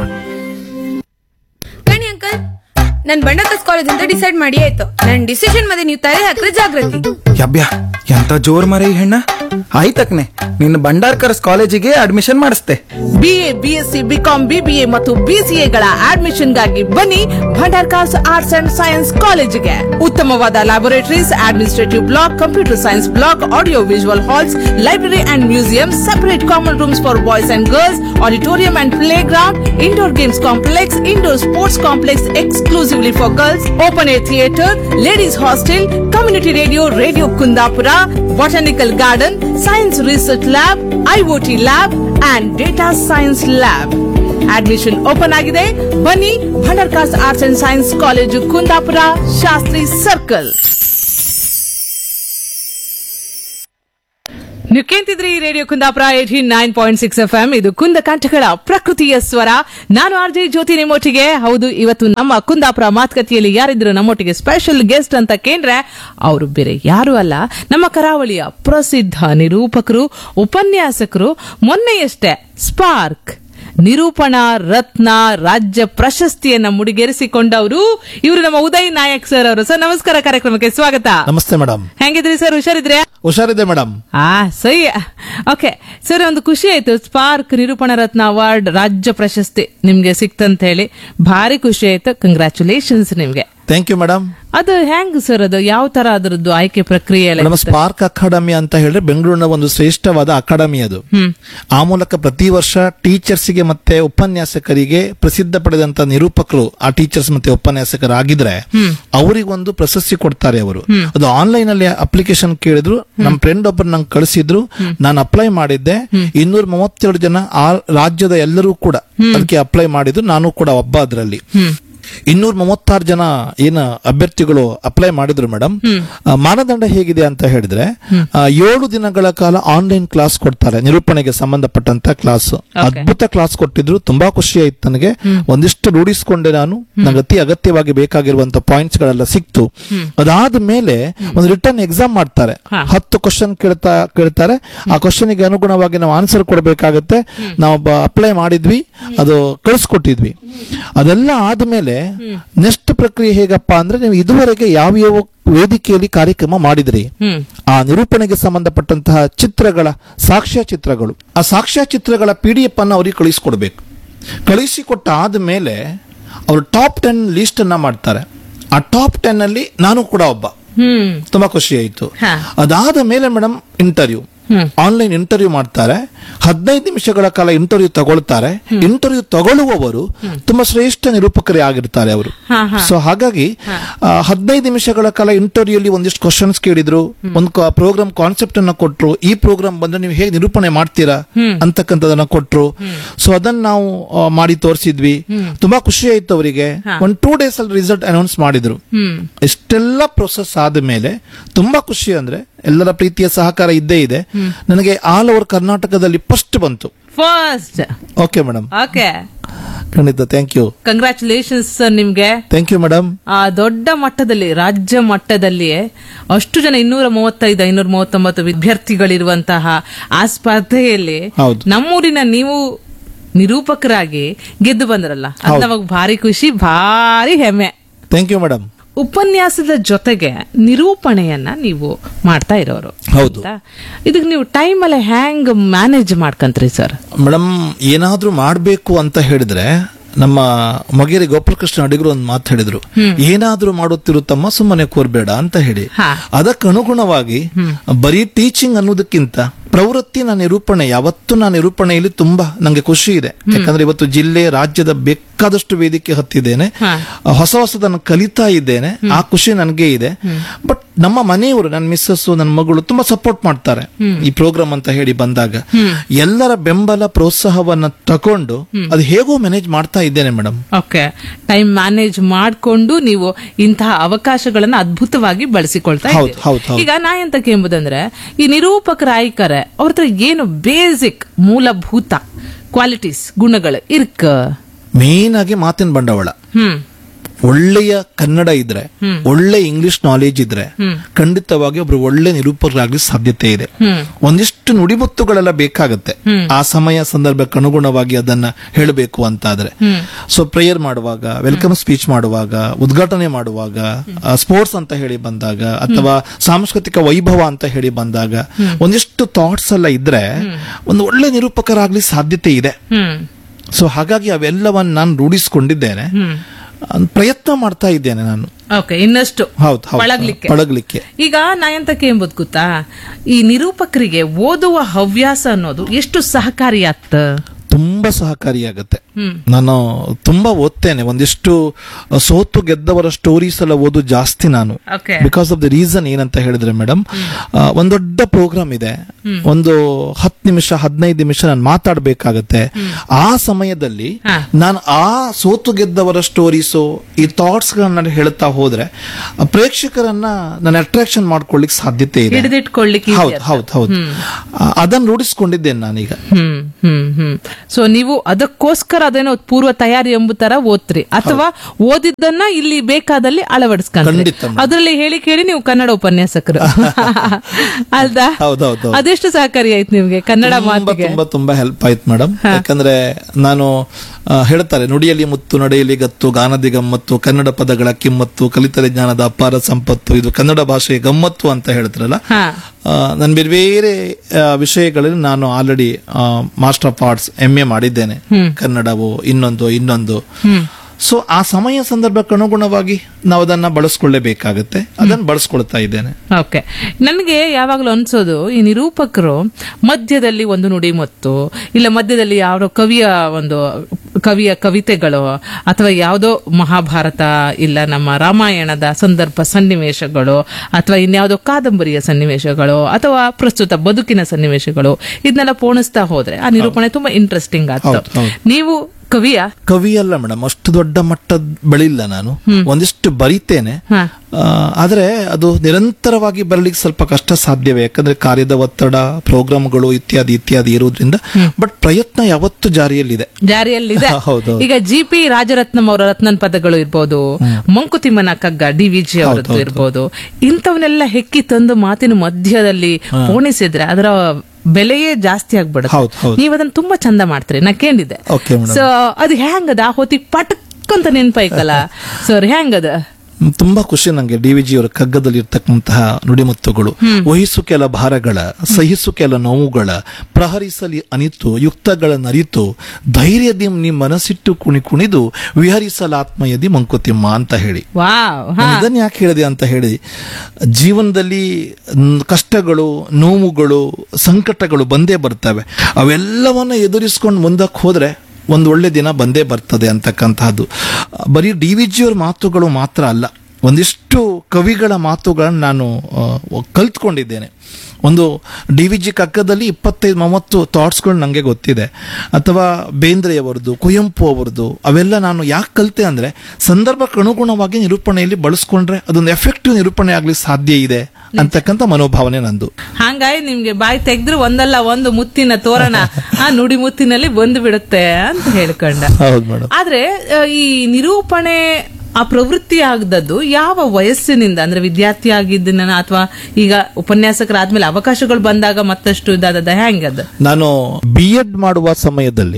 ಕಣಿ ಅಂಕಲ್ ನನ್ ಬಂಡಕಸ್ ಕಾಲೇಜ್ ಅಂತ ಡಿಸೈಡ್ ಮಾಡಿ ಆಯ್ತು ನನ್ ಡಿಸಿಷನ್ ಮತ್ತೆ ನೀವು ತಲೆ ಹಾಕ್ರೆ ಜಾಗೃತಿ ಯಬ್ಯಾ ಎಂತ ಜೋರ್ ಮರ ಈ ಹೆಣ್ಣ ಆಯ್ತಕ್ನೆ ನಿನ್ನ ಭಂಡಾರ್ಕರ್ಸ್ ಕಾಲೇಜಿಗೆ ಅಡ್ಮಿಷನ್ ಮಾಡಿಸ್ತೆ ಬಿಎ ಬಿಎಸ್ಸಿ ಬಿಕಾಂ ಬಿಬಿಎ ಮತ್ತು ಬಿಸಿಎಗಳ ಅಡ್ಮಿಷನ್ಗಾಗಿ ಬನ್ನಿ ಭಂಡಾರ್ಕಾಸ್ ಆರ್ಟ್ಸ್ ಅಂಡ್ ಸೈನ್ಸ್ ಕಾಲೇಜಿಗೆ ಉತ್ತಮವಾದ laboratories administrative block computer science block audio visual halls library and museum separate common rooms for boys and girls auditorium and play ground indoor games complex indoor sports complex exclusively for girls open air theatre ladies hostel community radio radio Kundapura botanical garden science research lab IoT lab and data science lab admission open ಆಗಿದೆ ಬನ್ನಿ Bhandarkars arts and science college Kundapura Shastri circle ನೀವು ಕೇಳ್ತಿದ್ರಿ radio Kundapura eighty nine point six F M ಇದು ಕುಂದ ಕಂಠಗಳ ಪ್ರಕೃತಿಯ ಸ್ವರ ನಾನು ಆರ್ ಜೆ ಜ್ಯೋತಿ ನಿಮ್ಮೊಟ್ಟಿಗೆ ಹೌದು ಇವತ್ತು ನಮ್ಮ ಕುಂದಾಪುರ ಮಾತುಕತೆಯಲ್ಲಿ ಯಾರಿದ್ರು ನಮ್ಮೊಟ್ಟಿಗೆ ಸ್ಪೆಷಲ್ ಗೆಸ್ಟ್ ಅಂತ ಕೇಂದ್ರೆ ಅವರು ಬೇರೆ ಯಾರು ಅಲ್ಲ ನಮ್ಮ ಕರಾವಳಿಯ ಪ್ರಸಿದ್ಧ ನಿರೂಪಕರು ಉಪನ್ಯಾಸಕರು ಮೊನ್ನೆಯಷ್ಟೇ ಸ್ಪಾರ್ಕ್ ನಿರೂಪಣಾ ರತ್ನ ರಾಜ್ಯ ಪ್ರಶಸ್ತಿಯನ್ನ ಮುಡಿಗೇರಿಸಿಕೊಂಡವರು ಇವರು ನಮ್ಮ ಉದಯ್ ನಾಯಕ್ ಸರ್ ಅವರು ಸರ್ ನಮಸ್ಕಾರ ಕಾರ್ಯಕ್ರಮಕ್ಕೆ ಸ್ವಾಗತ ನಮಸ್ತೆ ಮೇಡಮ್ ಹೆಂಗಿದ್ರಿ ಸರ್ ಹುಷಾರಿದ್ರೆ ಹುಷಾರಿದೆ ಮೇಡಮ್ ಆ ಸೈ ಓಕೆ ಸರ್ ಒಂದು ಖುಷಿ ಆಯ್ತು ಸ್ಪಾರ್ಕ್ ನಿರೂಪಣ ರತ್ನ ಅವಾರ್ಡ್ ರಾಜ್ಯ ಪ್ರಶಸ್ತಿ ನಿಮ್ಗೆ ಸಿಕ್ತಂತ ಹೇಳಿ ಭಾರಿ ಖುಷಿ ಆಯ್ತು ಕಂಗ್ರಾಚುಲೇಷನ್ಸ್ ನಿಮ್ಗೆ ಥ್ಯಾಂಕ್ ಯು ಮೇಡಮ್ ಅದು ಹೆಂಗ್ ಸರ್ ಅದು ಯಾವ ತರ ಅದರದ್ದು ಆಯ್ಕೆ ಪ್ರಕ್ರಿಯೆ ಎಲ್ಲ ಮೇಡಮ್ ಇರುತ್ತೆ? ಸ್ಪಾರ್ಕ್ ಅಕಾಡೆಮಿ ಅಂತ ಹೇಳಿದ್ರೆ ಬೆಂಗಳೂರಿನ ಒಂದು ಶ್ರೇಷ್ಠವಾದ ಅಕಾಡೆಮಿ ಅದು ಆ ಮೂಲಕ ಪ್ರತಿ ವರ್ಷ ಟೀಚರ್ಸ್ಗೆ ಮತ್ತೆ ಉಪನ್ಯಾಸಕರಿಗೆ ಪ್ರಸಿದ್ಧ ಪಡೆದಂತ ನಿರೂಪಕರು ಆ ಟೀಚರ್ಸ್ ಮತ್ತೆ ಉಪನ್ಯಾಸಕರಾಗಿದ್ರೆ ಅವರಿಗೊಂದು ಪ್ರಶಸ್ತಿ ಕೊಡ್ತಾರೆ ಅವರು ಅದು ಆನ್ಲೈನ್ ಅಲ್ಲಿ ಅಪ್ಲಿಕೇಶನ್ ಕೇಳಿದ್ರು ನಮ್ಮ ಫ್ರೆಂಡ್ ಒಬ್ಬರು ನಂಗೆ ಕಳಿಸಿದ್ರು ನಾನು ಅಪ್ಲೈ ಮಾಡಿದ್ದೆ ಇನ್ನೂರ ಮೂವತ್ತೆರಡು ಜನ ಆ ರಾಜ್ಯದ ಎಲ್ಲರೂ ಕೂಡ ಅದಕ್ಕೆ ಅಪ್ಲೈ ಮಾಡಿದ್ರು ನಾನು ಕೂಡ ಒಬ್ಬ ಅದರಲ್ಲಿ ಇನ್ನೂರ ಮೂವತ್ತಾರು ಜನ ಏನ ಅಭ್ಯರ್ಥಿಗಳು ಅಪ್ಲೈ ಮಾಡಿದ್ರು ಮೇಡಮ್ ಮಾನದಂಡ ಹೇಗಿದೆ ಅಂತ ಹೇಳಿದ್ರೆ ಆ, ಏಳು ದಿನಗಳ ಕಾಲ ಆನ್ಲೈನ್ ಕ್ಲಾಸ್ ಕೊಡ್ತಾರೆ ನಿರೂಪಣೆಗೆ ಸಂಬಂಧಪಟ್ಟಂತ ಕ್ಲಾಸ್ ಅದ್ಭುತ ಕ್ಲಾಸ್ ಕೊಟ್ಟಿದ್ರು ತುಂಬಾ ಖುಷಿ ಆಯ್ತು ನನಗೆ ಒಂದಿಷ್ಟು ರೂಢಿಸ್ಕೊಂಡೆ ನಾನು ನಂಗೆ ಅತಿ ಅಗತ್ಯವಾಗಿ ಬೇಕಾಗಿರುವಂತ ಪಾಯಿಂಟ್ಸ್ ಗಳೆಲ್ಲ ಸಿಕ್ತು ಅದಾದ ಮೇಲೆ ಒಂದು ರಿಟರ್ನ್ ಎಕ್ಸಾಮ್ ಮಾಡ್ತಾರೆ ಹತ್ತು ಕ್ವಶನ್ ಕೇಳ್ತಾ ಕೇಳ್ತಾರೆ ಆ ಕ್ವಶನ್ ಗೆ ಅನುಗುಣವಾಗಿ ನಾವು ಆನ್ಸರ್ ಕೊಡಬೇಕಾಗತ್ತೆ ನಾವು ಅಪ್ಲೈ ಮಾಡಿದ್ವಿ ಅದು ಕಳಿಸ್ಕೊಟ್ಟಿದ್ವಿ ಅದೆಲ್ಲ ಆದ್ಮೇಲೆ ನೆಕ್ಸ್ಟ್ ಪ್ರಕ್ರಿಯೆ ಹೇಗಪ್ಪ ಅಂದ್ರೆ ನೀವು ಇದುವರೆಗೆ ಯಾವ ಯಾವ ವೇದಿಕೆಯಲ್ಲಿ ಕಾರ್ಯಕ್ರಮ ಮಾಡಿದ್ರಿ ಆ ನಿರೂಪಣೆಗೆ ಸಂಬಂಧಪಟ್ಟಂತಹ ಚಿತ್ರಗಳ ಸಾಕ್ಷ್ಯ ಚಿತ್ರಗಳು ಆ ಸಾಕ್ಷ್ಯ ಚಿತ್ರಗಳ ಪಿ ಡಿ ಎಫ್ ಅನ್ನು ಅವ್ರಿಗೆ ಕಳಿಸ್ಕೊಡ್ಬೇಕು ಕಳಿಸಿಕೊಟ್ಟ ಆದ್ಮೇಲೆ ಅವರು ಟಾಪ್ ಟೆನ್ ಲಿಸ್ಟ್ ಅನ್ನ ಮಾಡ್ತಾರೆ ಆ ಟಾಪ್ ಟೆನ್ ಅಲ್ಲಿ ನಾನು ಕೂಡ ಒಬ್ಬ ಹ್ಮ್ ತುಂಬಾ ಖುಷಿ ಆಯ್ತು ಹಾ. ಅದಾದ ಮೇಲೆ ಮೇಡಮ್ ಇಂಟರ್ವ್ಯೂ ಆನ್ಲೈನ್ ಇಂಟರ್ವ್ಯೂ ಮಾಡ್ತಾರೆ ಹದಿನೈದು ನಿಮಿಷಗಳ ಕಾಲ ಇಂಟರ್ವ್ಯೂ ತಗೊಳ್ತಾರೆ ಇಂಟರ್ವ್ಯೂ ತಗೊಳ್ಳುವವರು ತುಂಬಾ ಶ್ರೇಷ್ಠ ನಿರೂಪಕರೇ ಆಗಿರ್ತಾರೆ ಅವರು ಸೊ ಹಾಗಾಗಿ ಹದಿನೈದು ನಿಮಿಷಗಳ ಕಾಲ ಇಂಟರ್ವ್ಯೂ ಅಲ್ಲಿ ಒಂದಿಷ್ಟು ಕ್ವಶನ್ಸ್ ಕೇಳಿದ್ರು ಒಂದು ಪ್ರೋಗ್ರಾಮ್ ಕಾನ್ಸೆಪ್ಟ್ ಅನ್ನ ಕೊಟ್ರು ಈ ಪ್ರೋಗ್ರಾಮ್ ಬಂದ್ರೆ ನೀವು ಹೇಗೆ ನಿರೂಪಣೆ ಮಾಡ್ತೀರಾ ಅಂತಕ್ಕಂಥದನ್ನ ಕೊಟ್ರು ಸೊ ಅದನ್ನ ನಾವು ಆ, ಮಾಡಿ ತೋರಿಸಿದ್ವಿ ತುಂಬಾ ಖುಷಿ ಆಯ್ತು ಅವರಿಗೆ ಒಂದು ಟೂ ಡೇಸ್ ಅಲ್ಲಿ ರಿಸಲ್ಟ್ ಅನೌನ್ಸ್ ಮಾಡಿದ್ರು ಇಷ್ಟೆಲ್ಲ ಪ್ರೊಸೆಸ್ ಆದ ಮೇಲೆ ತುಂಬಾ ಖುಷಿ ಅಂದ್ರೆ ಎಲ್ಲರ ಪ್ರೀತಿಯ ಸಹಕಾರ ಇದ್ದೇ ಇದೆ ನನಗೆ ಆಲ್ ಓವರ್ ಕರ್ನಾಟಕದಲ್ಲಿ ಫಸ್ಟ್ ಬಂತು ಫಸ್ಟ್ ಓಕೆ ಮೇಡಮ್ ಓಕೆ ಖಂಡಿತ ಥ್ಯಾಂಕ್ ಯು ಕಂಗ್ರಾಚುಲೇಷನ್ಸ್ ಸರ್ ನಿಮ್ಗೆ ಥ್ಯಾಂಕ್ ಯು ಮೇಡಮ್ ಆ ದೊಡ್ಡ ಮಟ್ಟದಲ್ಲಿ ರಾಜ್ಯ ಮಟ್ಟದಲ್ಲಿಯೇ ಅಷ್ಟು ಜನ ಇನ್ನೂರ ಮೂವತ್ತೈದು ಐನೂರ ಮೂವತ್ತೊಂಬತ್ತು ವಿದ್ಯಾರ್ಥಿಗಳಿರುವಂತಹ ಆ ಸ್ಪರ್ಧೆಯಲ್ಲಿ ಹೌದು. ನಮ್ಮೂರಿನ ನೀವು ನಿರೂಪಕರಾಗಿ ಗೆದ್ದು ಬಂದ್ರಲ್ಲ ಅದು ನಮಗ್ ಭಾರಿ ಖುಷಿ ಭಾರಿ ಹೆಮ್ಮೆ ಥ್ಯಾಂಕ್ ಯು ಮೇಡಮ್ ಉಪನ್ಯಾಸದ ಜೊತೆಗೆ ನಿರೂಪಣೆಯನ್ನ ನೀವು ಮಾಡ್ತಾ ಇರೋರು ಹೌದು. ಆಯ್ತಾ? ಇದಕ್ಕೆ ನೀವು ಟೈಮ್ ಅಲ್ಲಿ ಹ್ಯಾಂಗ್ ಮ್ಯಾನೇಜ್ ಮಾಡ್ಕಂತ್ರಿ ಸರ್ ಮೇಡಮ್ ಏನಾದ್ರೂ ಮಾಡಬೇಕು ಅಂತ ಹೇಳಿದ್ರೆ ನಮ್ಮ ಮೊಗೇರಿ ಗೋಪಾಲಕೃಷ್ಣ ಅಡಿಗರು ಒಂದು ಮಾತು ಹೇಳಿದ್ರು ಏನಾದ್ರೂ ಮಾಡುತ್ತಿರುತ್ತಮ್ಮ ಸುಮ್ಮನೆ ಕೂರ್ಬೇಡ ಅಂತ ಹೇಳಿ ಹಾ. ಅದಕ್ಕೆ ಅನುಗುಣವಾಗಿ ಬರೀ ಟೀಚಿಂಗ್ ಅನ್ನೋದಕ್ಕಿಂತ ಪ್ರವೃತ್ತಿ ನನ್ನ ನಿರೂಪಣೆ ಯಾವತ್ತೂ ನಾನು ನಿರೂಪಣೆಯಲ್ಲಿ ತುಂಬಾ ನಂಗೆ ಖುಷಿ ಇದೆ ಯಾಕಂದ್ರೆ ಇವತ್ತು ಜಿಲ್ಲೆ ರಾಜ್ಯದ ಬೇಕಾದಷ್ಟು ವೇದಿಕೆ ಹತ್ತಿದ್ದೇನೆ ಹಾ. ಹೊಸ ಹೊಸದನ್ನು ಕಲಿತಾ ಇದ್ದೇನೆ ಆ ಖುಷಿ ನನಗೆ ಇದೆ ಬಟ್ ನಮ್ಮ ಮನೆಯವರು ನನ್ನ ಮಿಸ್ಸಸ್ ನನ್ನ ಮಗಳು ತುಂಬಾ ಸಪೋರ್ಟ್ ಮಾಡ್ತಾರೆ ಈ ಪ್ರೋಗ್ರಾಮ್ ಅಂತ ಹೇಳಿ ಬಂದಾಗ ಎಲ್ಲರ ಬೆಂಬಲ ಪ್ರೋತ್ಸಾಹವನ್ನ ತಕೊಂಡು ಅದು ಹೇಗೋ ಮ್ಯಾನೇಜ್ ಮಾಡ್ತಾ ಇದ್ದೇನೆ ಮೇಡಮ್ ಓಕೆ ಟೈಮ್ ಮ್ಯಾನೇಜ್ ಮಾಡ್ಕೊಂಡು ನೀವು ಇಂತಹ ಅವಕಾಶಗಳನ್ನ ಅದ್ಭುತವಾಗಿ ಬಳಸಿಕೊಳ್ತಾ ಹೌದು, ಇದ್ದೀರಿ. ಹೌದು, ಹೌದು. ಈಗ ನಾ ಎಂತಕ್ಕೆ ಎಂಬುದಂದ್ರೆ ಈ ನಿರೂಪಕರ ಆಯ್ಕರೆ ಅವ್ರ ಹತ್ರ ಏನು ಬೇಸಿಕ್ ಮೂಲಭೂತ ಕ್ವಾಲಿಟೀಸ್ ಗುಣಗಳು ಇರ್ಕ ಮೇನ್ ಆಗಿ ಮಾತಿನ ಬಂಡವಾಳ ಹ್ಮ್ ಒಳ್ಳೆಯ ಕನ್ನಡ ಇದ್ರೆ ಒಳ್ಳೆ ಇಂಗ್ಲಿಷ್ ನಾಲೆಜ್ ಇದ್ರೆ ಖಂಡಿತವಾಗಿ ಒಬ್ರು ಒಳ್ಳೆ ನಿರೂಪಕರಾಗ್ಲಿ ಸಾಧ್ಯತೆ ಇದೆ ಒಂದಿಷ್ಟು ನುಡಿಮುತ್ತುಗಳೆಲ್ಲ ಬೇಕಾಗತ್ತೆ ಆ ಸಮಯ ಸಂದರ್ಭಕ್ಕೆ ಅನುಗುಣವಾಗಿ ಅದನ್ನ ಹೇಳಬೇಕು ಅಂತಾದ್ರೆ ಸೊ ಪ್ರೇಯರ್ ಮಾಡುವಾಗ ವೆಲ್ಕಮ್ ಸ್ಪೀಚ್ ಮಾಡುವಾಗ ಉದ್ಘಾಟನೆ ಮಾಡುವಾಗ ಸ್ಪೋರ್ಟ್ಸ್ ಅಂತ ಹೇಳಿ ಬಂದಾಗ ಅಥವಾ ಸಾಂಸ್ಕೃತಿಕ ವೈಭವ ಅಂತ ಹೇಳಿ ಬಂದಾಗ ಒಂದಿಷ್ಟು ಥಾಟ್ಸ್ ಎಲ್ಲ ಇದ್ರೆ ಒಂದು ಒಳ್ಳೆ ನಿರೂಪಕರಾಗ್ಲಿ ಸಾಧ್ಯತೆ ಇದೆ ಹ್ಮ್ ಸೊ ಹಾಗಾಗಿ ಅವೆಲ್ಲವನ್ನು ನಾನು ರೂಢಿಸಿಕೊಂಡಿದ್ದೇನೆ ಅಹ್, ಪ್ರಯತ್ನ ಮಾಡ್ತಾ ಇದ್ದೇನೆ ನಾನು ಓಕೆ ಇನ್ನಷ್ಟು ಹೌದು ಹೌದು ಪಳಗ್ಲಿಕ್ಕೆ ಪಳಗ್ಲಿಕ್ಕೆ ಈಗ ನಾ ಎಂತಕ್ಕೆ ಎಂಬುದು ಗೊತ್ತಾ ಈ ನಿರೂಪಕರಿಗೆ ಓದುವ ಹವ್ಯಾಸ ಅನ್ನೋದು ಎಷ್ಟು ಸಹಕಾರಿಯಾಗ್ತ ತುಂಬಾ ಸಹಕಾರಿಯಾಗತ್ತೆ ನಾನು ತುಂಬಾ ಓದ್ತೇನೆ ಒಂದಿಷ್ಟು ಅಹ್, ಸೋತು ಗೆದ್ದವರ ಸ್ಟೋರೀಸ್ ಎಲ್ಲ ಓದು ಜಾಸ್ತಿ ನಾನು Okay. Because of the reason ಏನಂತ ಹೇಳಿದ್ರೆ ಮೇಡಮ್ ಒಂದ್ ದೊಡ್ಡ ಪ್ರೋಗ್ರಾಮ್ ಇದೆ ಒಂದು ಹತ್ತು ನಿಮಿಷ ಹದಿನೈದು ನಿಮಿಷ ನಾನು ಮಾತಾಡ್ಬೇಕಾಗತ್ತೆ ಆ ಸಮಯದಲ್ಲಿ ಹಾ. ನಾನು ಆ ಸೋತು ಗೆದ್ದವರ ಸ್ಟೋರೀಸು ಈ ಥಾಟ್ಸ್ ಗಳನ್ನ ಹೇಳ್ತಾ ಹೋದ್ರೆ ಆ ಪ್ರೇಕ್ಷಕರನ್ನ ನಾನು ಅಟ್ರಾಕ್ಷನ್ ಮಾಡ್ಕೊಳ್ಳಿಕ್ ಸಾಧ್ಯತೆ ಇದೆ ಹಿಡಿದಿಟ್ಕೊಳ್ಳಿಕ್ಕೆ easy ಹೌದು ಆಗ್ತದೆ. ಹೌದು ಹೌದು ಆ, ಅದನ್ನ ರೂಢಿಸ್ಕೊಂಡಿದ್ದೇನೆ ನಾನೀಗ ಹ್ಮ್ ಹ್ಮ್ ಹ್ಮ್ ಸೊ ನೀವು ಅದಕ್ಕೋಸ್ಕರ ಅದೇನೋ ಪೂರ್ವ ತಯಾರಿ ಎಂಬ ತರ ಓದ್ತ್ರಿ ಅಥವಾ ಓದಿದ್ದನ್ನ ಇಲ್ಲಿ ಬೇಕಾದಲ್ಲಿ ಅಳವಡಿಸ್ಕೊಂಡ್ರಿ ಖಂಡಿತ madam. ಅದ್ರಲ್ಲಿ ಹೇಳಿ ಕೇಳಿ ನೀವು ಕನ್ನಡ ಉಪನ್ಯಾಸಕರು ಅಲ್ದಾ ಹೌದೌದು. ಅದೆಷ್ಟು ಸಹಕಾರಿ ಆಯ್ತು ನಿಮ್ಗೆ ಕನ್ನಡ ತುಂಬಾ ಮಾತಿಗೆ ತುಂಬಾ ತುಂಬಾ ಹೆಲ್ಪ್ ಆಯ್ತು ಮೇಡಮ್ ಯಾಕಂದ್ರೆ ನಾನು ಆ, ಹೇಳ್ತಾರೆ ನುಡಿಯಲ್ಲಿ ಮುತ್ತು ನಡೆಯಲ್ಲಿ ಗತ್ತು ಗಾನದಿ ಗಮ್ಮತ್ತು ಕನ್ನಡ ಪದಗಳ ಕಿಮ್ಮತ್ತು ಕಲಿತಲೆ ಜ್ಞಾನದ ಅಪಾರ ಸಂಪತ್ತು ಇದು ಕನ್ನಡ ಭಾಷೆಯ ಗಮ್ಮತ್ತು ಅಂತ ಹೇಳ್ತಾರಲ್ಲ ಹಾ. ನಾನು ಬೇರೆ ಬೇರೆ ಆ, ವಿಷಯಗಳಲ್ಲಿ ನಾನು already master of arts M A ಮಾಡಿದ್ದೇನೆ ಕನ್ನಡವು ಇನ್ನೊಂದು ಇನ್ನೊಂದು ಸೊ ಆ ಸಮಯ ಸಂದರ್ಭಕ್ಕೆ ಅನುಗುಣವಾಗಿ ನಾವು ಅದನ್ನ ಬಳಸ್ಕೊಳ್ಳೇಬೇಕಾಗತ್ತೆ ಅದನ್ನ ಬಳಸ್ಕೊಳ್ತಾ ಇದ್ದೇನೆ ಓಕೆ ನನಗೆ ಯಾವಾಗಲೂ ಅನ್ಸೋದು ಈ ನಿರೂಪಕರು ಮಧ್ಯದಲ್ಲಿ ಒಂದು ನುಡಿ ಮತ್ತು ಇಲ್ಲ ಮಧ್ಯದಲ್ಲಿ ಯಾವ ಕವಿಯ ಒಂದು ಕವಿಯ ಕವಿತೆಗಳು ಅಥವಾ ಯಾವುದೋ ಮಹಾಭಾರತ ಇಲ್ಲ ನಮ್ಮ ರಾಮಾಯಣದ ಸಂದರ್ಭ ಸನ್ನಿವೇಶಗಳು ಅಥವಾ ಇನ್ಯಾವುದೋ ಕಾದಂಬರಿಯ ಸನ್ನಿವೇಶಗಳು ಅಥವಾ ಪ್ರಸ್ತುತ ಬದುಕಿನ ಸನ್ನಿವೇಶಗಳು ಇದನ್ನೆಲ್ಲ ಪೋಣಿಸ್ತಾ ಹೋದ್ರೆ ಆ ನಿರೂಪಣೆ ತುಂಬಾ ಇಂಟ್ರೆಸ್ಟಿಂಗ್ ಆಗ್ತದೆ ಹೌದು, ಹೌದು. ನೀವು ಕವಿಯ ಕವಿ ಅಲ್ಲ ಮೇಡಮ್ ಅಷ್ಟು ದೊಡ್ಡ ಮಟ್ಟದ ಬೆಳಿಲ್ಲ ನಾನು ಒಂದಿಷ್ಟು ಬರಿತೇನೆ ಹಾ. ಆ, ಆದ್ರೆ ಅದು ನಿರಂತರವಾಗಿ ಬರಲಿಕ್ಕೆ ಸ್ವಲ್ಪ ಕಷ್ಟ ಸಾಧ್ಯವೇ ಯಾಕಂದ್ರೆ ಕಾರ್ಯದ ಒತ್ತಡ ಪ್ರೋಗ್ರಾಮ್ಗಳು ಇತ್ಯಾದಿ ಇತ್ಯಾದಿ ಇರುವುದರಿಂದ ಬಟ್ ಪ್ರಯತ್ನ ಯಾವತ್ತು ಜಾರಿಯಲ್ಲಿದೆ ಜಾರಿಯಲ್ಲಿದೆ ಹೌದು. ಈಗ ಜಿ ಪಿ ರಾಜರತ್ನಂ ಅವರ ರತ್ನನ್ ಪದಗಳು ಇರ್ಬೋದು ಮಂಕುತಿಮ್ಮನ ಕಗ್ಗ ಡಿ ವಿ ಜಿ ಅವರದ್ದು ಹೌದು. ಇರ್ಬೋದು ಇಂಥವನ್ನೆಲ್ಲ ಹೆಕ್ಕಿ ತಂದು ಮಾತಿನ ಮಧ್ಯದಲ್ಲಿ ಪೋಣಿಸಿದ್ರೆ ಅದರ ಬೆಲೆಯೇ ಜಾಸ್ತಿ ಆಗ್ಬಿಡುತ್ತೆ ಹೌದು, ಹೌದು. ನೀವು ಅದನ್ನ ತುಂಬಾ ಚಂದ ಮಾಡ್ತೀರಿ ನಾ ಕೇಳಿದೆ Okay, madam. ಸೊ ಅದು ಹೆಂಗದ ಆ ಹೊತ್ತಿಗೆ ಪಟಕ್ ಅಂತ ನೆನ್ಪಾಯ್ಕಲ್ಲ ಸರ್ ಹೆಂಗದ ಹ್ಮ್, ತುಂಬಾ ಖುಷಿ ನಂಗೆ ಡಿ ವಿಜಿ ಅವರ ಕಗ್ಗದಲ್ಲಿ ಇರ್ತಕ್ಕಂತಹ ನುಡಿಮುತ್ತುಗಳು ವಹಿಸು ಕೆಲ ಭಾರಗಳ ಸಹಿಸು ಕೆಲ ನೋವುಗಳ ಪ್ರಹರಿಸಲಿ ಅನಿತು ಯುಕ್ತಗಳ ನರಿತು ಧೈರ್ಯದಿ ನಿ ಮನಸ್ಸಿಟ್ಟು ಕುಣಿ ಕುಣಿದು ವಿಹರಿಸಲಾತ್ಮಯದಿ ಮಂಕುತಿಮ್ಮ ಅಂತ ಹೇಳಿ ವಾವ್ ಹಾ ನಾನು ಇದನ್ನ ಯಾಕೆ ಹೇಳಿದೆ ಅಂತ ಹೇಳಿ ಜೀವನದಲ್ಲಿ ನ್- ಕಷ್ಟಗಳು ನೋವುಗಳು ಸಂಕಟಗಳು ಬಂದೇ ಬರ್ತವೆ ಅವೆಲ್ಲವನ್ನ ಎದುರಿಸ್ಕೊಂಡು ಮುಂದಕ್ಕೆ ಹೋದ್ರೆ ಒಂದು ಒಳ್ಳೆ ದಿನ ಬಂದೇ ಬರ್ತದೆ ಅಂತಕ್ಕಂತಹದ್ದು ಬರೀ ಡಿ ವಿ ಜಿಯವ್ರ ಮಾತುಗಳು ಮಾತ್ರ ಅಲ್ಲ ಒಂದಿಷ್ಟು ಕವಿಗಳ ಮಾತುಗಳನ್ನು ನಾನು ಆ, ಕಲ್ತ್ಕೊಂಡಿದ್ದೇನೆ ಒಂದು ಡಿ ವಿ ಜಿ ಕಗ್ಗದಲ್ಲಿ ಇಪ್ಪತ್ತೈದು ಮೂವತ್ತು ಥಾಟ್ಸ್ಗಳು ನನಗೆ ಗೊತ್ತಿದೆ ಅಥವಾ ಬೇಂದ್ರೆಯವರದ್ದು ಕುವೆಂಪು ಅವರದ್ದು ಅವೆಲ್ಲ ನಾನು ಯಾಕೆ ಕಲಿತೆ ಅಂದ್ರೆ ಸಂದರ್ಭಕ್ಕೆ ಅನುಗುಣವಾಗಿ ನಿರೂಪಣೆಯಲ್ಲಿ ಬಳಸ್ಕೊಂಡ್ರೆ ಅದೊಂದು ಎಫೆಕ್ಟಿವ್ ನಿರೂಪಣೆ ಆಗ್ಲಿಕ್ಕೆ ಸಾಧ್ಯ ಇದೆ ಅಂತಕ್ಕಂಥ ಮನೋಭಾವನೆ ನಂದು ಹಂಗಾಗಿ ನಿಮ್ಗೆ ಬಾಯಿ ತೆಗೆದ್ರೆ ಒಂದಲ್ಲ ಒಂದು ಮುತ್ತಿನ ತೋರಣ ಆ ನುಡಿ ಮುತ್ತಿನಲ್ಲಿ ಬಂದು ಬಿಡುತ್ತೆ ಅಂತ ಹೇಳ್ಕೊಂಡ ಹೌದು ಮೇಡಮ್ ಆದ್ರೆ ಆ, ಈ ನಿರೂಪಣೆ ಆ ಪ್ರವೃತ್ತಿ ಆಗದದ್ದು ಯಾವ ವಯಸ್ಸಿನಿಂದ ಅಂದ್ರೆ ವಿದ್ಯಾರ್ಥಿ ಆಗಿದ್ದನ ಅಥವಾ ಈಗ ಉಪನ್ಯಾಸಕರಾದ್ಮೇಲೆ ಅವಕಾಶಗಳು ಬಂದಾಗ ಮತ್ತಷ್ಟು ಇದಾದದ ಹೆಂಗದ ನಾನು ಬಿ ಎಡ್ ಮಾಡುವ ಸಮಯದಲ್ಲಿ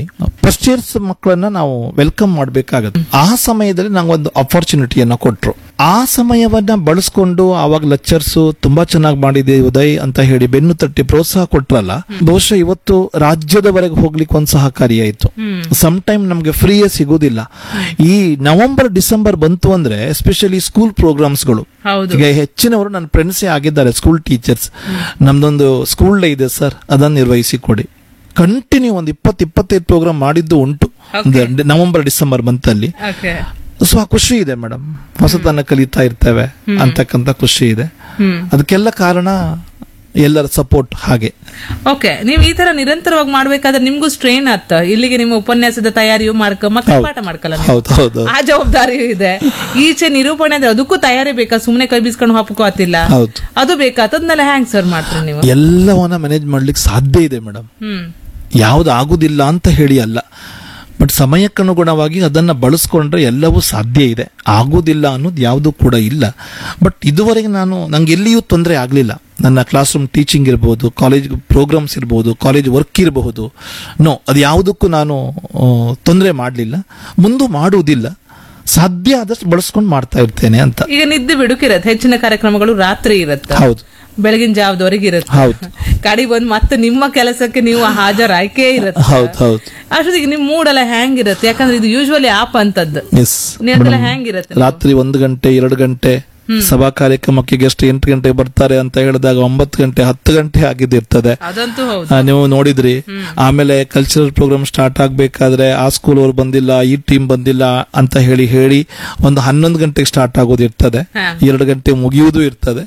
ಫಸ್ಟ್ ಇಯರ್ಸ್ ಮಕ್ಕಳನ್ನ ನಾವು ವೆಲ್ಕಮ್ ಮಾಡಬೇಕಾಗತ್ತೆ ಆ ಸಮಯದಲ್ಲಿ ನಂಗೊಂದು ಅಪರ್ಚುನಿಟಿಯನ್ನ ಕೊಟ್ರು ಆ ಸಮಯವನ್ನ ಬಳಸ್ಕೊಂಡು ಆವಾಗ ಲೆಕ್ಚರ್ಸ್ ತುಂಬಾ ಚೆನ್ನಾಗಿ ಮಾಡಿದೆ ಉದಯ್ ಅಂತ ಹೇಳಿ ಬೆನ್ನು ತಟ್ಟಿ ಪ್ರೋತ್ಸಾಹ ಕೊಟ್ರಲ್ಲ ಬಹುಶಃ ಇವತ್ತು ರಾಜ್ಯದವರೆಗೆ ಹೋಗ್ಲಿಕ್ಕೆ ಒಂದು ಸಹಕಾರಿಯಾಯಿತು ಸಮ್ ಟೈಮ್ ನಮ್ಗೆ ಫ್ರೀಯೇ ಸಿಗೋದಿಲ್ಲ ಈ ನವೆಂಬರ್ ಡಿಸೆಂಬರ್ ಬಂತು ಅಂದ್ರೆ ಎಸ್ಪೆಷಲಿ ಸ್ಕೂಲ್ ಪ್ರೋಗ್ರಾಮ್ಸ್ಗಳು ಹೌದು. ಈಗ ಹೆಚ್ಚಿನವರು ನನ್ನ ಫ್ರೆಂಡ್ಸೇ ಆಗಿದ್ದಾರೆ ಸ್ಕೂಲ್ ಟೀಚರ್ಸ್ ನಮ್ದೊಂದು ಸ್ಕೂಲ್ ಡೇ ಇದೆ ಸರ್ ಅದನ್ನು ನಿರ್ವಹಿಸಿ ಕೊಡಿ ಕಂಟಿನ್ಯೂ ಒಂದು ಇಪ್ಪತ್ತು ಇಪ್ಪತ್ತೈದು ಪ್ರೋಗ್ರಾಮ್ ಮಾಡಿದ್ದು ಉಂಟು ಒಂದು ನವೆಂಬರ್ ಡಿಸೆಂಬರ್ ಮಂತಲ್ಲಿ ಓಕೆ ಸೊ ಆ ಖುಷಿ ಇದೆ ಮೇಡಮ್ ಹೊಸತನ ಕಲಿತಾ ಇರ್ತೇವೆ ಅಂತಕ್ಕಂತ ಖುಷಿ ಇದೆ ಅದಕ್ಕೆಲ್ಲ ಕಾರಣ ಎಲ್ಲರ ಸಪೋರ್ಟ್ ಹಾಗೆ ಓಕೆ ನೀವು ಈ ತರ ನಿರಂತರವಾಗಿ ಮಾಡ್ಬೇಕಾದ್ರೆ ನಿಮ್ಗೂ ಸ್ಟ್ರೈನ್ ಆತ ಇಲ್ಲಿಗೆ ನಿಮ್ಮ ಉಪನ್ಯಾಸದ ತಯಾರಿಯು ಮಾಡ್ಕ ಮಕ್ಕಳು ಹೌದು. ಪಾಠ ಮಾಡ್ಕಲ್ಲ ನೀವು. ಹೌದು ಹೌದು ಆ ಜವಾಬ್ದಾರಿಯೂ ಇದೆ ಈಚೆ ನಿರೂಪಣೆ ಅಂದ್ರೆ ಅದಕ್ಕೂ ತಯಾರಿ ಬೇಕಾ ಸುಮ್ನೆ ಕೈ ಬೀಸ್ಕೊಂಡು ಹಾಪಕ್ಕೂ ಆತಿಲ್ಲ ಹೌದು. ಅದು ಬೇಕಾ ಅದನ್ನೆಲ್ಲ ಹ್ಯಾಂಗ್ ಸರ್ ಮಾಡ್ತೀರಿ ನೀವು ಎಲ್ಲವನ್ನ ಮ್ಯಾನೇಜ್ ಮಾಡ್ಲಿಕ್ಕೆ ಸಾಧ್ಯ ಇದೆ ಮೇಡಮ್ ಹ್ಮ್ ಯಾವ್ದು ಆಗುದಿಲ್ಲ ಅಂತ ಹೇಳಿ ಅಲ್ಲ ಬಟ್ ಸಮಯಕ್ಕನುಗುಣವಾಗಿ ಅದನ್ನ ಬಳಸ್ಕೊಂಡ್ರೆ ಎಲ್ಲವೂ ಸಾಧ್ಯ ಇದೆ ಆಗುದಿಲ್ಲ ಅನ್ನೋದು ಯಾವುದು ಕೂಡ ಇಲ್ಲ ಬಟ್ ಇದುವರೆಗೆ ನಾನು ನಂಗೆ ಎಲ್ಲಿಯೂ ತೊಂದರೆ ಆಗಲಿಲ್ಲ ನನ್ನ ಕ್ಲಾಸ್ ರೂಮ್ ಟೀಚಿಂಗ್ ಇರ್ಬೋದು ಕಾಲೇಜ್ ಪ್ರೋಗ್ರಾಮ್ಸ್ ಇರ್ಬೋದು ಕಾಲೇಜ್ ವರ್ಕ್ ಇರಬಹುದು ನೋ ಅದು ಯಾವುದಕ್ಕೂ ನಾನು ತೊಂದರೆ ಮಾಡಲಿಲ್ಲ ಮುಂದೆ ಮಾಡುವುದಿಲ್ಲ ಸಾಧ್ಯ ಆದಷ್ಟು ಬಳಸ್ಕೊಂಡು ಮಾಡ್ತಾ ಇರ್ತೇನೆ ಅಂತ ಈಗ ನಿದ್ದೆ ಬಿಡುಕಿರತ್ತೆ ಹೆಚ್ಚಿನ ಕಾರ್ಯಕ್ರಮಗಳು ರಾತ್ರಿ ಇರತ್ತೆ ಹೌದು ಬೆಳಗಿನ ಜಾವದವರೆಗೆ ಇರುತ್ತೆ ಹೌದು. ಕಡಿ ಬಂದ್ ಮತ್ತೆ ನಿಮ್ಮ ಕೆಲಸಕ್ಕೆ ನೀವು ಹಾಜರಾಯ್ಕೆ ಇರುತ್ತೆ ಹೌದು ಹೌದು ಅಷ್ಟೊತ್ತಿಗೆ ನಿಮ್ ಮೂಡ್ ಎಲ್ಲ ಹೆಂಗಿರುತ್ತೆ ಯಾಕಂದ್ರೆ ಇದು ಯೂಶುವಲಿ ಆಪ್ ಅಂತದ್ದು ಎಸ್ ನೀವೆಲ್ಲ ಹೆಂಗಿರುತ್ತೆ ರಾತ್ರಿ ಒಂದು ಗಂಟೆ ಎರಡು ಗಂಟೆ ಸಭಾ ಕಾರ್ಯಕ್ರಮಕ್ಕೆ ಗೆಸ್ಟ್ ಎಂಟು ಗಂಟೆ ಬರ್ತಾರೆ ಅಂತ ಹೇಳಿದಾಗ ಒಂಬತ್ತು ಗಂಟೆ ಹತ್ತು ಗಂಟೆ ಆಗಿದ್ದಿರ್ತದೆ ಅದಂತೂ ಹೌದು ಆ, ನೀವು ನೋಡಿದ್ರಿ ಆಮೇಲೆ ಕಲ್ಚರಲ್ ಪ್ರೋಗ್ರಾಮ್ ಸ್ಟಾರ್ಟ್ ಆಗ್ಬೇಕಾದ್ರೆ ಆ ಸ್ಕೂಲ್ ಅವ್ರು ಬಂದಿಲ್ಲ ಈ ಟೀಮ್ ಬಂದಿಲ್ಲ ಅಂತ ಹೇಳಿ ಹೇಳಿ ಒಂದು ಹನ್ನೊಂದು ಗಂಟೆಗೆ ಸ್ಟಾರ್ಟ್ ಆಗೋದು ಇರ್ತದೆ ಹಾ. ಎರಡು ಗಂಟೆ ಮುಗಿಯುವುದು ಇರ್ತದೆ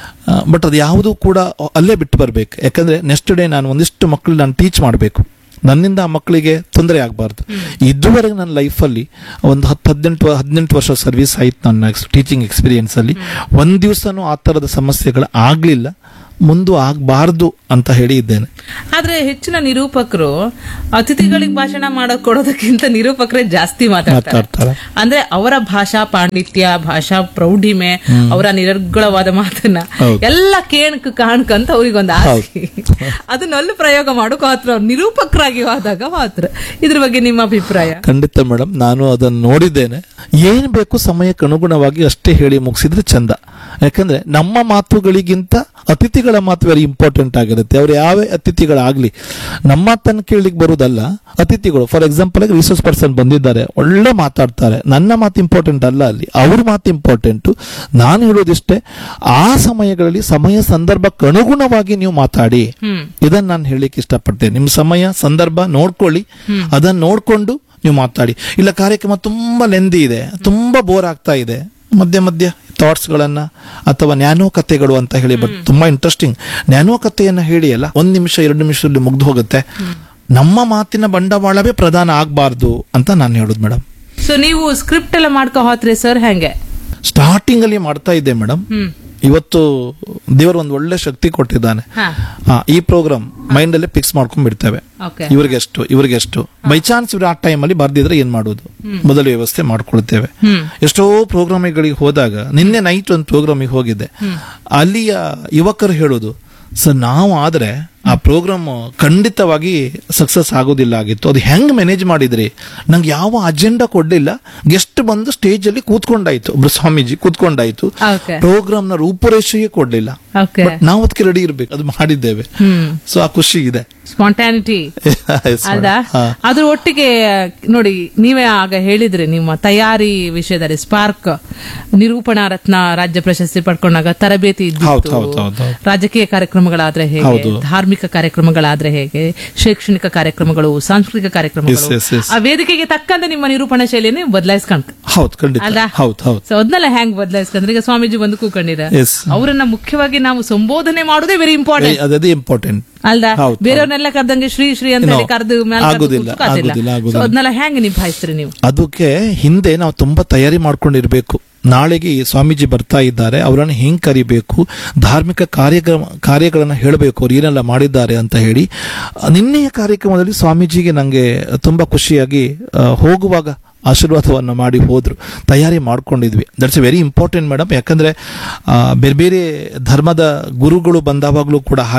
ಬಟ್ ಅದು ಯಾವುದು ಕೂಡ ಅಲ್ಲೇ ಬಿಟ್ಟು ಬರ್ಬೇಕು ಯಾಕಂದ್ರೆ ನೆಕ್ಸ್ಟ್ ಡೇ ನಾನು ಒಂದಿಷ್ಟು ಮಕ್ಕಳು ನಾನು ಟೀಚ್ ಮಾಡಬೇಕು ನನ್ನಿಂದ ಆ ಮಕ್ಕಳಿಗೆ ತೊಂದರೆ ಆಗಬಾರ್ದು ಇದುವರೆಗೆ ನನ್ನ ಲೈಫಲ್ಲಿ ಒಂದು ಹತ್ತು ಹದಿನೆಂಟು ಹದಿನೆಂಟು ವರ್ಷ ಸರ್ವಿಸ್ ಆಯ್ತು ನನ್ನ ಟೀಚಿಂಗ್ ಎಕ್ಸ್ಪೀರಿಯನ್ಸ್ ಅಲ್ಲಿ ಒಂದ್ ದಿವಸನೂ ಆ ತರದ ಸಮಸ್ಯೆಗಳು ಆಗ್ಲಿಲ್ಲ ಮುಂದೆ ಆಗಬಾರ್ದು ಅಂತ ಹೇಳಿ ಇದ್ದೇನೆ ಆದ್ರೆ ಹೆಚ್ಚಿನ ನಿರೂಪಕರು ಅತಿಥಿಗಳಿಗೆ ಭಾಷಣ ಮಾಡೋಕ್ ಕೊಡೋದಕ್ಕಿಂತ ನಿರೂಪಕರೇ ಜಾಸ್ತಿ ಮಾತಾಡ್ತಾರೆ ಮಾತಾಡ್ತಾರೆ. ಅಂದ್ರೆ ಅವರ ಭಾಷಾ ಪಾಂಡಿತ್ಯ ಭಾಷಾ ಪ್ರೌಢಿಮೆ ಅವರ ನಿರರ್ಗಳವಾದ ಮಾತನ್ನ ಹೌದು. ಎಲ್ಲ ಕೇಣಕ್ ಕಾಣ್ಕಂತ ಅವ್ರಿಗೊಂದು ಆಸೆ ಅದನ್ನಲ್ಲೂ ಪ್ರಯೋಗ ಮಾಡೋಕೆ ಮಾತ್ರ ಅವ್ರು ನಿರೂಪಕರಾಗಿ ಹೋದಾಗ ಮಾತ್ರ ಇದ್ರ ಬಗ್ಗೆ ನಿಮ್ಮ ಅಭಿಪ್ರಾಯ ಖಂಡಿತ ಮೇಡಮ್ ನಾನು ಅದನ್ನು ನೋಡಿದ್ದೇನೆ ಏನ್ ಬೇಕು ಸಮಯಕ್ಕೆ ಅನುಗುಣವಾಗಿ ಅಷ್ಟೇ ಹೇಳಿ ಮುಗಿಸಿದ್ರೆ ಚಂದ ಯಾಕಂದ್ರೆ ನಮ್ಮ ಮಾತುಗಳಿಗಿಂತ ಅತಿಥಿಗಳ ಮಾತು ವೆರಿ ಇಂಪಾರ್ಟೆಂಟ್ ಆಗಿರುತ್ತೆ ಅವ್ರು ಯಾವ ಅತಿಥಿಗಳಾಗ್ಲಿ ನಮ್ಮ ಮಾತನ್ನು ಕೇಳಲಿಕ್ಕೆ ಬರುವುದಲ್ಲ ಅತಿಥಿಗಳು ಫಾರ್ ಎಕ್ಸಾಂಪಲ್ ರಿಸೋರ್ಸ್ ಪರ್ಸನ್ ಬಂದಿದ್ದಾರೆ ಒಳ್ಳೆ ಮಾತಾಡ್ತಾರೆ ನನ್ನ ಮಾತು ಇಂಪಾರ್ಟೆಂಟ್ ಅಲ್ಲ ಅಲ್ಲಿ ಅವ್ರ ಮಾತು ಇಂಪಾರ್ಟೆಂಟ್ ನಾನು ಹೇಳೋದಿಷ್ಟೇ ಆ ಸಮಯಗಳಲ್ಲಿ ಸಮಯ ಸಂದರ್ಭಕ್ಕೆ ಅನುಗುಣವಾಗಿ ನೀವು ಮಾತಾಡಿ ಇದನ್ನ ನಾನು ಹೇಳಲಿಕ್ಕೆ ಇಷ್ಟಪಡ್ತೇನೆ ನಿಮ್ಮ ಸಮಯ ಸಂದರ್ಭ ನೋಡ್ಕೊಳ್ಳಿ ಅದನ್ನ ನೋಡ್ಕೊಂಡು ನೀವು ಮಾತಾಡಿ ಇಲ್ಲ ಕಾರ್ಯಕ್ರಮ ತುಂಬಾ ಲೆಂದಿ ಇದೆ ತುಂಬಾ ಬೋರ್ ಆಗ್ತಾ ಇದೆ ಮಧ್ಯ ಮಧ್ಯ ಥಾಟ್ಸ್ ಗಳನ್ನ ಅಥವಾ ನ್ಯಾನೋ ಕಥೆಗಳು ಅಂತ ಹೇಳಿ ಬಟ್ ತುಂಬಾ ಇಂಟ್ರೆಸ್ಟಿಂಗ್ ನ್ಯಾನೋ ಕಥೆಯನ್ನ ಹೇಳಿ ಅಲ್ಲ ಒಂದ್ ನಿಮಿಷ ಎರಡು ನಿಮಿಷದಲ್ಲಿ ಮುಗ್ದು ಹೋಗುತ್ತೆ ನಮ್ಮ ಮಾತಿನ ಬಂಡವಾಳವೇ ಪ್ರಧಾನ ಆಗ್ಬಾರ್ದು ಅಂತ ನಾನು ಹೇಳುದು ಮೇಡಮ್ ಸೊ ನೀವು ಸ್ಕ್ರಿಪ್ಟ್ ಎಲ್ಲ ಮಾಡ್ಕೊ ಹೋತ್ರಿ ಸರ್ ಹೆಂಗೆ ಸ್ಟಾರ್ಟಿಂಗ್ ಅಲ್ಲಿ ಮಾಡ್ತಾ ಇದ್ದೆ ಮೇಡಮ್ ಇವತ್ತು ದೇವರು ಒಂದು ಒಳ್ಳೆ ಶಕ್ತಿ ಕೊಟ್ಟಿದ್ದಾನೆ ಹಾ ಹಾ, ಈ ಪ್ರೋಗ್ರಾಮ್ ಮೈಂಡ್ ಅಲ್ಲೇ ಫಿಕ್ಸ್ ಮಾಡ್ಕೊಂಡ್ ಬಿಡ್ತೇವೆ ಓಕೆ ಇವ್ರಿಗೆ ಎಷ್ಟು ಇವ್ರಿಗೆ ಎಷ್ಟು ಬೈ ಚಾನ್ಸ್ ಇವ್ರು ಆ ಟೈಮ್ ಅಲ್ಲಿ ಬರ್ದಿದ್ರೆ ಏನ್ ಮಾಡುದು ಮೊದಲು ವ್ಯವಸ್ಥೆ ಮಾಡ್ಕೊಳ್ತೇವೆ ಎಷ್ಟೋ ಪ್ರೋಗ್ರಾಮಿಗಳಿಗೆ ಹೋದಾಗ ನಿನ್ನೆ ನೈಟ್ ಒಂದು ಪ್ರೋಗ್ರಾಮಿಗೆ ಹೋಗಿದ್ದೆ ಅಲ್ಲಿಯ ಯುವಕರು ಹೇಳೋದು ಸರ್ ನಾವು ಆದ್ರೆ ಆ ಪ್ರೋಗ್ರಾಮ್ ಖಂಡಿತವಾಗಿ ಸಕ್ಸಸ್ ಆಗೋದಿಲ್ಲ ಆಗಿತ್ತು ಅದು ಹೆಂಗ್ ಮ್ಯಾನೇಜ್ ಮಾಡಿದ್ರಿ ನಂಗೆ ಯಾವ ಅಜೆಂಡಾ ಕೊಡ್ಲಿಲ್ಲ ಗೆಸ್ಟ್ ಬಂದು ಸ್ಟೇಜ್ ಅಲ್ಲಿ ಕೂತ್ಕೊಂಡಾಯ್ತು ಒಬ್ರು ಸ್ವಾಮೀಜಿ ಕೂತ್ಕೊಂಡಾಯ್ತು ಓಕೆ ಪ್ರೋಗ್ರಾಮ್ ನ ರೂಪುರೇಷೆಯೇ ಕೊಡ್ಲಿಲ್ಲ ಓಕೆ ಬಟ್ ನಾವು ಅದಕ್ಕೆ ರೆಡಿ ಇರ್ಬೇಕು ಅದು ಮಾಡಿದ್ದೇವೆ ಸೊ ಆ ಖುಷಿ ಇದೆ ಸ್ಪಾಂಟ್ಯಾನಿಟಿ Yes, madam. ಅಲ್ವಾ ಹಾ. ಅದ್ರ ಒಟ್ಟಿಗೆ ನೋಡಿ ನೀವೇ ಆಗ ಹೇಳಿದ್ರಿ ನಿಮ್ಮ ತಯಾರಿ ವಿಷಯದಲ್ಲಿ ಸ್ಪಾರ್ಕ್ ನಿರೂಪಣಾ ರತ್ನ ರಾಜ್ಯ ಪ್ರಶಸ್ತಿ ಪಡ್ಕೊಂಡಾಗ ತರಬೇತಿ ಹೌದು, ಇದ್ದಿತ್ತು ಹೌದು, ಹೌದು, ಹೌದು. ರಾಜಕೀಯ ಕಾರ್ಯಕ್ರಮಗಳಾದ್ರೆ ಹೇಗೆ ಹೌದು. ಧಾರ್ಮಿಕ ಕಾರ್ಯಕ್ರಮಗಳಾದ್ರೆ ಹೇಗೆ ಶೈಕ್ಷಣಿಕ ಕಾರ್ಯಕ್ರಮಗಳು ಸಾಂಸ್ಕೃತಿಕ ಕಾರ್ಯಕ್ರಮಗಳು Yes, yes, yes. ಆ ವೇದಿಕೆಗೆ ತಕ್ಕಂತೆ ನಿಮ್ಮ ನಿರೂಪಣಾ ಶೈಲಿಯನ್ನು ಬದಲಾಯಿಸ್ಕೊಂಡ್ ಹೌದು ಖಂಡಿತ ಅಲ್ವಾ ಹೌದು ಹೌದು ಸೊ ಅದನ್ನೆಲ್ಲ ಹೆಂಗ್ ಬದಲಾಯಿಸ್ಕೊಂಡ್ರೆ ಈಗ ಸ್ವಾಮೀಜಿ ಬಂದು ಕೂಕೊಂಡಿರ Yes. ಅವರನ್ನ ಮುಖ್ಯವಾಗಿ ನಾವು ಸಂಬೋಧನೆ ಮಾಡೋದೇ ವೆರಿ ಇಂಪಾರ್ಟೆಂಟ್ ಅದೇ ಇಂಪಾರ್ಟೆಂಟ್ ಅಲ್ದಾ ಹೌದು, ಬೇರೆಯವ್ರನ್ನೆಲ್ಲ ಕರ್ದಂಗೆ ಶ್ರೀ ಶ್ರೀ ಅಂತ ಹೇಳಿ No, ಕರೆದು ಆಗುದಿಲ್ಲ, ಆಗುದಿಲ್ಲ, ಆಗುದಿಲ್ಲ. ಅದನ್ನೆಲ್ಲ ಹೆಂಗ್ ನಿಭಾಯಿಸ್ತೀರಿ ನೀವು ಅದಕ್ಕೆ ಹಿಂದೆ ನಾವು ತುಂಬಾ ತಯಾರಿ ಮಾಡ್ಕೊಂಡಿರ್ಬೇಕು ನಾಳೆಗೆ ಈ ಸ್ವಾಮೀಜಿ ಬರ್ತಾ ಇದ್ದಾರೆ ಅವರನ್ನು ಹೆಂಗ್ ಕರಿಬೇಕು ಧಾರ್ಮಿಕ ಕಾರ್ಯಕ್ರಮ ಕಾರ್ಯಗಳನ್ನ ಹೇಳಬೇಕು ಅವ್ರು ಏನೆಲ್ಲ ಮಾಡಿದ್ದಾರೆ ಅಂತ ಹೇಳಿ ಆ, ನಿನ್ನೆಯ ಕಾರ್ಯಕ್ರಮದಲ್ಲಿ ಸ್ವಾಮೀಜಿಗೆ ನಂಗೆ ತುಂಬಾ ಖುಷಿಯಾಗಿ ಆ, ಹೋಗುವಾಗ ಆಶೀರ್ವಾದವನ್ನು ಮಾಡಿ ಹೋದ್ರು ತಯಾರಿ ಮಾಡ್ಕೊಂಡಿದ್ವಿ ದಟ್ಸ್ ವೆರಿ ಇಂಪಾರ್ಟೆಂಟ್ ಮೇಡಮ್ ಯಾಕಂದ್ರೆ ಆ, ಬೇರೆ ಬೇರೆ ಧರ್ಮದ ಗುರುಗಳು ಬಂದಾವಾಗಲೂ ಕೂಡ ಹಾಗೆ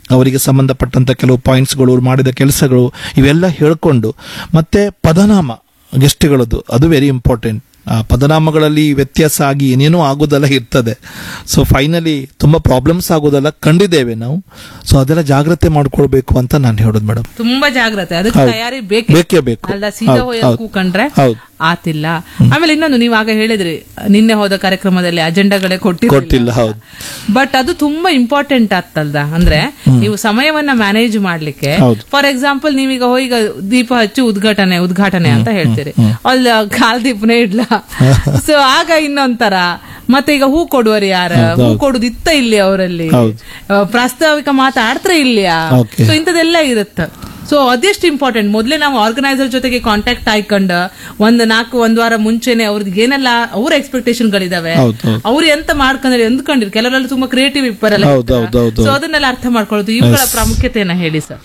ಅವರಿಗೆ ಸಂಬಂಧಪಟ್ಟಂತ ಕೆಲವು ಪಾಯಿಂಟ್ಸ್ಗಳು ಅವ್ರು ಮಾಡಿದ ಕೆಲಸಗಳು ಇವೆಲ್ಲ ಹೇಳ್ಕೊಂಡು ಮತ್ತೆ ಪದನಾಮ ಗೆಸ್ಟ್ಗಳದ್ದು ಅದು ವೆರಿ ಇಂಪಾರ್ಟೆಂಟ್ ಆ ಪದನಾಮಗಳಲ್ಲಿ ವ್ಯತ್ಯಾಸ ಆಗಿ ಏನೇನೋ ಆಗೋದೆಲ್ಲ ಇರ್ತದೆ ಸೊ ಫೈನಲಿ ತುಂಬಾ ಪ್ರಾಬ್ಲಮ್ಸ್ ಆಗೋದೆಲ್ಲ ಕಂಡಿದ್ದೇವೆ ನಾವು ಸೊ ಅದೆಲ್ಲ ಜಾಗ್ರತೆ ಮಾಡ್ಕೊಳ್ಬೇಕು ಅಂತ ನಾನು ಹೇಳೋದು ಮೇಡಮ್ ತುಂಬಾ ಜಾಗ್ರತೆ ಅದಕ್ಕೆ ಹೌದು. ತಯಾರಿ ಬೇಕೇ ಬೇಕೇ ಬೇಕು. ಅಲ್ಲ ಸೀದಾ ಹೌದು, ಹೋಗಿ ಹೌದು. ಕೂಕೊಂಡ್ರೆ ಹೌದು. ಆತಿಲ್ಲ ಆಮೇಲೆ ಇನ್ನೊಂದು ನೀವು ಆಗ ಹೇಳಿದ್ರಿ ನಿನ್ನೆ ಹೋದ ಕಾರ್ಯಕ್ರಮದಲ್ಲಿ ಅಜೆಂಡಾಗಳೇ ಕೊಟ್ಟಿಲ್ಲ, ಕೊಟ್ಟಿಲ್ಲ ಹೌದು. ಬಟ್ ಅದು ತುಂಬಾ ಇಂಪಾರ್ಟೆಂಟ್ ಆಗ್ತಲ್ದ ಅಂದ್ರೆ ನೀವು ಸಮಯವನ್ನ ಮ್ಯಾನೇಜ್ ಮಾಡ್ಲಿಕ್ಕೆ ಹೌದು. ಫಾರ್ ಎಕ್ಸಾಂಪಲ್ ನೀವೀಗ ಹೋಗಿ ಈಗ ದೀಪ ಹಚ್ಚಿ ಉದ್ಘಾಟನೆ ಉದ್ಘಾಟನೆ ಅಂತ ಹೇಳ್ತೀರಿ ಅಲ್ಲಿ ಕಾಲ್ ದೀಪನೇ ಇಡ್ಲ ಸೊ ಆಗ ಇನ್ನೊಂಥರ ಮತ್ತೆ ಈಗ ಹೂ ಕೊಡುವರು ಯಾರ ಹೂ ಕೊಡುದು ಇತ್ತ ಇಲ್ಲಿ ಅವರಲ್ಲಿ ಹೌದು. ಪ್ರಾಸ್ತಾವಿಕ ಮಾತಾಡ್ತಾರೆ ಇಲ್ಲಿಯಾ Okay. ಸೊ ಇಂಥದೆಲ್ಲ ಇರುತ್ತೆ ಸೊ ಅದೆಷ್ಟು ಇಂಪಾರ್ಟೆಂಟ್ ಮೊದಲೇ ನಾವು ಆರ್ಗನೈಸರ್ ಜೊತೆಗೆ ಕಾಂಟ್ಯಾಕ್ಟ್ ಆಯ್ಕೊಂಡ್ ಒಂದ್ ನಾಲ್ಕು ಒಂದ್ ವಾರ ಮುಂಚೆನೆ ಅವ್ರದ್ದು ಏನೆಲ್ಲ ಅವ್ರ ಎಕ್ಸ್ಪೆಕ್ಟೇಷನ್ ಗಳಿದಾವೆ ಹೌದು, ಹೌದು. ಅವ್ರು ಎಂತ ಮಾಡ್ಕೊಂಡ್ರೆ ಅಂದ್ಕೊಂಡಿರ್ ಕೆಲವರೆಲ್ಲ ತುಂಬಾ ಕ್ರಿಯೇಟಿವ್ ಇಪ್ಪರಲ್ಲ ಹೌದು, ಹೌದು, ಹೌದು. ಸೊ ಅದನ್ನೆಲ್ಲ ಅರ್ಥ ಮಾಡ್ಕೊಳ್ಳೋದು ಇವುಗಳ ಪ್ರಾಮುಖ್ಯತೆಯನ್ನ ಹೇಳಿ ಸರ್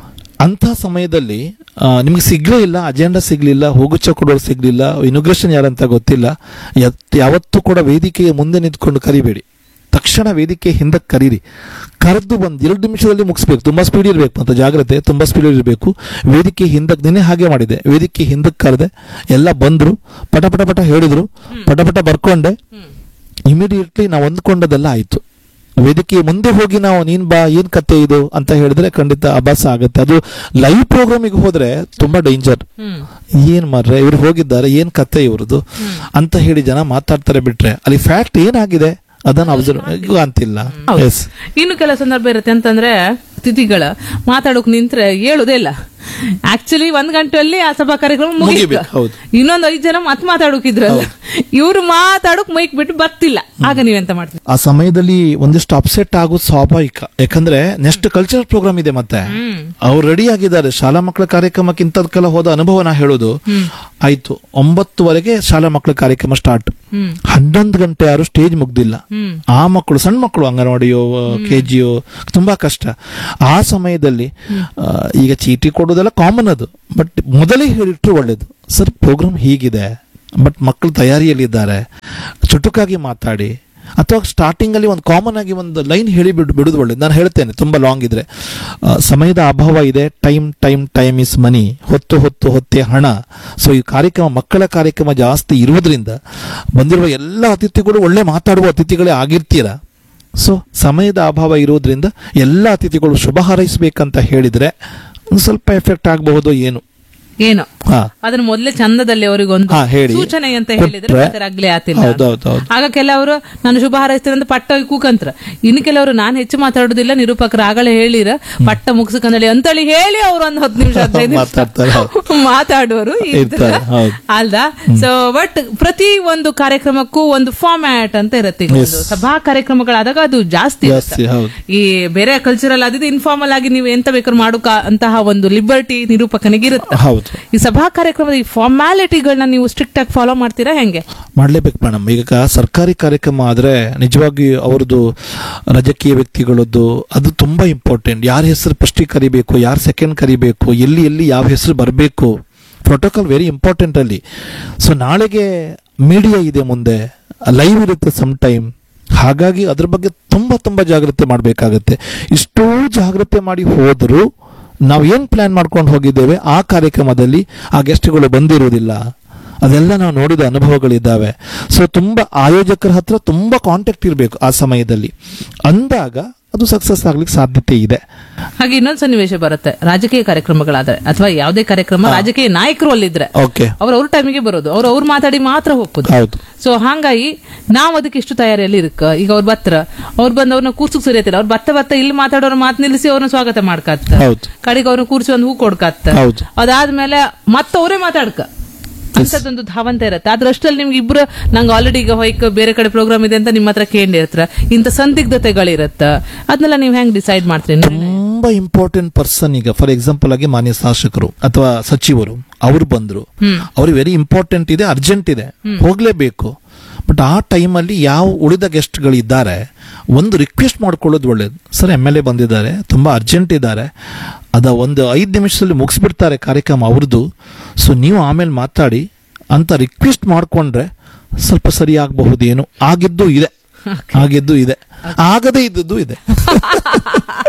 ಅಂತ ಸಮಯದಲ್ಲಿ ಆ, ನಿಮ್ಗೆ ಸಿಗ್ಲೇ ಇಲ್ಲ ಅಜೆಂಡಾ ಸಿಗ್ಲಿಲ್ಲ ಹೋಗುಚ್ಚ ಕೊಡೋರು ಸಿಗ್ಲಿಲ್ಲ ಇನುಗ್ರೇಷನ್ ಯಾರಂತ ಗೊತ್ತಿಲ್ಲ ಯತ್- ಯಾವತ್ತೂ ಕೂಡ ವೇದಿಕೆಯ ಮುಂದೆ ನಿಂತ್ಕೊಂಡು ಕರಿಬೇಡಿ ತಕ್ಷಣ ವೇದಿಕೆ ಹಿಂದಕ್ಕೆ ಕರೀರಿ ಕರೆದು ಬಂದು ಎರಡು ನಿಮಿಷದಲ್ಲಿ ಮುಗಿಸ್ಬೇಕು ತುಂಬಾ ಸ್ಪೀಡ್ ಇರಬೇಕು ಅಂತ ಜಾಗ್ರತೆ ತುಂಬಾ ಸ್ಪೀಡ್ ಇರಬೇಕು ವೇದಿಕೆ ಹಿಂದಕ್ಕೆ ನಿನ್ನೆ ಹಾಗೆ ಮಾಡಿದೆ ವೇದಿಕೆ ಹಿಂದಕ್ಕೆ ಕರೆದೆ ಎಲ್ಲ ಬಂದ್ರು ಪಟ ಪಟ ಪಟ ಹೇಳಿದ್ರು ಪಟ ಪಟ ಬರ್ಕೊಂಡೆ ಇಮಿಡಿಯೇಟ್ಲಿ ನಾವು ಅಂದ್ಕೊಂಡದೆಲ್ಲ ಆಯ್ತು ವೇದಿಕೆ ಮುಂದೆ ಹೋಗಿ ನಾವು ನೀನ್ ಬಾ ಏನ್ ಕತೆ ಇದು ಅಂತ ಹೇಳಿದ್ರೆ ಖಂಡಿತ ಅಭಾಸ ಆಗುತ್ತೆ ಅದು ಲೈವ್ ಪ್ರೋಗ್ರಾಮಿಗೆ ಹೋದ್ರೆ ತುಂಬಾ ಡೇಂಜರ್ ಏನ್ ಮಾರ್ರೆ ಇವ್ರು ಹೋಗಿದ್ದಾರೆ ಏನ್ ಕತೆ ಇವ್ರದ್ದು ಅಂತ ಹೇಳಿ ಜನ ಮಾತಾಡ್ತಾರೆ ಬಿಟ್ರೆ ಅಲ್ಲಿ ಫ್ಯಾಕ್ಟ್ ಏನಾಗಿದೆ ಅದನ್ನ ಅಬ್ಸರ್ವ್ ಅಂತಿಲ್ಲ ಹೌದು. ಎಸ್ ಇನ್ನು ಕೆಲ ಸಂದರ್ಭ ಇರುತ್ತೆ ಅಂತಂದ್ರೆ ತಿಥಿಗಳ ಮಾತಾಡೋಕ್ ನಿಂತ್ರೆ ಹೇಳುದೇ ಇಲ್ಲ ಆಕ್ಚುಲಿ ಒಂದ್ ಗಂಟೆಯಲ್ಲಿ ಆ ಸಭಾ ಕಾರ್ಯಕ್ರಮ ಮುಗಿಬೇಕು ಮುಗಿಬೇಕು, ಹೌದು. ಇನ್ನೊಂದ್ ಐದ್ ಜನ ಮತ್ ಮಾತಾಡೋಕಿದ್ರಲ್ಲ ಇವ್ರು ಮಾತಾಡೋಕ್ ಮೈಕ್ ಬಿಟ್ಟು ಬರ್ತಿಲ್ಲ ಆಗ ನೀವೆಂತ ಮಾಡ್ತೀರಿ ಆ ಸಮಯದಲ್ಲಿ ಒಂದಿಷ್ಟು ಅಪ್ಸೆಟ್ ಆಗೋದು ಸ್ವಾಭಾವಿಕ ಯಾಕಂದ್ರೆ ನೆಕ್ಸ್ಟ್ ಕಲ್ಚರಲ್ ಪ್ರೋಗ್ರಾಮ್ ಇದೆ ಮತ್ತೆ ಅವ್ರು ರೆಡಿ ಆಗಿದ್ದಾರೆ ಶಾಲಾ ಮಕ್ಕಳ ಕಾರ್ಯಕ್ರಮಕ್ಕೆ ಇಂಥದ್ಕೆಲ್ಲ ಹೋದ ಅನುಭವ ನಾ ಹೇಳೋದು ಆಯ್ತು ಒಂಬತ್ತುವರೆಗೆ ಶಾಲಾ ಮಕ್ಕಳ ಕಾರ್ಯಕ್ರಮ ಸ್ಟಾರ್ಟ್ ಹನ್ನೊಂದು ಗಂಟೆ ಯಾರು ಸ್ಟೇಜ್ ಮುಗ್ದಿಲ್ಲ ಆ ಮಕ್ಕಳು ಸಣ್ಣ ಮಕ್ಕಳು ಅಂಗನವಾಡಿಯೋ ಕೆಜಿಯೋ ತುಂಬಾ ಕಷ್ಟ ಆ ಸಮಯದಲ್ಲಿ ಆ, ಈಗ ಚೀಟಿ ಕೊಡೋದೆಲ್ಲ ಕಾಮನ್ ಅದು ಬಟ್ ಮೊದಲೇ ಹೇಳಿಟ್ರು ಒಳ್ಳೇದು ಸರ್ ಪ್ರೋಗ್ರಾಮ್ ಹೀಗಿದೆ ಬಟ್ ಮಕ್ಕಳು ತಯಾರಿಯಲ್ಲಿದ್ದಾರೆ ಚುಟುಕಾಗಿ ಮಾತಾಡಿ ಅಥವಾ ಸ್ಟಾರ್ಟಿಂಗ್ ಅಲ್ಲಿ ಒಂದು ಕಾಮನ್ ಆಗಿ ಒಂದು ಲೈನ್ ಹೇಳಿ ಬಿಡು ಬಿಡುದು ಒಳ್ಳೇದು ನಾನು ಹೇಳ್ತೇನೆ ತುಂಬಾ ಲಾಂಗ್ ಇದ್ರೆ ಆ, ಸಮಯದ ಅಭಾವ ಇದೆ time time time is money ಹೊತ್ತು ಹೊತ್ತು ಹೊತ್ತೆ ಹಣ ಸೊ ಈ ಕಾರ್ಯಕ್ರಮ ಮಕ್ಕಳ ಕಾರ್ಯಕ್ರಮ ಜಾಸ್ತಿ ಇರುವುದರಿಂದ ಬಂದಿರುವ ಎಲ್ಲ ಅತಿಥಿಗಳು ಒಳ್ಳೆ ಮಾತಾಡುವ ಅತಿಥಿಗಳೇ ಆಗಿರ್ತೀರ ಸೊ ಸಮಯದ ಅಭಾವ ಇರುವುದರಿಂದ ಎಲ್ಲ ಅತಿಥಿಗಳು ಶುಭ ಹಾರೈಸಬೇಕಂತ ಹೇಳಿದ್ರೆ ಒಂದು ಸ್ವಲ್ಪ ಎಫೆಕ್ಟ್ ಆಗಬಹುದು ಏನು ಏನು ಹಾ ಅದನ್ನ ಮೊದಲೇ ಚಂದದಲ್ಲಿ ಅವರಿಗೊಂದು ಹಾ, ಹೇಳಿ. ಸೂಚನೆ ಅಂತ ಹೇಳಿದ್ರೆ ಕೊಟ್ರೆ- ಬೇಕಾರಾಗ್ಲೇ ಆತಿಲ್ಲ ಹೌದು, ಹೌದು, ಹೌದು. ಆಗ ಕೆಲವರು ನಾನು ಶುಭ ಹಾರೈಸ್ತೇನೆ ಅಂತ ಪಟ್ಟ ಹೋಗಿ ಕೂಕಂತ್ರ ಇನ್ನು ಕೆಲವರು ನಾನು ಹೆಚ್ಚು ಮಾತಾಡುದಿಲ್ಲ ನಿರೂಪಕರು ಆಗಲೇ ಹೇಳಿರ ಪಟ್ಟ ಮುಗಿಸ್ಕೊಂಡಳಿ ಅಂತೇಳಿ ಹೇಳಿ ಅವ್ರು ಒಂದು ಹತ್ತು ನಿಮಿಷ ಹದಿನೈದು ಮಾತಾಡ್ತಾರೆ, ನಿಮಿಷ ಮಾತಾಡುವರು ಇರ್ತಾರೆ, ಹೌದು. ಅಲ್ದಾ ಸೊ ಬಟ್ ಪ್ರತಿ ಒಂದು ಕಾರ್ಯಕ್ರಮಕ್ಕೂ ಒಂದು ಫಾರ್ಮ್ಯಾಟ್ ಅಂತ ಇರುತ್ತೆ ಈಗ ಒಂದು ಸಭಾ ಕಾರ್ಯಕ್ರಮಗಳಾದಾಗ ಅದು ಜಾಸ್ತಿ ಇರುತ್ತೆ. ಜಾಸ್ತಿ, ಹೌದು. ಈ ಬೇರೆ ಕಲ್ಚರಲ್ ಆದಿದ್ದು ಇನ್ಫಾರ್ಮಲ್ ಆಗಿ ನೀವು ಎಂತ ಬೇಕಾದ್ರೂ ಮಾಡೋಕ ಅಂತಹ ಒಂದು ಲಿಬರ್ಟಿ ನಿರೂಪಕನಿಗೆ ಇರುತ್ತೆ ಹೌದು ಈ ಸಭಾ ಕಾರ್ಯಕ್ರಮದ ಈ ಫಾರ್ಮ್ಯಾಲಿಟಿಗಳನ್ನ ನೀವು ಸ್ಟ್ರಿಕ್ಟ್ ಆಗಿ ಫಾಲೋ ಮಾಡ್ತೀರಾ ಹೆಂಗೆ ಮಾಡ್ಲೇಬೇಕು ಮೇಡಮ್ ಈಗ ಸರ್ಕಾರಿ ಕಾರ್ಯಕ್ರಮ ಆದ್ರೆ ನಿಜವಾಗಿ ಅವ್ರದ್ದು ರಾಜಕೀಯ ವ್ಯಕ್ತಿಗಳದ್ದು ಅದು ತುಂಬಾ ಇಂಪಾರ್ಟೆಂಟ್ ಯಾರ ಹೆಸರು ಫಸ್ಟ್ ಕರಿಬೇಕು ಯಾರು ಸೆಕೆಂಡ್ ಕರಿಬೇಕು ಎಲ್ಲಿ ಎಲ್ಲಿ ಯಾವ ಹೆಸರು ಬರಬೇಕು ಪ್ರೋಟೋಕಾಲ್ ವೆರಿ ಇಂಪಾರ್ಟೆಂಟ್ ಅಲ್ಲಿ ಸೊ ನಾಳೆಗೆ ಮೀಡಿಯಾ ಇದೆ ಮುಂದೆ ಲೈವ್ ಇರುತ್ತೆ ಸಮ್ ಟೈಮ್ ಹಾಗಾಗಿ ಅದ್ರ ಬಗ್ಗೆ ತುಂಬಾ ತುಂಬಾ ಜಾಗ್ರತೆ ಮಾಡಬೇಕಾಗತ್ತೆ ಇಷ್ಟೋ ಜಾಗ್ರತೆ ಮಾಡಿ ಹೋದರೂ ನಾವು ಏನ್ ಪ್ಲಾನ್ ಮಾಡ್ಕೊಂಡು ಹೋಗಿದ್ದೇವೆ ಆ ಕಾರ್ಯಕ್ರಮದಲ್ಲಿ ಆ ಗೆಸ್ಟ್ಗಳು ಬಂದಿರುವುದಿಲ್ಲ ಅದೆಲ್ಲ ನಾವು ನೋಡಿದ ಅನುಭವಗಳಿದ್ದಾವೆ ಸೊ ತುಂಬಾ ಆಯೋಜಕರ ಹತ್ರ ತುಂಬಾ ಕಾಂಟ್ಯಾಕ್ಟ್ ಇರಬೇಕು ಆ ಸಮಯದಲ್ಲಿ ಅಂದಾಗ ಅದು ಸಕ್ಸಸ್ ಆಗ್ಲಿಕ್ಕೆ ಸಾಧ್ಯತೆ ಇದೆ ಹಾಗೆ ಇನ್ನೊಂದು ಸನ್ನಿವೇಶ ಬರುತ್ತೆ ರಾಜಕೀಯ ಕಾರ್ಯಕ್ರಮಗಳಾದ್ರೆ ಅಥವಾ ಯಾವುದೇ ಕಾರ್ಯಕ್ರಮ ರಾಜಕೀಯ ನಾಯಕರು ಅಲ್ಲಿದ್ರೆ ಓಕೆ ಅವ್ರ ಅವ್ರ ಟೈಮಿಗೆ ಬರೋದು ಅವ್ರು ಅವ್ರು ಮಾತಾಡಿ ಮಾತ್ರ ಹೋಗೋದು ಹೌದು ಸೊ ಹಾಗಾಗಿ ನಾವ್ ಅದಕ್ಕೆ ಇಷ್ಟು ತಯಾರಿಯಲ್ಲಿ ಇರಕ್ಕ ಈಗ ಅವ್ರ ಬತ್ರ ಅವ್ರು ಬಂದು ಅವ್ರನ್ನ ಕೂರ್ಸಕ್ ಸರಿಯತಿಲ್ಲ ಅವ್ರು ಬತ್ತ ಬತ್ತ ಇಲ್ಲಿ ಮಾತಾಡೋರು ಮಾತು ನಿಲ್ಲಿಸಿ ಅವ್ರನ್ನ ಸ್ವಾಗತ ಮಾಡ್ಕತ್ತ ಹೌದು. ಕಡೆಗೆ ಅವ್ರನ್ನ ಕೂರ್ಸಿ ಒಂದು ಹೂ ಕೊಡ್ಕತ್ತ ಹೌದು. ಅದಾದ್ಮೇಲೆ ಮತ್ತೆ ಅವರೇ ಮಾತಾಡ್ಕ ಅಂತದೊಂದು ಧಾವಂತ ಇರುತ್ತೆ ಆದ್ರೆ ಅಷ್ಟರಲ್ಲಿ ನಿಮ್ಗೆ ಇಬ್ರು ನಂಗೆ ಆಲ್ರೆಡಿ ಈಗ ಹೊಯ್ಕ ಬೇರೆ ಕಡೆ ಪ್ರೋಗ್ರಾಮ್ ಇದೆ ಅಂತ ನಿಮ್ಮ ಹತ್ರ ಕೇಳಿರ್ತಾರ ಇಂಥ ಸಂದಿಗ್ಧತೆಗಳಿರತ್ತ ಅದನ್ನೆಲ್ಲ ನೀವು ಹೆಂಗ್ ಡಿಸೈಡ್ ಮಾಡ್ತೀರಿ ನಿರ್ಣಯ? ತುಂಬಾ ಇಂಪಾರ್ಟೆಂಟ್ ಪರ್ಸನ್ ಈಗ ಫಾರ್ ಎಕ್ಸಾಂಪಲ್ ಆಗಿ ಮಾನ್ಯ ಶಾಸಕರು ಅಥವಾ ಸಚಿವರು ಅವರು ಬಂದ್ರು ಅವ್ರಿಗೆ ವೆರಿ ಇಂಪಾರ್ಟೆಂಟ್ ಇದೆ ಅರ್ಜೆಂಟ್ ಇದೆ ಹೋಗ್ಲೇಬೇಕು ಬಟ್ ಆ ಟೈಮಲ್ಲಿ ಯಾವ ಉಳಿದ ಗೆಸ್ಟ್ಗಳಿದ್ದಾರೆ ಒಂದು ರಿಕ್ವೆಸ್ಟ್ ಮಾಡ್ಕೊಳ್ಳೋದು ಒಳ್ಳೇದು ಸರ್ ಎಮ್ ಎಲ್ ಎ ಬಂದಿದ್ದಾರೆ ತುಂಬಾ ಅರ್ಜೆಂಟ್ ಇದ್ದಾರೆ ಅದ ಒಂದು ಐದು ನಿಮಿಷದಲ್ಲಿ ಮುಗಿಸ್ಬಿಡ್ತಾರೆ ಕಾರ್ಯಕ್ರಮ ಅವ್ರದ್ದು ಸೊ ನೀವು ಆಮೇಲೆ ಮಾತಾಡಿ ಅಂತ ರಿಕ್ವೆಸ್ಟ್ ಮಾಡ್ಕೊಂಡ್ರೆ ಸ್ವಲ್ಪ ಸರಿ ಆಗಬಹುದೇನು ಆಗಿದ್ದು ಇದೆ ಆಗಿದ್ದು ಇದೆ ಆಗದೇ ಇದ್ದದ್ದು ಇದೆ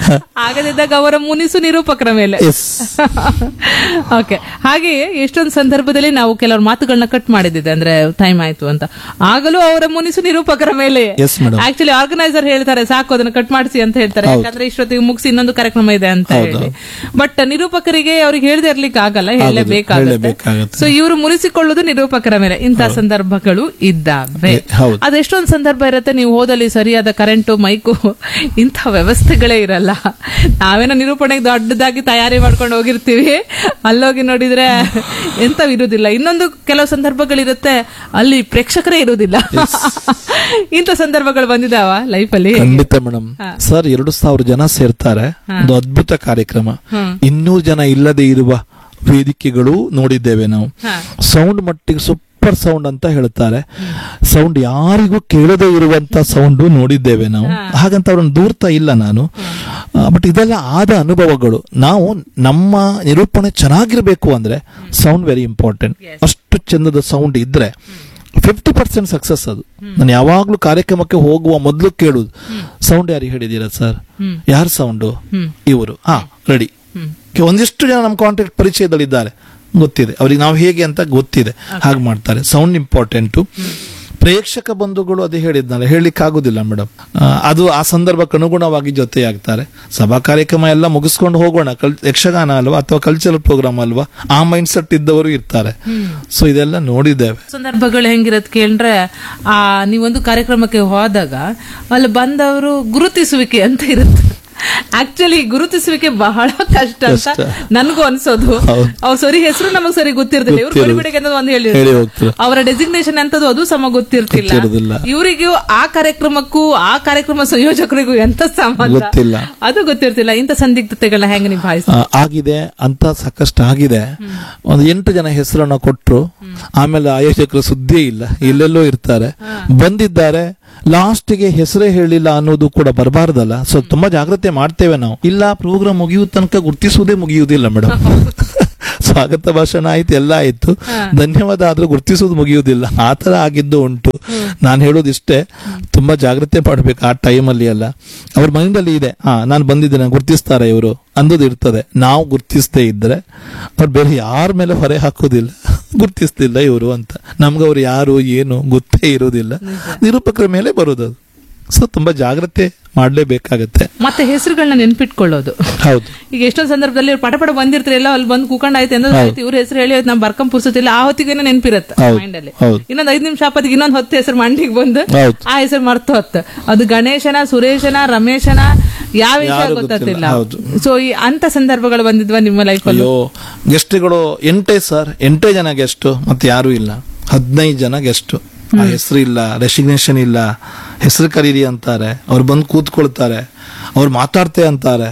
ಆಗದಿದ್ದಾಗ ಅವರ ಮುನಿಸು ನಿರೂಪಕರ ಮೇಲೆ Yes. ಓಕೆ ಹಾಗೆಯೇ ಎಷ್ಟೊಂದು ಸಂದರ್ಭದಲ್ಲಿ ನಾವು ಕೆಲವ್ರ ಮಾತುಗಳನ್ನ ಕಟ್ ಮಾಡಿದ್ದಿದೆ ಅಂದ್ರೆ ಟೈಮ್ ಆಯ್ತು ಅಂತ ಆಗಲೂ ಅವರ ಮುನಿಸು ನಿರೂಪಕರ ಮೇಲೆ Yes, madam. ಆಕ್ಚುಲಿ ಆರ್ಗನೈಸರ್ ಹೇಳ್ತಾರೆ ಸಾಕು ಅದನ್ನ ಕಟ್ ಮಾಡಿಸಿ ಅಂತ ಹೇಳ್ತಾರೆ ಯಾಕಂದ್ರೆ ಇಷ್ಟೊತ್ತಿಗೆ ಮುಗಿಸಿ ಇನ್ನೊಂದು ಕಾರ್ಯಕ್ರಮ ಇದೆ ಅಂತ ಹೇಳಿ ಬಟ್ ನಿರೂಪಕರಿಗೆ ಅವ್ರಿಗೆ ಹೇಳದೆ ಇರ್ಲಿಕ್ಕೆ ಆಗಲ್ಲ ಹೇಳಲೇಬೇಕಾಗುತ್ತೆ ಹೇಳಲೇಬೇಕಾಗುತ್ತೆ. ಸೊ ಇವರು ಮುನಿಸಿಕೊಳ್ಳುವುದು ನಿರೂಪಕರ ಮೇಲೆ ಇಂತಹ ಸಂದರ್ಭಗಳು ಇದ್ದಾವೆ ಎ- ಹೌದು. ಅದೆಷ್ಟೊಂದು ಸಂದರ್ಭ ಇರುತ್ತೆ ನೀವು ಹೋದಲ್ಲಿ ಸರಿಯಾದ ಕರೆಂಟು ಮೈಕು ಇಂಥ ವ್ಯವಸ್ಥೆಗಳೇ ಇರಲ್ಲ ನಾವೇನೋ ನಿರೂಪಣೆಗೆ ದೊಡ್ಡದಾಗಿ ತಯಾರಿ ಮಾಡ್ಕೊಂಡು ಹೋಗಿರ್ತೀವಿ ಅಲ್ಲೋಗಿ ನೋಡಿದ್ರೆ ಎಂತ ಇರುವುದಿಲ್ಲ ಇನ್ನೊಂದು ಕೆಲವು ಸಂದರ್ಭಗಳಿರುತ್ತೆ ಅಲ್ಲಿ ಪ್ರೇಕ್ಷಕರೇ ಇರುವುದಿಲ್ಲ ಇಂಥ ಸಂದರ್ಭಗಳು ಬಂದಿದಾವ ಲೈಫಲ್ಲಿ ಖಂಡಿತ ಮೇಡಮ್ ಸರ್ ಎರಡು ಸಾವಿರ ಜನ ಸೇರ್ತಾರೆ ಒಂದು ಅದ್ಭುತ ಕಾರ್ಯಕ್ರಮ ಇನ್ನೂರು ಜನ ಇಲ್ಲದೆ ಇರುವ ವೇದಿಕೆಗಳು ನೋಡಿದ್ದೇವೆ ನಾವು ಸೌಂಡ್ ಮಟ್ಟಿಗೆ ಸೂಪರ್ ಸೌಂಡ್ ಅಂತ ಹೇಳ್ತಾರೆ ಸೌಂಡ್ ಯಾರಿಗೂ ಕೇಳದೇ ಇರುವಂತ ಸೌಂಡ್ ನೋಡಿದ್ದೇವೆ ನಾವು ಹಾಗಂತ ಅವ್ರನ್ನ ದೂರ್ತಾ ಇಲ್ಲ ನಾನು ಬಟ್ ಇದೆಲ್ಲ ಆದ ಅನುಭವಗಳು ನಾವು ನಮ್ಮ ನಿರೂಪಣೆ ಚೆನ್ನಾಗಿರ್ಬೇಕು ಅಂದ್ರೆ ಸೌಂಡ್ ವೆರಿ ಇಂಪಾರ್ಟೆಂಟ್ ಅಷ್ಟು ಚಂದದ ಸೌಂಡ್ ಇದ್ರೆ ಫಿಫ್ಟಿ ಪರ್ಸೆಂಟ್ ಸಕ್ಸಸ್ ಅದು ನಾನು ಯಾವಾಗ್ಲೂ ಕಾರ್ಯಕ್ರಮಕ್ಕೆ ಹೋಗುವ ಮೊದಲು ಕೇಳುದು ಸೌಂಡ್ ಯಾರಿಗೆ ಹೇಳಿದೀರಾ ಸರ್ ಯಾರ ಸೌಂಡು ಇವರು ಹಾ ರೆಡಿ ಒಂದಿಷ್ಟು ಜನ ನಮ್ಮ ಕಾಂಟ್ಯಾಕ್ಟ್ ಪರಿಚಯದಲ್ಲಿದ್ದಾರೆ ಗೊತ್ತಿದೆ ಅವ್ರಿಗೆ ನಾವು ಹೇಗೆ ಅಂತ ಗೊತ್ತಿದೆ ಹಾಗೆ ಮಾಡ್ತಾರೆ ಸೌಂಡ್ ಇಂಪಾರ್ಟೆಂಟು ಪ್ರೇಕ್ಷಕ ಬಂಧುಗಳು ಅದೇ ಹೇಳಿದ್ನಲ್ಲ ಹೇಳಲಿಕ್ಕೆ ಆಗುದಿಲ್ಲ ಮೇಡಮ್ ಅದು ಆ ಸಂದರ್ಭಕ್ಕೆ ಅನುಗುಣವಾಗಿ ಜೊತೆಯಾಗ್ತಾರೆ ಸಭಾ ಕಾರ್ಯಕ್ರಮ ಎಲ್ಲ ಮುಗಿಸ್ಕೊಂಡು ಹೋಗೋಣ ಕಲ್ ಯಕ್ಷಗಾನ ಅಲ್ವಾ ಅಥವಾ ಕಲ್ಚರಲ್ ಪ್ರೋಗ್ರಾಮ್ ಅಲ್ವಾ ಆ ಮೈಂಡ್ ಸೆಟ್ ಇದ್ದವರು ಇರ್ತಾರೆ ಸೊ ಇದೆಲ್ಲ ನೋಡಿದ್ದೇವೆ ಸಂದರ್ಭಗಳು ಹೆಂಗಿರತ್ ಕೇಳ್ರೆ ಆ ನೀವೊಂದು ಕಾರ್ಯಕ್ರಮಕ್ಕೆ ಹೋದಾಗ ಅಲ್ಲಿ ಬಂದವರು ಗುರುತಿಸುವಿಕೆ ಅಂತ ಇರುತ್ತೆ ಆಕ್ಚುಲಿ ಗುರುತಿಸುವಿಕೆ ಬಹಳ ಕಷ್ಟ ಅಂತ ಕಷ್ಟ. ನನಗೂ ಅನ್ಸೋದು ಹೌದು. ಅವ್ರ ಸರಿ ಹೆಸರು ನಮಗ್ ಸರಿ ಗೊತ್ತಿರ್ತಿಲ್ಲ ಇವ್ರು ಗೊತ್ತಿರೋದು. ಬಡಿಬಿಡಿಗೆ ಅನ್ನೋದು ಒಂದು ಹೇಳಿ ಹೇಳಿ ಹೋಗ್ತಾರೆ. ಅವರ ಡೆಸಿಗ್ನೇಷನ್ ಅಂತದ್ದು ಅದು ಸಮ ಗೊತ್ತಿರ್ತಿಲ್ಲ ಗೊತ್ತಿರೋದಿಲ್ಲ. ಇವರಿಗೂ ಆ ಕಾರ್ಯಕ್ರಮಕ್ಕೂ ಆ ಕಾರ್ಯಕ್ರಮ ಸಂಯೋಜಕರಿಗೂ ಎಂತ ಸಂಬಂಧ ಗೊತ್ತಿಲ್ಲ. ಅದು ಗೊತ್ತಿರ್ತಿಲ್ಲ ಇಂಥ ಸಂದಿಗ್ಧತೆಗಳನ್ನ ಹೆಂಗ್ ನಿಭಾಯಿಸ ಆ, ಆಗಿದೆ ಅಂತ ಸಾಕಷ್ಟು ಆಗಿದೆ ಒಂದು ಎಂಟು ಜನ ಹೆಸರನ್ನ ಕೊಟ್ರು ಆಮೇಲೆ ಆಯೋಜಕರು ಸುದ್ದಿ ಇಲ್ಲ ಎಲ್ಲೆಲ್ಲೋ ಇರ್ತಾರೆ ಬಂದಿದ್ದಾರೆ ಲಾಸ್ಟ್ಗೆ ಹೆಸರೇ ಹೇಳಿಲ್ಲ ಅನ್ನೋದು ಕೂಡ ಬರಬಾರ್ದಲ್ಲ ಸೊ ತುಂಬಾ ಜಾಗ್ರತೆ ಮಾಡ್ತೇವೆ ನಾವು ಇಲ್ಲ ಪ್ರೋಗ್ರಾಮ್ ಮುಗಿಯೋ ತನಕ ಗುರ್ತಿಸುವುದೇ ಮುಗಿಯುವುದಿಲ್ಲ ಮೇಡಮ್ ಸ್ವಾಗತ ಭಾಷಣ ಆಯ್ತು ಎಲ್ಲ ಆಯ್ತು ಧನ್ಯವಾದ ಆದ್ರೂ ಗುರ್ತಿಸೋದು ಮುಗಿಯುವುದಿಲ್ಲ ಆ ತರ ಆಗಿದ್ದು ಉಂಟು ನಾನು ಹೇಳೋದಿಷ್ಟೇ ತುಂಬಾ ಜಾಗ್ರತೆ ಮಾಡ್ಬೇಕು ಆ ಟೈಮಲ್ಲಿ ಎಲ್ಲ ಅವ್ರ ಮೈಂಡಲ್ಲಿ ಇದೆ ಹಾ ನಾನು ಬಂದಿದ್ದೇನೆ ಗುರ್ತಿಸ್ತಾರೆ ಇವರು ಅಂದೋದು ಇರ್ತದೆ ನಾವು ಗುರ್ತಿಸದೇ ಇದ್ರೆ ಅವ್ರು ಬೇರೆ ಯಾರ ಮೇಲೆ ಹೊರೆ ಹಾಕೋದಿಲ್ಲ ಗುರ್ತಿಸ್ತಿಲ್ಲ ಇವರು ಅಂತ ನಮ್ಗೆ ಅವ್ರು ಯಾರು ಏನು ಗೊತ್ತೇ ಇರೋದಿಲ್ಲ ನಿರೂಪಕರ ಮೇಲೆ ಬರೋದು ಅದು ಸೊ ತುಂಬಾ ಜಾಗ್ರತೆ ಮಾಡ್ಲೇಬೇಕಾಗತ್ತೆ ಮತ್ತೆ ಹೆಸರುಗಳನ್ನ ನೆನ್ಪಿಟ್ಕೊಳ್ಳೋದು ಹೌದು ಈಗ ಎಷ್ಟೊಂದು ಸಂದರ್ಭದಲ್ಲಿ ಇವ್ರು ಪಟ ಪಟ ಬಂದಿರ್ತಾರಲ್ಲ ಅಲ್ಲಿ ಬಂದು ಕೂಕೊಂಡ್ ಆಯ್ತು ಅಂದ್ರೆ ಆಯ್ತು ಇವ್ರ ಹೆಸರು ಹೇಳಿ ಆಯ್ತು ನಾವು ಬರ್ಕೊಂಡ್ ಪುರ್ಸತಿಲ್ಲ ಆ ಹೊತ್ತಿಗೇನೆ ನೆನ್ಪಿರತ್ತೆ ಹೌದು, ಮೈಂಡ್ ಅಲ್ಲಿ ಹೌದು. ಇನ್ನೊಂದ್ ಐದ್ ನಿಮಿಷ ಆಪತ್ತಿಗೆ ಇನ್ನೊಂದ್ ಹೊತ್ತು ಹೆಸರು ಮಂಡಿಗೆ ಬಂದು ಹೌದು. ಆ ಹೆಸರು ಮರ್ತು ಹೊತ್ತ ಅದು ಗಣೇಶನ ಸುರೇಶನ ರಮೇಶನ ಯಾವ ವಿಷಯ ಯಾರು ಗೊತ್ತಿಲ್ಲ ಗೊತ್ತಿಲ್ಲ, ಹೌದು. ಸೊ ಈ ಅಂತ ಸಂದರ್ಭಗಳು ಬಂದಿದ್ವಾ ನಿಮ್ಮ ಲೈಫ್ ಅಲ್ಲಿ ಅಯ್ಯೋ ಗೆಸ್ಟ್ಗಳು ಎಂಟೇ ಸರ್ ಎಂಟೇ ಜನ ಗೆಸ್ಟ್ ಮತ್ತೆ ಯಾರು ಇಲ್ಲ ಹದಿನೈದು ಜನ ಗೆಸ್ಟ್ ಆ ಹೆಸರು ಇಲ್ಲ ರೆಸಿಗ್ನೇಷನ್ ಇಲ್ಲ ಹೆಸರು ಕರೀರಿ ಅಂತಾರೆ ಅವ್ರು ಬಂದು ಕೂತ್ಕೊಳ್ತಾರೆ ಅವ್ರು ಮಾತಾಡ್ತೆ ಅಂತಾರೆ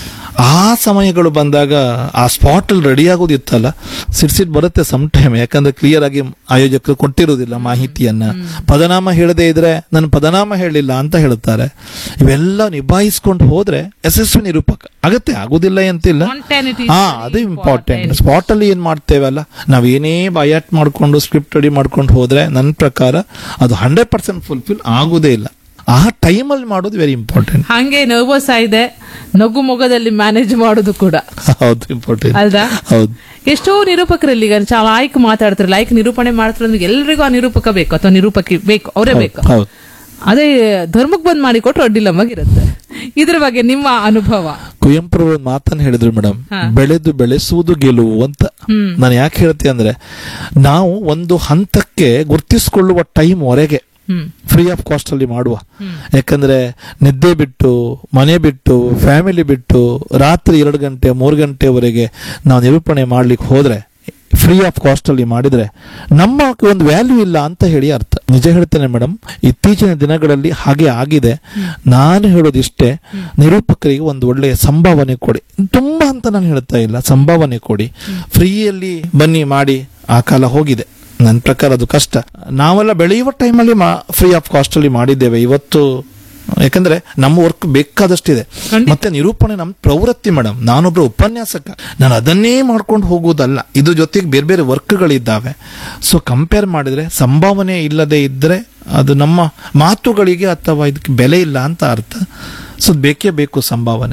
ಆ ಸಮಯಗಳು ಬಂದಾಗ ಆ ಸ್ಪಾಟ್ ಅಲ್ಲಿ ರೆಡಿ ಆಗೋದಿತ್ತಲ್ಲ ಸಿಟ್ ಬರುತ್ತೆ ಸಮ್ ಟೈಮ್ ಯಾಕಂದ್ರೆ ಕ್ಲಿಯರ್ ಆಗಿ ಆಯೋಜಕರು ಕೊಟ್ಟಿರೋದಿಲ್ಲ ಮಾಹಿತಿಯನ್ನ ಪದನಾಮ ಹೇಳದೇ ಇದ್ರೆ ನನ್ನ ಪದನಾಮ ಹೇಳಿಲ್ಲ ಅಂತ ಹೇಳ್ತಾರೆ ಇವೆಲ್ಲ ನಿಭಾಯಿಸ್ಕೊಂಡು ಹೋದ್ರೆ ಯಶಸ್ವಿ ನಿರೂಪಕ ಆಗತ್ತೆ ಆಗುದಿಲ್ಲ ಅಂತಿಲ್ಲ Spontaneity is ಹಾ very ಅದು ಇಂಪಾರ್ಟೆಂಟ್ important. ಸ್ಪಾಟ್ ಅಲ್ಲಿ ಏನ್ ಮಾಡ್ತೇವಲ್ಲ ನಾವ್ ಏನೇ ಬಯಾಟ್ ಮಾಡ್ಕೊಂಡು ಸ್ಕ್ರಿಪ್ಟ್ ರೆಡಿ ಮಾಡ್ಕೊಂಡು ಹೋದ್ರೆ ನನ್ನ ಪ್ರಕಾರ ಅದು ಹಂಡ್ರೆಡ್ ಪರ್ಸೆಂಟ್ ಫುಲ್ಫಿಲ್ ಆಗುದೇ ಇಲ್ಲ ಆ ಟೈಮಲ್ಲಿ ಮಾಡೋದು ವೆರಿ ಇಂಪಾರ್ಟೆಂಟ್ ಹಂಗೆ ನರ್ವಸ್ ಆಗಿದೆ ನಗು ಮೊಗದಲ್ಲಿ ಮ್ಯಾನೇಜ್ ಮಾಡೋದು ಕೂಡ ಹೌದು ಇಂಪಾರ್ಟೆಂಟ್ ಅಲ್ದಾ ಹೌದು ಎಷ್ಟೋ ನಿರೂಪಕರಲ್ಲಿ ಈಗ ಚಾ- ಆಯ್ಕೆ ಮಾತಾಡ್ತಾರೆ ಲೈಕ್ ನಿರೂಪಣೆ ಮಾಡ್ತಾರೆ ಅಂದ್ರೆ ಎಲ್ರಿಗೂ ಆ ನಿರೂಪಕ ಬೇಕು ಅಥವಾ ನಿರೂಪಕಿ ಬೇಕು ಅವರೇ ಬೇಕು ಹೌದು ಅದೇ ಧರ್ಮಕ್ಕೆ ಬಂದ್ ಮಾಡಿ ಕೊಟ್ರು ಅಡ್ಡಿಲ್ಲ ಮಗಿರುತ್ತೆ ಇದ್ರ ಬಗ್ಗೆ ನಿಮ್ಮ ಅನುಭವ ಕುವೆಂಪು ಒಂದು ಮಾತನ್ನ ಹೇಳಿದ್ರು ಮೇಡಮ್ ಬೆಳೆದು ಬೆಳೆಸುವುದು ಗೆಲುವು ಅಂತ ನಾನು ಯಾಕೆ ಹೇಳ್ತೆ ಅಂದ್ರೆ ನಾವು ಒಂದು ಹಂತಕ್ಕೆ ಗುರ್ತಿಸಿಕೊಳ್ಳುವ ಟೈಮ್ ವರೆಗೆ ಹ್ಮ್ ಫ್ರೀ ಆಫ್ ಕಾಸ್ಟ್ ಅಲ್ಲಿ ಮಾಡುವ ಯಾಕಂದ್ರೆ ನಿದ್ದೆ ಬಿಟ್ಟು ಮನೆ ಬಿಟ್ಟು ಫ್ಯಾಮಿಲಿ ಬಿಟ್ಟು ರಾತ್ರಿ ಎರಡು ಗಂಟೆ ಮೂರು ಗಂಟೆವರೆಗೆ ನಾವು ನಿರೂಪಣೆ ಮಾಡ್ಲಿಕ್ಕೆ ಹೋದ್ರೆ ಫ್ರೀ ಆಫ್ ಕಾಸ್ಟ್ ಅಲ್ಲಿ ಮಾಡಿದ್ರೆ ನಮ್ಮ ಒಂದು ವ್ಯಾಲ್ಯೂ ಇಲ್ಲ ಅಂತ ಹೇಳಿ ಅರ್ಥ ನಿಜ ಹೇಳ್ತೇನೆ ಮೇಡಮ್ ಇತ್ತೀಚಿನ ದಿನಗಳಲ್ಲಿ ಹಾಗೆ ಆಗಿದೆ ನಾನು ಹೇಳೋದಿಷ್ಟೇ ನಿರೂಪಕರಿಗೆ ಒಂದು ಒಳ್ಳೆಯ ಸಂಭಾವನೆ ಕೊಡಿ ತುಂಬಾ ಅಂತ ನಾನು ಹೇಳ್ತಾ ಇಲ್ಲ ಸಂಭಾವನೆ ಕೊಡಿ ಫ್ರೀಯಲ್ಲಿ ಬನ್ನಿ ಮಾಡಿ ಆ ಕಾಲ ಹೋಗಿದೆ ನನ್ನ ಪ್ರಕಾರ ಅದು ಕಷ್ಟ ನಾವೆಲ್ಲ ಬೆಳೆಯುವ ಟೈಮಲ್ಲಿ ಫ್ರೀ ಆಫ್ ಕಾಸ್ಟ್ ಅಲ್ಲಿ ಮಾಡಿದ್ದೇವೆ ಇವತ್ತು ಯಾಕಂದ್ರೆ ನಮ್ಮ ವರ್ಕ್ ಬೇಕಾದಷ್ಟಿದೆ ಮತ್ತೆ ನಿರೂಪಣೆ ನಮ್ಮ ಪ್ರವೃತ್ತಿ ಮೇಡಮ್ ನಾನೊಬ್ರು ಉಪನ್ಯಾಸಕ ನಾನು ಅದನ್ನೇ ಮಾಡ್ಕೊಂಡು ಹೋಗುವುದಲ್ಲ ಇದು ಜೊತೆಗೆ ಬೇರೆ ಬೇರೆ ವರ್ಕ್ಗಳಿದ್ದಾವೆ ಸೊ ಕಂಪೇರ್ ಮಾಡಿದ್ರೆ ಸಂಭಾವನೆ ಇಲ್ಲದೆ ಇದ್ರೆ ಅದು ನಮ್ಮ ಮಾತುಗಳಿಗೆ ಅಥವಾ ಇದಕ್ಕೆ ಬೆಲೆ ಇಲ್ಲ ಅಂತ ಅರ್ಥ ಸೊ ಬೇಕೇ ಬೇಕು ಸಂಭಾವನೆ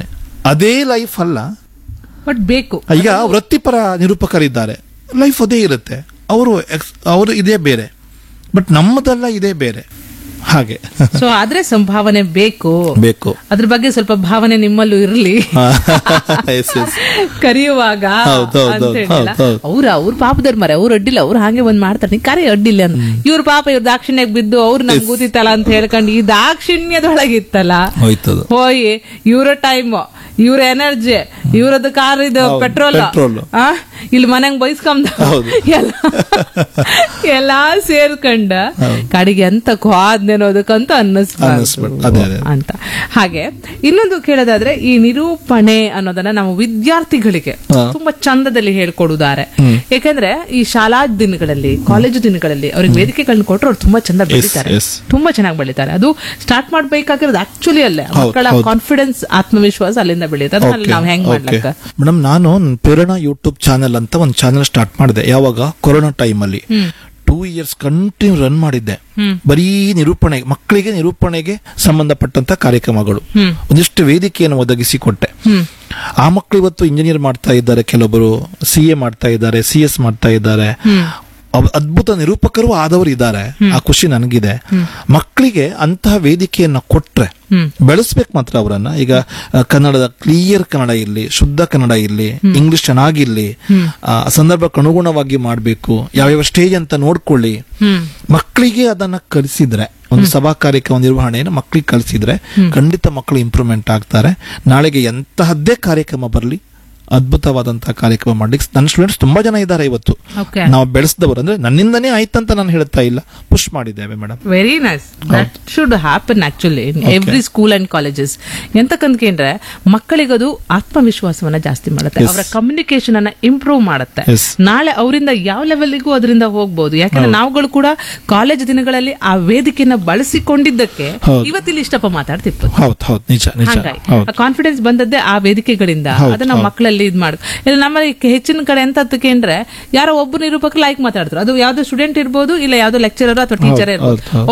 ಅದೇ ಲೈಫ್ ಅಲ್ಲ ಬಟ್ ಬೇಕು ಈಗ ವೃತ್ತಿಪರ ನಿರೂಪಕರಿದ್ದಾರೆ ಲೈಫ್ ಅದೇ ಇರುತ್ತೆ ಅವರು ಎಕ್ಸ್- ಅವರು ಇದೇ ಬೇರೆ ಬಟ್ ನಮ್ಮದೆಲ್ಲ ಇದೇ ಬೇರೆ ಹಾಗೆ ಸೊ ಆದ್ರೆ ಸಂಭಾವನೆ ಬೇಕು ಬೇಕು ಅದ್ರ ಬಗ್ಗೆ ಸ್ವಲ್ಪ ಭಾವನೆ ನಿಮ್ಮಲ್ಲೂ ಇರ್ಲಿ Yes, yes. ಕರೆಯುವಾಗ ಹೌದ್ ಹೌದ್ ಅಂತ ಹೌದ್ ಹೇಳಿಲ್ಲ ಹೌದ್ ಹೌದ್. ಅವ್ರ ಅವ್ರ ಪಾಪದವ್ರ ಮರೆ ಅವ್ರು ಅಡ್ಡಿಲ್ಲ ಅವ್ರು ಹಾಗೆ ಒಂದ್ ಮಾಡ್ತಾರೆ ನೀ ಕರೆ ಅಡ್ಡಿಲ್ಲ ಅಂತ ಇವ್ರ ಪಾಪ ಇವ್ರ ದಾಕ್ಷಿಣ್ಯಕ್ ಬಿದ್ದು ಅವ್ರು ನಮ್ಗೆ ಗೊತ್ತಿತ್ತಲ್ಲ ಅಂತ ಹೇಳ್ಕೊಂಡು ಈ ದಾಕ್ಷಿಣ್ಯದೊಳಗಿತ್ತಲ್ಲ ಹೋಯ್ತದು ಹೋಯಿ ಇವ್ರ ಟೈಮ್ ಇವ್ರ ಎನರ್ಜಿ ಇವ್ರದ್ದು ಕಾರ್ ಇದು ಹೌದು, ಪೆಟ್ರೋಲ್ petrol. ಆ ಇಲ್ಲಿ ಮನೆಗ್ ಬೈಸ್ಕೊಂಡ್ ಹೌದು. ಎಲ್ಲ ಎಲ್ಲಾ ಸೇರ್ಕೊಂಡ ಕಡೆಗೆ ಎಂತ ಕ್ವಾದ್ನೆ ಅನ್ನೋದಕ್ಕಂತ ಅನ್ನಿಸ್ಬಾರ್ದು ಅನ್ನಿಸ್ಬಾರ್ದು. ಅದೇ, ಅದೇ. ಅಂತ ಹಾಗೆ ಇನ್ನೊಂದು ಕೇಳೋದಾದ್ರೆ ಈ ನಿರೂಪಣೆ ಅನ್ನೋದನ್ನ ನಾವು ವಿದ್ಯಾರ್ಥಿಗಳಿಗೆ ಹಾ. ತುಂಬಾ ಚಂದದಲ್ಲಿ ಹೇಳ್ಕೊಡುತ್ತಾರೆ ಯಾಕಂದ್ರೆ ಈ ಶಾಲಾ ದಿನಗಳಲ್ಲಿ ಕಾಲೇಜು ದಿನಗಳಲ್ಲಿ ಅವ್ರಿಗೆ ವೇದಿಕೆಗಳನ್ನ ಕೊಟ್ಟರು ಅವ್ರು ತುಂಬಾ ಚಂದ ಬೆಳಿತಾರೆ yes. ತುಂಬಾ ಚೆನ್ನಾಗಿ ಬೆಳಿತಾರೆ ಅದು ಸ್ಟಾರ್ಟ್ ಮಾಡ್ಬೇಕಾಗಿರೋದು ಆಕ್ಚುಲಿ ಅಲ್ಲೇ ಹೌದು, ಮಕ್ಕಳ ಹೌದು. ಕಾನ್ಫಿಡೆನ್ಸ್ ಆತ್ಮವಿಶ್ವಾಸ ಅಲ್ಲಿಂದ ಬೆಳೆಯುತ್ತೆ ಅದನ್ನ ನಾವು ಹೆಂಗ್ ಮಾಡ್ಲಕ್ಕ ಮೇಡಮ್ ನಾನು ನನ್ ಪ್ರೇರಣಾ ಯೂಟ್ಯೂಬ್ ಚಾನೆಲ್ ಅಂತ ಒಂದು ಚಾನೆಲ್ ಸ್ಟಾರ್ಟ್ ಮಾಡಿದೆ ಯಾವಾಗ ಕೊರೋನಾ ಟೈಮ್ ಅಲ್ಲಿ ಟೂ ಇಯರ್ಸ್ ಕಂಟಿನ್ಯೂ ರನ್ ಮಾಡಿದ್ದೆ ಬರೀ ನಿರೂಪಣೆ ಮಕ್ಕಳಿಗೆ ನಿರೂಪಣೆಗೆ ಸಂಬಂಧಪಟ್ಟಂತ ಕಾರ್ಯಕ್ರಮಗಳು ಒಂದಿಷ್ಟು ವೇದಿಕೆಯನ್ನು ಒದಗಿಸಿಕೊಟ್ಟೆ ಆ ಮಕ್ಕಳು ಇವತ್ತು ಇಂಜಿನಿಯರ್ ಮಾಡ್ತಾ ಇದ್ದಾರೆ ಕೆಲವೊಬ್ಬರು ಸಿ ಎ ಮಾಡ್ತಾ ಇದ್ದಾರೆ ಸಿ ಎಸ್ ಮಾಡ್ತಾ ಇದ್ದಾರೆ ಅವ್- ಅದ್ಭುತ ನಿರೂಪಕರು ಆದವರು ಇದ್ದಾರೆ ಆ ಖುಷಿ ನನಗಿದೆ ಮಕ್ಕಳಿಗೆ ಅಂತಹ ವೇದಿಕೆಯನ್ನ ಕೊಟ್ರೆ ಬೆಳೆಸ್ಬೇಕು ಮಾತ್ರ ಅವರನ್ನ ಈಗ ಆ, ಕನ್ನಡದ ಕ್ಲಿಯರ್ ಕನ್ನಡ ಇರ್ಲಿ ಶುದ್ಧ ಕನ್ನಡ ಇರ್ಲಿ ಇಂಗ್ಲಿಷ್ ಚೆನ್ನಾಗಿರ್ಲಿ ಆ, ಸಂದರ್ಭಕ್ಕೆ ಅನುಗುಣವಾಗಿ ಮಾಡಬೇಕು ಯಾವ್ಯಾವ ಸ್ಟೇಜ್ ಅಂತ ನೋಡ್ಕೊಳ್ಳಿ ಮಕ್ಕಳಿಗೆ ಅದನ್ನ ಕಲಿಸಿದ್ರೆ ಒಂದು ಸಭಾ ಕಾರ್ಯಕ್ರಮ ನಿರ್ವಹಣೆಯನ್ನು ಮಕ್ಕಳಿಗೆ ಕಲಿಸಿದ್ರೆ ಖಂಡಿತ ಮಕ್ಕಳು ಇಂಪ್ರೂವ್ಮೆಂಟ್ ಆಗ್ತಾರೆ ನಾಳೆಗೆ ಎಂತಹದ್ದೇ ಕಾರ್ಯಕ್ರಮ ಬರಲಿ ಅದ್ಭುತವಾದಂತಹ ಕಾರ್ಯಕ್ರಮ ಮಾಡ್ಲಿಕ್ಕೆ ನನ್ನ ಸ್ಟೂಡೆಂಟ್ಸ್ ತುಂಬಾ ಜನ ಇದ್ದಾರೆ ಇವತ್ತು Okay. ನಾವು ಬೆಳೆಸಿದವರು ಅಂದ್ರೆ ನನ್ನಿಂದನೇ ಆಯ್ತಂತ ನಾನು ಹೇಳ್ತಾ ಇಲ್ಲ ಪುಷ್ ಮಾಡಿದ್ದೇವೆ madam very nice that should happen actually in every school and colleges ಎಂತಕ್ಕಂದ್ರೆ ಮಕ್ಕಳಿಗದು ಆತ್ಮವಿಶ್ವಾಸವನ್ನ ಜಾಸ್ತಿ ಮಾಡುತ್ತೆ Yes. ಅವರ ಕಮ್ಯುನಿಕೇಶನ್ ಅನ್ನ ಇಂಪ್ರೂವ್ ಮಾಡುತ್ತೆ Yes. ನಾಳೆ ಅವರಿಂದ ಯಾವ ಲೆವೆಲ್ಗೂ ಅದರಿಂದ ಹೋಗ್ಬೋದು ಯಾಕಂದ್ರೆ ನಾವುಗಳು ಕೂಡ ಕಾಲೇಜ್ ದಿನಗಳಲ್ಲಿ ಆ ವೇದಿಕೆಯನ್ನ ಬಳಸಿಕೊಂಡಿದ್ದಕ್ಕೆ ಹೌದು. ಇವತ್ತಿಲ್ಲಿ ಇಷ್ಟಪ್ಪ ಮಾತಾಡ್ತಿತ್ತು ಹೌದು ಹೌದು ನಿಜ ನಿಜ ಹಂಗಾಗಿ ಹೌದು ಕಾನ್ಫಿಡೆನ್ಸ್ ಬಂದದ್ದೇ ಆ ವೇದಿಕೆಗಳಿಂದ ಹೌದು, ಅದನ್ನ ಹೌದು. ಮಕ್ಕಳಲ್ಲಿ ಇದ್ ಮಾಡು ಇಲ್ಲ ನಮ್ಮಲ್ಲಿ ಹೆಚ್ಚಿನ ಕಡೆ ಎಂತ ಅಂದ್ರೆ ಯಾರೋ ಒಬ್ಬ ನಿರೂಪಕರು ಲೈಕ್ ಮಾತಾಡ್ತಾರೆ ಅದು ಯಾವ್ದೋ ಸ್ಟೂಡೆಂಟ್ ಇರ್ಬೋದು ಇಲ್ಲ ಯಾವ್ದೋ ಲೆಕ್ಚರರ್ ಅಥವಾ ಟೀಚರ್ ಹೌದು, ಇರ್ಬೋದು ಹೌದು.